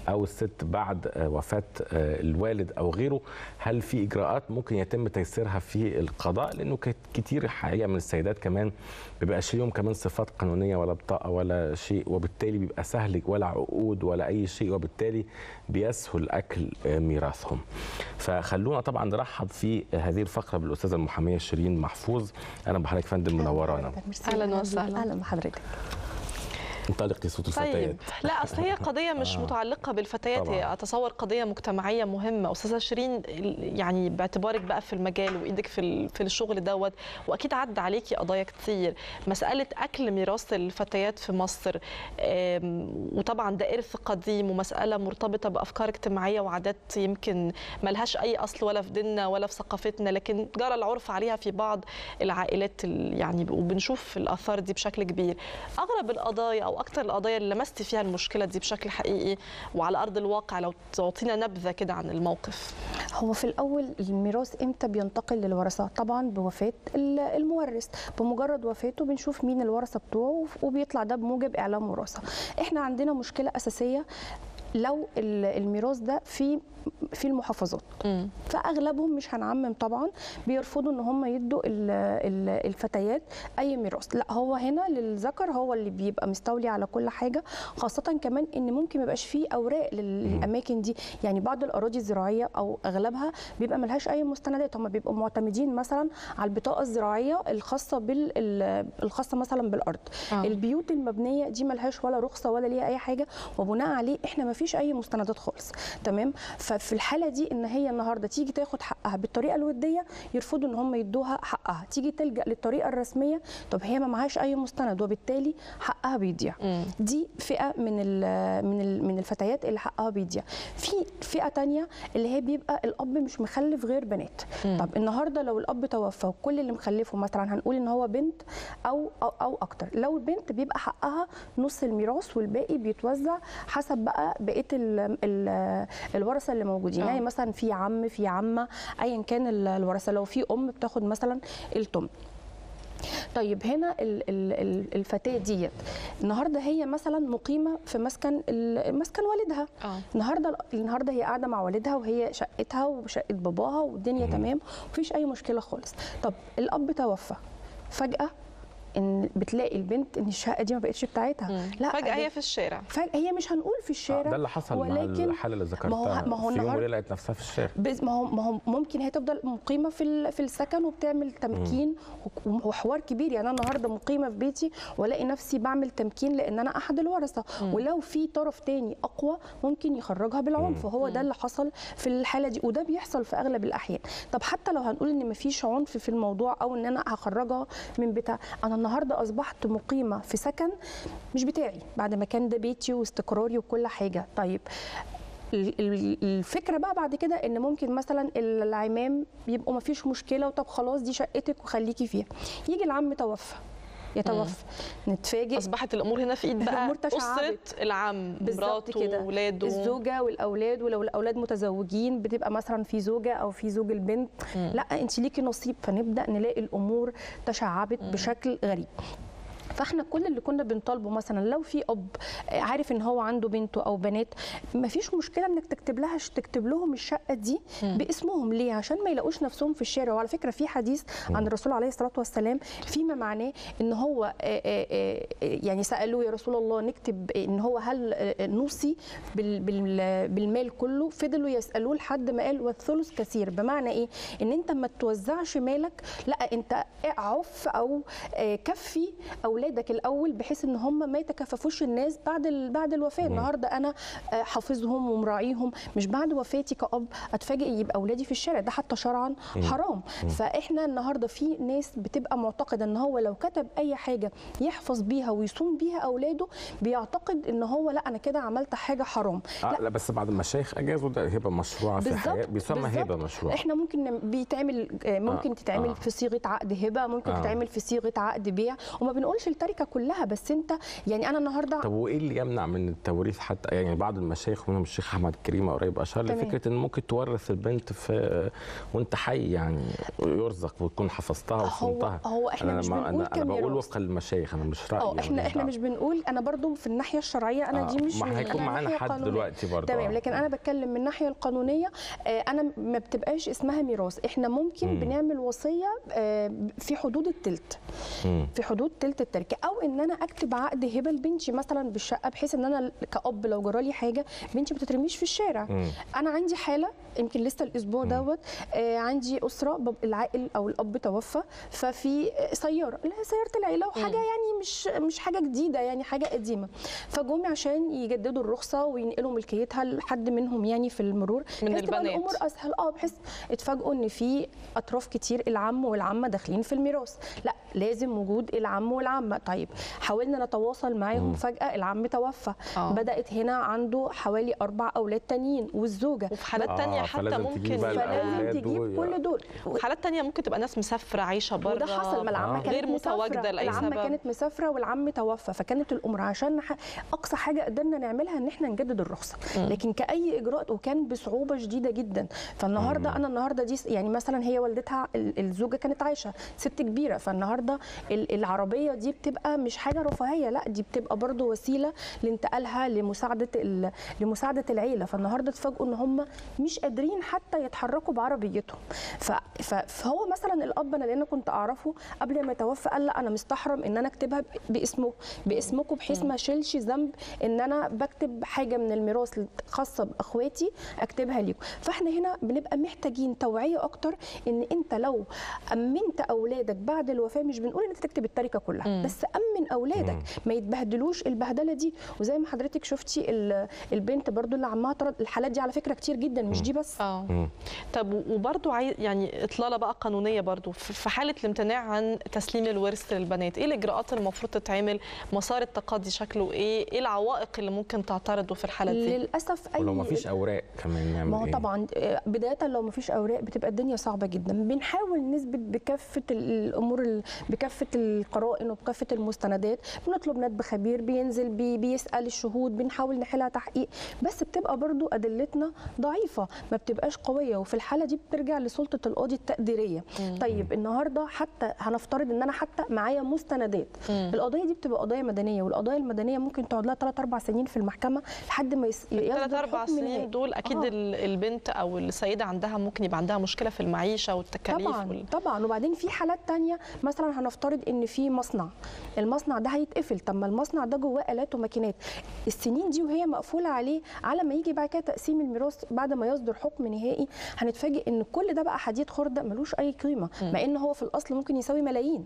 او الست بعد آه، وفاه آه، الوالد او غيره هل في اجراءات ممكن يتم تيسيرها في القضاء لانه كت- كتير حقيقه من السيدات كمان بيبقاش ليهم كمان صفات قانونيه ولا بطاقه ولا شيء وبالتالي بيبقى سهل ولا عقود ولا اي شيء وبالتالي بيسهل اكل آه، ميراثهم فخلونا طبعا نرحب في هذه الفقره بالاستاذه المحاميه شيرين محفوظ انا بحضرتك يا فندم منورانا اهلا وسهلا اهلا بحضرتك انطلقي صوت الفتيات طيب لا اصل هي قضيه مش آه. متعلقه بالفتيات طبعاً. هي اتصور قضيه مجتمعيه مهمه استاذه شيرين يعني باعتبارك بقى في المجال وايدك في ال- في الشغل دوت واكيد عدى عليكي قضايا كتير مساله اكل ميراث الفتيات في مصر آم، وطبعا ده ارث قديم ومساله مرتبطه بافكار اجتماعيه وعادات يمكن ملهاش اي اصل ولا في ديننا ولا في ثقافتنا لكن جرى العرف عليها في بعض العائلات ال- يعني وبنشوف الاثار دي بشكل كبير اغلب القضايا او اكثر القضايا اللي لمست فيها المشكله دي بشكل حقيقي وعلى ارض الواقع لو تعطينا نبذه كده عن الموقف هو في الاول الميراث امتى بينتقل للورثه طبعا بوفاه ال- المورث بمجرد وفاته بنشوف مين الورثه بتوعه وبيطلع ده بموجب اعلام وراثه احنا عندنا مشكله اساسيه لو ال- الميراث ده في في المحافظات فاغلبهم مش هنعمم طبعا بيرفضوا ان هم يدوا ال- ال- الفتيات اي ميراث لا هو هنا للذكر هو اللي بيبقى مستولي على كل حاجه خاصه كمان ان ممكن ما يبقاش فيه اوراق لل- للاماكن دي يعني بعض الاراضي الزراعيه او اغلبها بيبقى ملهاش اي مستندات هم بيبقوا معتمدين مثلا على البطاقه الزراعيه الخاصه بال ال- الخاصه مثلا بالارض آه. البيوت المبنيه دي ملهاش ولا رخصه ولا ليها اي حاجه وبناء عليه احنا ما فيش اي مستندات خالص تمام ففي الحاله دي ان هي النهارده تيجي تاخد حقها بالطريقه الوديه يرفضوا ان هم يدوها حقها تيجي تلجا للطريقه الرسميه طب هي ما معهاش اي مستند وبالتالي حقها بيضيع دي فئه من ال من ال من الفتيات اللي حقها بيضيع في فئه تانية اللي هي بيبقى الاب مش مخلف غير بنات مم. طب النهارده لو الاب توفى وكل اللي مخلفه مثلا هنقول ان هو بنت او او, أو اكتر لو البنت بيبقى حقها نص الميراث والباقي بيتوزع حسب بقى بقيه ال- ال- الورثه اللي موجودين آه. يعني مثلا في عم في عمه ايا كان ال- الورثه لو في ام بتاخد مثلا التمن طيب هنا ال- ال- ال- الفتاه ديت النهارده هي مثلا مقيمه في مسكن ال- مسكن والدها اه النهارده النهارده هي قاعده مع والدها وهي شقتها وشقه باباها والدنيا تمام مفيش اي مشكله خالص طب الاب توفى فجاه ان بتلاقي البنت ان الشقه دي ما بقتش بتاعتها لا فجاه دي- هي في الشارع فجاه هي مش هنقول في الشارع ده اللي حصل مع ولكن الحاله اللي ما هو ذكرتها ما هو في يوم النهار- وليله لقت نفسها في الشارع بز- ما هو ما هو ممكن هي تفضل مقيمه في ال- في السكن وبتعمل تمكين وك- وحوار كبير يعني انا النهارده مقيمه في بيتي والاقي نفسي بعمل تمكين لان انا احد الورثه مم. ولو في طرف تاني اقوى ممكن يخرجها بالعنف وهو ده اللي حصل في الحاله دي وده بيحصل في اغلب الاحيان طب حتى لو هنقول ان مفيش عنف في الموضوع او ان انا هخرجها من بتاع انا النهارده اصبحت مقيمه في سكن مش بتاعي بعد ما كان ده بيتي واستقراري وكل حاجه طيب ال- ال- الفكره بقى بعد كده ان ممكن مثلا العمام يبقوا ما فيش مشكله وطب خلاص دي شقتك وخليكي فيها يجي العم توفى يتوفى نتفاجئ اصبحت الامور هنا في ايد بقى الأمور تشعبت. اسره العم بالظبط مراته كده ولاده الزوجه والاولاد ولو الاولاد متزوجين بتبقى مثلا في زوجه او في زوج البنت مم. لا انت ليكي نصيب فنبدا نلاقي الامور تشعبت بشكل غريب فاحنا كل اللي كنا بنطالبه مثلا لو في اب عارف ان هو عنده بنته او بنات مفيش مشكله انك تكتب لها تكتب لهم الشقه دي مم. باسمهم ليه عشان ما يلاقوش نفسهم في الشارع وعلى فكره في حديث عن الرسول عليه الصلاه والسلام فيما معناه ان هو آه، آه، آه، يعني سالوه يا رسول الله نكتب ان هو هل آه، نوصي بال- بال- بالمال كله فضلوا يسالوه لحد ما قال والثلث كثير بمعنى ايه ان انت ما توزعش مالك لا انت عف او آه، كفي اولادك الاول بحيث ان هم ما يتكففوش الناس بعد ال- بعد الوفاه مم. النهارده انا آه، حافظهم ومراعيهم مش بعد وفاتي كاب اتفاجئ يبقى اولادي في الشارع ده حتى شرعا مم. حرام مم. فاحنا النهارده في ناس بتبقى معتقده ان هو لو كتب اي حاجه يحفظ بيها ويصوم بيها اولاده بيعتقد ان هو لا انا كده عملت حاجه حرام آه لا بس بعد ما الشيخ اجازوا ده هبه مشروعه في الحياه بيسمى بالظبط. هبه مشروعه احنا ممكن نم- بيتعمل آه، ممكن آه، تتعمل آه. في صيغه عقد هبه ممكن آه. تتعمل في صيغه عقد بيع وما بنقولش التركه كلها بس انت يعني انا النهارده طب وايه اللي يمنع من التوريث حتى يعني بعض المشايخ منهم الشيخ احمد كريم قريب اشار تمام. لفكره ان ممكن تورث البنت في وانت حي يعني يرزق وتكون حفظتها وصنتها هو إحنا أنا مش لما- بنقول انا, أنا بقول كميراث. وفقا للمشايخ انا مش رايي اه احنا ماليش احنا دعوة. مش بنقول انا برضو في الناحيه الشرعيه انا آه، دي مش ما من هيكون معانا الناحية حد القانونية. دلوقتي برضو، تمام آه. لكن انا بتكلم من الناحيه القانونيه آه، انا ما بتبقاش اسمها ميراث احنا ممكن مم. بنعمل وصيه آه، في حدود التلت مم. في حدود تلت التركه او ان انا اكتب عقد هبه لبنتي مثلا بالشقه بحيث ان انا كاب لو جرالي حاجه بنتي ما تترميش في الشارع مم. انا عندي حاله يمكن لسه الاسبوع دوت آه عندي اسره باب العائل او الاب توفى ففي آه، سياره اللي هي سياره العيله وحاجه يعني مش مش حاجه جديده يعني حاجه قديمه فجم عشان يجددوا الرخصه وينقلوا ملكيتها لحد منهم يعني في المرور من بحيث تبقى البنات. الامور اسهل اه بحيث اتفاجئوا ان في اطراف كتير العم والعمه داخلين في الميراث لا لازم وجود العم والعمه طيب حاولنا نتواصل معاهم مم. فجاه العم توفى آه. بدات هنا عنده حوالي اربع اولاد تانيين والزوجه وفي حالات بد- تانية حتى فلازم ممكن تجيب بقى فلازم الأولاد تجيب و- كل دول وفي حالات تانية ممكن تبقى ناس مسافرة عايشة بره وده حصل ما العمه كانت غير متواجدة مسافرة. لأي العمه سبب كانت مسافره والعم توفى فكانت الامور عشان نح... اقصى حاجه قدرنا نعملها ان احنا نجدد الرخصه مم. لكن كاي اجراء وكان بصعوبه شديده جدا فالنهارده انا النهارده دي يعني مثلا هي والدتها ال- الزوجه كانت عايشه ست كبيره فالنهارده ال- العربيه دي بتبقى مش حاجه رفاهيه لا دي بتبقى برضو وسيله لانتقالها لمساعده ال... لمساعده العيله فالنهارده اتفاجئوا ان هم مش قادرين حتى يتحركوا بعربيتهم ف... ف... فهو مثلا الاب انا لان كنت اعرفه قبل ما يتوفى قال لا انا مستحرم ان انا اكتبها ب- باسمه باسمكم بحيث ما اشيلش ذنب ان انا بكتب حاجه من الميراث خاصه باخواتي اكتبها ليكم فاحنا هنا بنبقى محتاجين توعيه اكتر ان انت لو امنت اولادك بعد الوفاه مش بنقول ان انت تكتب التركه كلها مم. بس امن اولادك مم. ما يتبهدلوش البهدله دي وزي ما حضرتك شفتي ال- البنت برضو اللي عمها طرد الحالات دي على فكره كتير جدا مش دي بس اه طب وبرضو عاي... يعني اطلاله بقى قانونيه برضو في في حاله الامتناع عن تسليم الورث للبنات ايه الاجراءات المفروض تتعمل مسار التقاضي شكله ايه ايه العوائق اللي ممكن تعترضه في الحالات دي للاسف اي ولو ما فيش اوراق كمان نعمل ما هو ايه طبعا آه، بدايه لو ما فيش اوراق بتبقى الدنيا صعبه جدا بنحاول نثبت بكافه ال- الامور ال- بكافه القرائن وبكافه المستندات بنطلب ندب خبير بينزل بي بيسال الشهود بنحاول نحلها تحقيق بس بتبقى برضو ادلتنا ضعيفه ما بتبقاش قويه وفي الحاله دي بترجع لسلطه القاضي التقديريه طيب النهارده حتى هنفترض ان انا حتى معايا مستندات مم. القضيه دي بتبقى قضيه مدنيه والقضايا المدنيه ممكن تقعد لها 3 4 سنين في المحكمه لحد ما يس... ثلاث يصدر اربع حكم نهائي. سنين دول اكيد آه. ال- البنت او السيده عندها ممكن يبقى عندها مشكله في المعيشه والتكاليف طبعا وال... طبعا وبعدين في حالات تانية مثلا هنفترض ان في مصنع المصنع ده هيتقفل طب ما المصنع ده جواه الات وماكينات السنين دي وهي مقفوله عليه على ما يجي بعد كده تقسيم الميراث بعد ما يصدر حكم نهائي هنتفاجئ ان كل ده بقى حديد خرده ملوش اي قيمه مم. مع ان هو في الاصل ممكن يساوي ملايين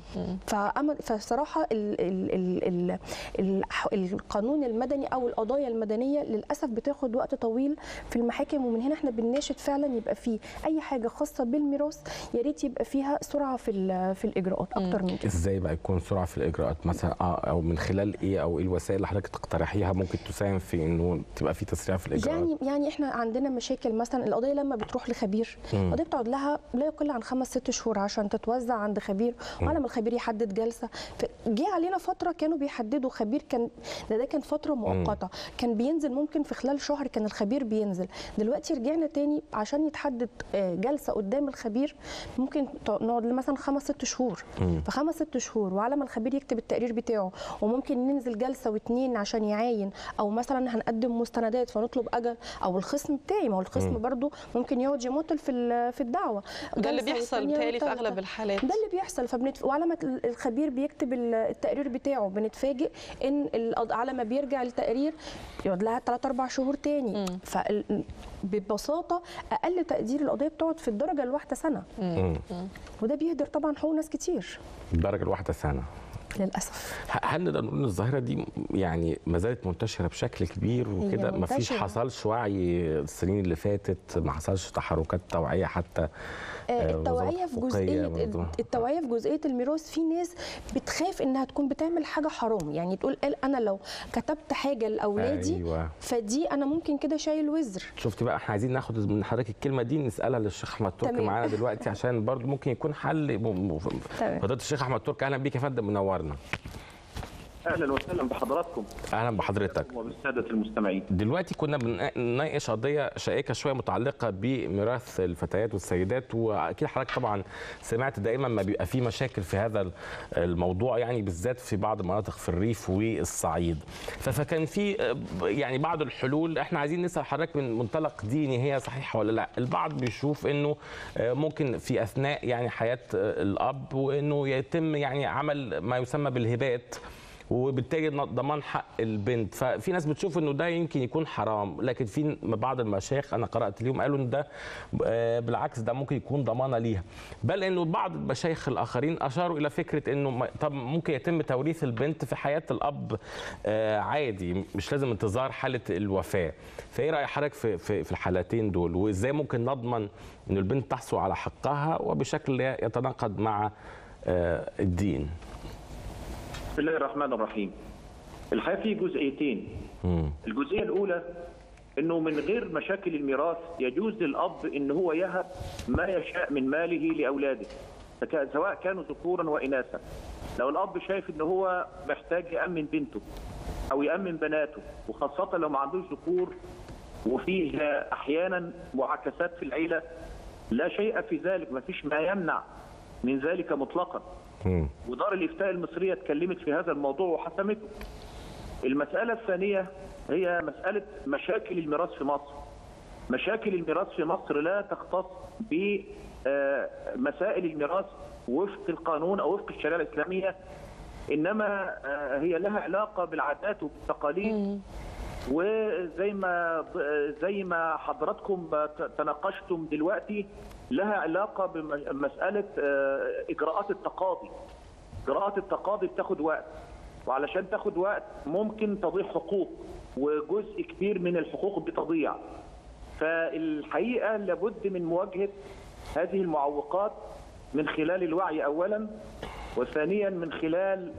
فأمل فصراحة ال ال ال ال ال القانون المدني أو القضايا المدنية للأسف بتاخد وقت طويل في المحاكم ومن هنا احنا بنناشد فعلا يبقى فيه أي حاجة خاصة بالميراث يا ريت يبقى فيها سرعة في ال- في الإجراءات أكتر من كده ازاي بقى يكون سرعه في الاجراءات مثلا اه او من خلال ايه او ايه الوسائل اللي حضرتك تقترحيها ممكن تساهم في انه تبقى في تسريع في الاجراءات يعني يعني احنا عندنا مشاكل مثلا القضيه لما بتروح لخبير مم. القضيه بتقعد لها لا يقل عن خمس ست شهور عشان تتوزع عند خبير مم. وعلى ما الخبير يحدد جلسه جه علينا فتره كانوا بيحددوا خبير كان ده ده كان فتره مؤقته كان بينزل ممكن في خلال شهر كان الخبير بينزل دلوقتي رجعنا تاني عشان يتحدد آه، جلسه قدام الخبير ممكن ت- نقعد مثلا خمس ست شهور مم. فخمس ست شهور وعلى ما الخبير يكتب التقرير بتاعه وممكن ننزل جلسه واتنين عشان يعاين او مثلا هنقدم مستندات فنطلب اجل او الخصم بتاعي ما هو الخصم مم. برضو ممكن يقعد يمطل في ال- في الدعوه ده اللي جلسة بيحصل والتانية بتهيألي في والتالتة. اغلب الحالات ده اللي بيحصل فبنت... وعلى ما ال- الخبير بيكتب ال- التقرير بتاعه بنتفاجئ ان القض- على ما بيرجع التقرير يقعد لها 3 4 شهور تاني فال... ببساطه اقل تقدير القضيه بتقعد في الدرجه الواحده سنه مم. وده بيهدر طبعا حقوق ناس كتير الدرجه الواحده سنه للاسف ه- هل نقدر نقول ان الظاهره دي يعني ما زالت منتشره بشكل كبير وكده ما فيش منتشرة. حصلش وعي السنين اللي فاتت ما حصلش تحركات توعيه حتى آه، آه، التوعيه في وزارة جزئيه الفقهية برضو. التوعيه في جزئيه الميراث في ناس بتخاف انها تكون بتعمل حاجه حرام يعني تقول قال انا لو كتبت حاجه لاولادي ايوه فدي انا ممكن كده شايل وزر شفتي بقى احنا عايزين ناخد من حضرتك الكلمه دي نسالها للشيخ احمد تركي تمام. معانا دلوقتي عشان برضو ممكن يكون حل م- م- تمام. فضيله الشيخ احمد تركي اهلا بيك يا فندم منورنا منورنا اهلا وسهلا بحضراتكم اهلا بحضرتك وبالساده المستمعين دلوقتي كنا بنناقش قضيه شائكه شويه متعلقه بميراث الفتيات والسيدات واكيد حضرتك طبعا سمعت دائما ما بيبقى في مشاكل في هذا الموضوع يعني بالذات في بعض المناطق في الريف والصعيد فكان في يعني بعض الحلول احنا عايزين نسال حضرتك من منطلق ديني هي صحيحه ولا لا البعض بيشوف انه ممكن في اثناء يعني حياه الاب وانه يتم يعني عمل ما يسمى بالهبات وبالتالي ضمان حق البنت ففي ناس بتشوف انه ده يمكن يكون حرام لكن في بعض المشايخ انا قرات اليوم قالوا ان ده بالعكس ده ممكن يكون ضمانه ليها بل انه بعض المشايخ الاخرين اشاروا الى فكره انه طب ممكن يتم توريث البنت في حياه الاب عادي مش لازم انتظار حاله الوفاه فايه راي حضرتك في في الحالتين دول وازاي ممكن نضمن ان البنت تحصل على حقها وبشكل يتناقض مع الدين بسم الله الرحمن الرحيم الحقيقه في جزئيتين مم. الجزئيه الاولى انه من غير مشاكل الميراث يجوز للاب ان هو يهب ما يشاء من ماله لاولاده سواء كانوا ذكورا واناثا لو الاب شايف ان هو محتاج يامن بنته او يامن بناته وخاصه لو ما عندوش ذكور وفيه احيانا معاكسات في العيله لا شيء في ذلك ما فيش ما يمنع من ذلك مطلقا ودار الافتاء المصريه اتكلمت في هذا الموضوع وحسمته. المساله الثانيه هي مساله مشاكل الميراث في مصر. مشاكل الميراث في مصر لا تختص بمسائل الميراث وفق القانون او وفق الشريعه الاسلاميه انما هي لها علاقه بالعادات والتقاليد وزي ما زي ما حضراتكم تناقشتم دلوقتي لها علاقه بمساله اجراءات التقاضي. اجراءات التقاضي بتاخد وقت وعلشان تاخد وقت ممكن تضيع حقوق وجزء كبير من الحقوق بتضيع. فالحقيقه لابد من مواجهه هذه المعوقات من خلال الوعي اولا وثانيا من خلال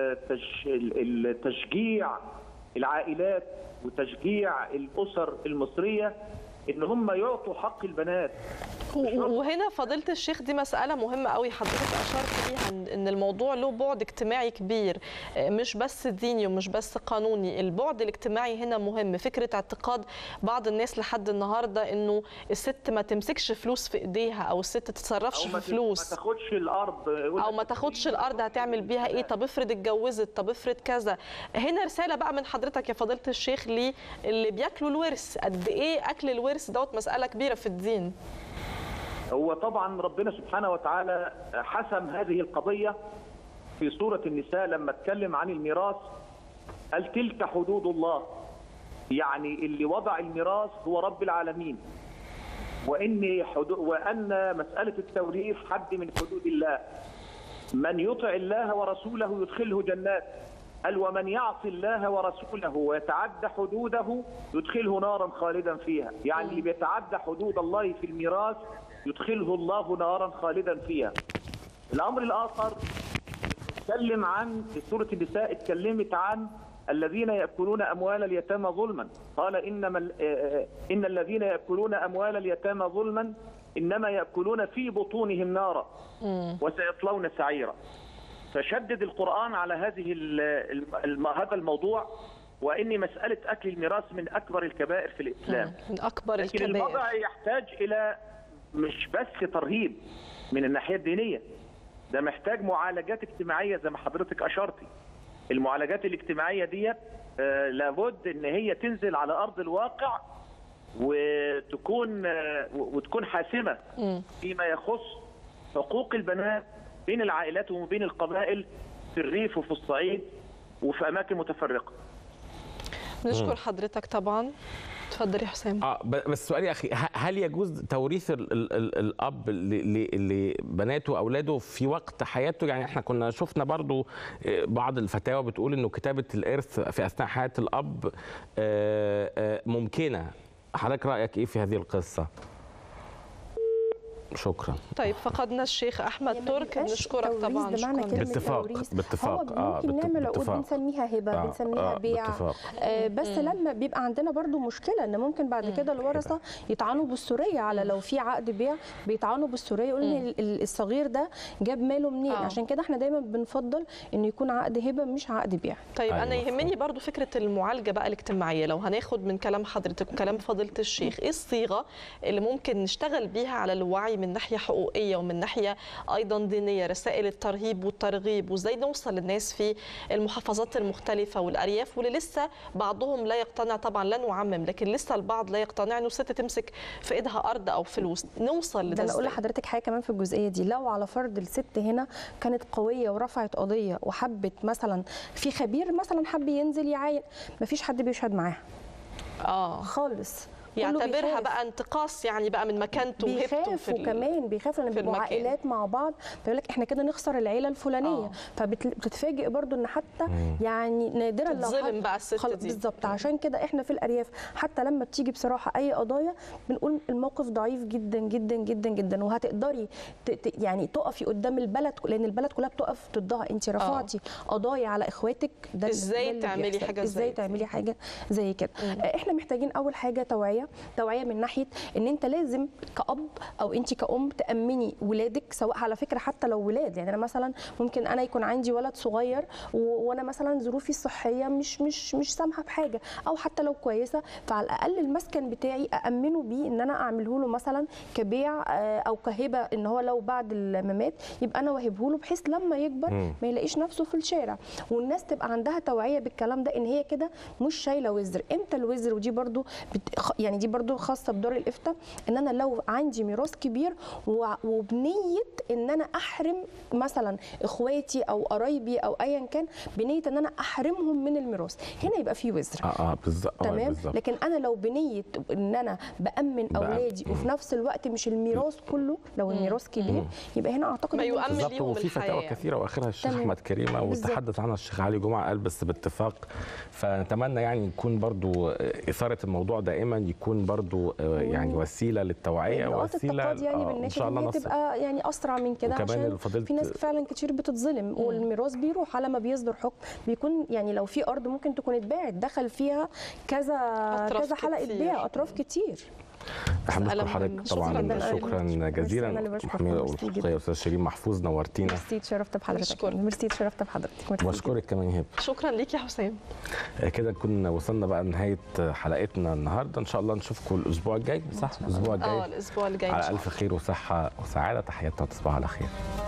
تشجيع العائلات وتشجيع الاسر المصريه ان هم يعطوا حق البنات وهنا فضيله الشيخ دي مساله مهمه قوي حضرتك اشرت ليها ان الموضوع له بعد اجتماعي كبير مش بس ديني ومش بس قانوني البعد الاجتماعي هنا مهم فكره اعتقاد بعض الناس لحد النهارده انه الست ما تمسكش فلوس في ايديها او الست تتصرفش في فلوس ما تاخدش الارض او ما تاخدش الارض هتعمل بيها ايه طب افرض اتجوزت طب افرض كذا هنا رساله بقى من حضرتك يا فضيله الشيخ اللي بياكلوا الورث قد ايه اكل الورث دوت مساله كبيره في الدين هو طبعا ربنا سبحانه وتعالى حسم هذه القضية في سورة النساء لما اتكلم عن الميراث قال تلك حدود الله يعني اللي وضع الميراث هو رب العالمين وإن حدود وأن مسألة التوريث حد من حدود الله من يطع الله ورسوله يدخله جنات قال ومن يعص الله ورسوله ويتعدى حدوده يدخله نارا خالدا فيها يعني اللي بيتعدى حدود الله في الميراث يدخله الله نارا خالدا فيها الامر الاخر اتكلم عن في سوره النساء اتكلمت عن الذين ياكلون اموال اليتامى ظلما قال انما ان الذين ياكلون اموال اليتامى ظلما انما ياكلون في بطونهم نارا وسيصلون سعيرا فشدد القران على هذه هذا الموضوع وان مساله اكل الميراث من اكبر الكبائر في الاسلام من اكبر لكن الكبائر الوضع يحتاج الى مش بس ترهيب من الناحيه الدينيه ده محتاج معالجات اجتماعيه زي ما حضرتك اشرتي المعالجات الاجتماعيه ديت آه لابد ان هي تنزل على ارض الواقع وتكون آه وتكون حاسمه فيما يخص حقوق البنات بين العائلات وبين القبائل في الريف وفي الصعيد وفي اماكن متفرقه نشكر حضرتك طبعا اتفضل يا حسام اه بس سؤال يا اخي هل يجوز توريث ال ال ال الاب لبناته واولاده في وقت حياته يعني احنا كنا شفنا برضو بعض الفتاوى بتقول انه كتابه الارث في اثناء حياه الاب ممكنه حضرتك رايك ايه في هذه القصه شكرا طيب فقدنا الشيخ احمد ترك يبقاش بنشكرك توريث طبعا بمعنى شكراً. كلمة باتفاق- توريث. باتفاق. هو آه، ممكن بات- نعمل عقود باتفاق. بنسميها هبه آه، بنسميها آه، بيع باتفاق. آه بس مم. لما بيبقى عندنا برضو مشكله ان ممكن بعد كده الورثه يطعنوا بالسوريه على لو في عقد بيع بيطعنوا بالسوريه يقول ان ال- ال- الصغير ده جاب ماله منين آه. عشان كده احنا دايما بنفضل انه يكون عقد هبه مش عقد بيع طيب أيوة، انا مفهوم. يهمني برضو فكره المعالجه بقى الاجتماعيه لو هناخد من كلام حضرتك وكلام فضيله الشيخ ايه الصيغه اللي ممكن نشتغل بيها على الوعي من ناحيه حقوقيه ومن ناحيه ايضا دينيه رسائل الترهيب والترغيب وازاي نوصل للناس في المحافظات المختلفه والارياف واللي لسه بعضهم لا يقتنع طبعا لا نعمم لكن لسه البعض لا يقتنع انه الست تمسك في ايدها ارض او فلوس نوصل لده ده انا اقول إزاي؟ لحضرتك حاجه كمان في الجزئيه دي لو على فرض الست هنا كانت قويه ورفعت قضيه وحبت مثلا في خبير مثلا حب ينزل يعاين مفيش حد بيشهد معاها اه خالص كله يعتبرها بيخاف. بقى انتقاص يعني بقى من مكانته وهيبته في بيخافوا ال- كمان بيخافوا لان في بيبقوا المكان. عائلات مع بعض فيقول لك احنا كده نخسر العيله الفلانيه آه. فبتتفاجئ برضو ان حتى يعني نادرا لو تتظلم حد- بقى الست خل- دي. بالظبط عشان كده احنا في الارياف حتى لما بتيجي بصراحه اي قضايا بنقول الموقف ضعيف جدا جدا جدا جدا وهتقدري ت- ت- يعني تقفي قدام البلد لان البلد كلها بتقف ضدها انت رفعتي قضايا على اخواتك ده إزاي ده اللي تعملي بيحصل. حاجة ازاي زي كده؟ تعملي حاجه زي كده احنا محتاجين اول حاجه توعيه توعيه من ناحيه ان انت لازم كاب او انت كأم تامني ولادك سواء على فكره حتى لو ولاد يعني انا مثلا ممكن انا يكون عندي ولد صغير و- وانا مثلا ظروفي الصحيه مش مش مش سامحه بحاجه او حتى لو كويسه فعلى الاقل المسكن بتاعي اامنه بيه ان انا اعمله له مثلا كبيع آه، او كهبه ان هو لو بعد الممات يبقى انا واهبه له بحيث لما يكبر مم. ما يلاقيش نفسه في الشارع والناس تبقى عندها توعيه بالكلام ده ان هي كده مش شايله وزر امتى الوزر ودي برضو بت... خ- يعني دي برضو خاصه بدار الافتاء ان انا لو عندي ميراث كبير و... وبنيه ان انا احرم مثلا اخواتي او قرايبي او ايا كان بنيه ان انا احرمهم من الميراث هنا يبقى في وزر اه اه بالظبط آه، تمام بالظبط. لكن انا لو بنيه ان انا بامن بأم- اولادي وفي نفس الوقت مش الميراث كله لو الميراث كبير يبقى هنا اعتقد إن ده- بالظبط وفي فتاوى كثيره واخرها الشيخ تمام. احمد كريمه بالظبط. وتحدث عنها الشيخ علي جمعه قال بس باتفاق فنتمنى يعني يكون برضو اثاره الموضوع دائما يكون برضو آه، يعني وسيله للتوعيه نقاط وسيله التقاضي يعني آه، ان بالناحيه شاء الله ان هي نصل تبقى يعني اسرع من كده وكمان عشان الفضيلة- في ناس فعلا كتير بتتظلم والميراث بيروح على ما بيصدر حكم بيكون يعني لو في ارض ممكن تكون اتباعت دخل فيها كذا أطراف كذا حلقه كتير. بيع اطراف كتير احنا مسألة بنشكر مهمة. حضرتك شكراً طبعا جداً. شكرا أنا جزيلا اللي بشكرك. محميه ميرسي والخصوصيه جداً. استاذ شيرين محفوظ نورتينا ميرسي اتشرفت بحضرتك ميرسي اتشرفت بحضرتك ميرسي واشكرك كمان هبه شكرا ليك يا حسام آه، كده نكون وصلنا بقى لنهايه حلقتنا النهارده ان شاء الله نشوفكم الاسبوع الجاي صح الاسبوع الجاي اه الاسبوع الجاي إن على شاء الف خير وصحه وسعاده تحياتنا وتصبحوا على خير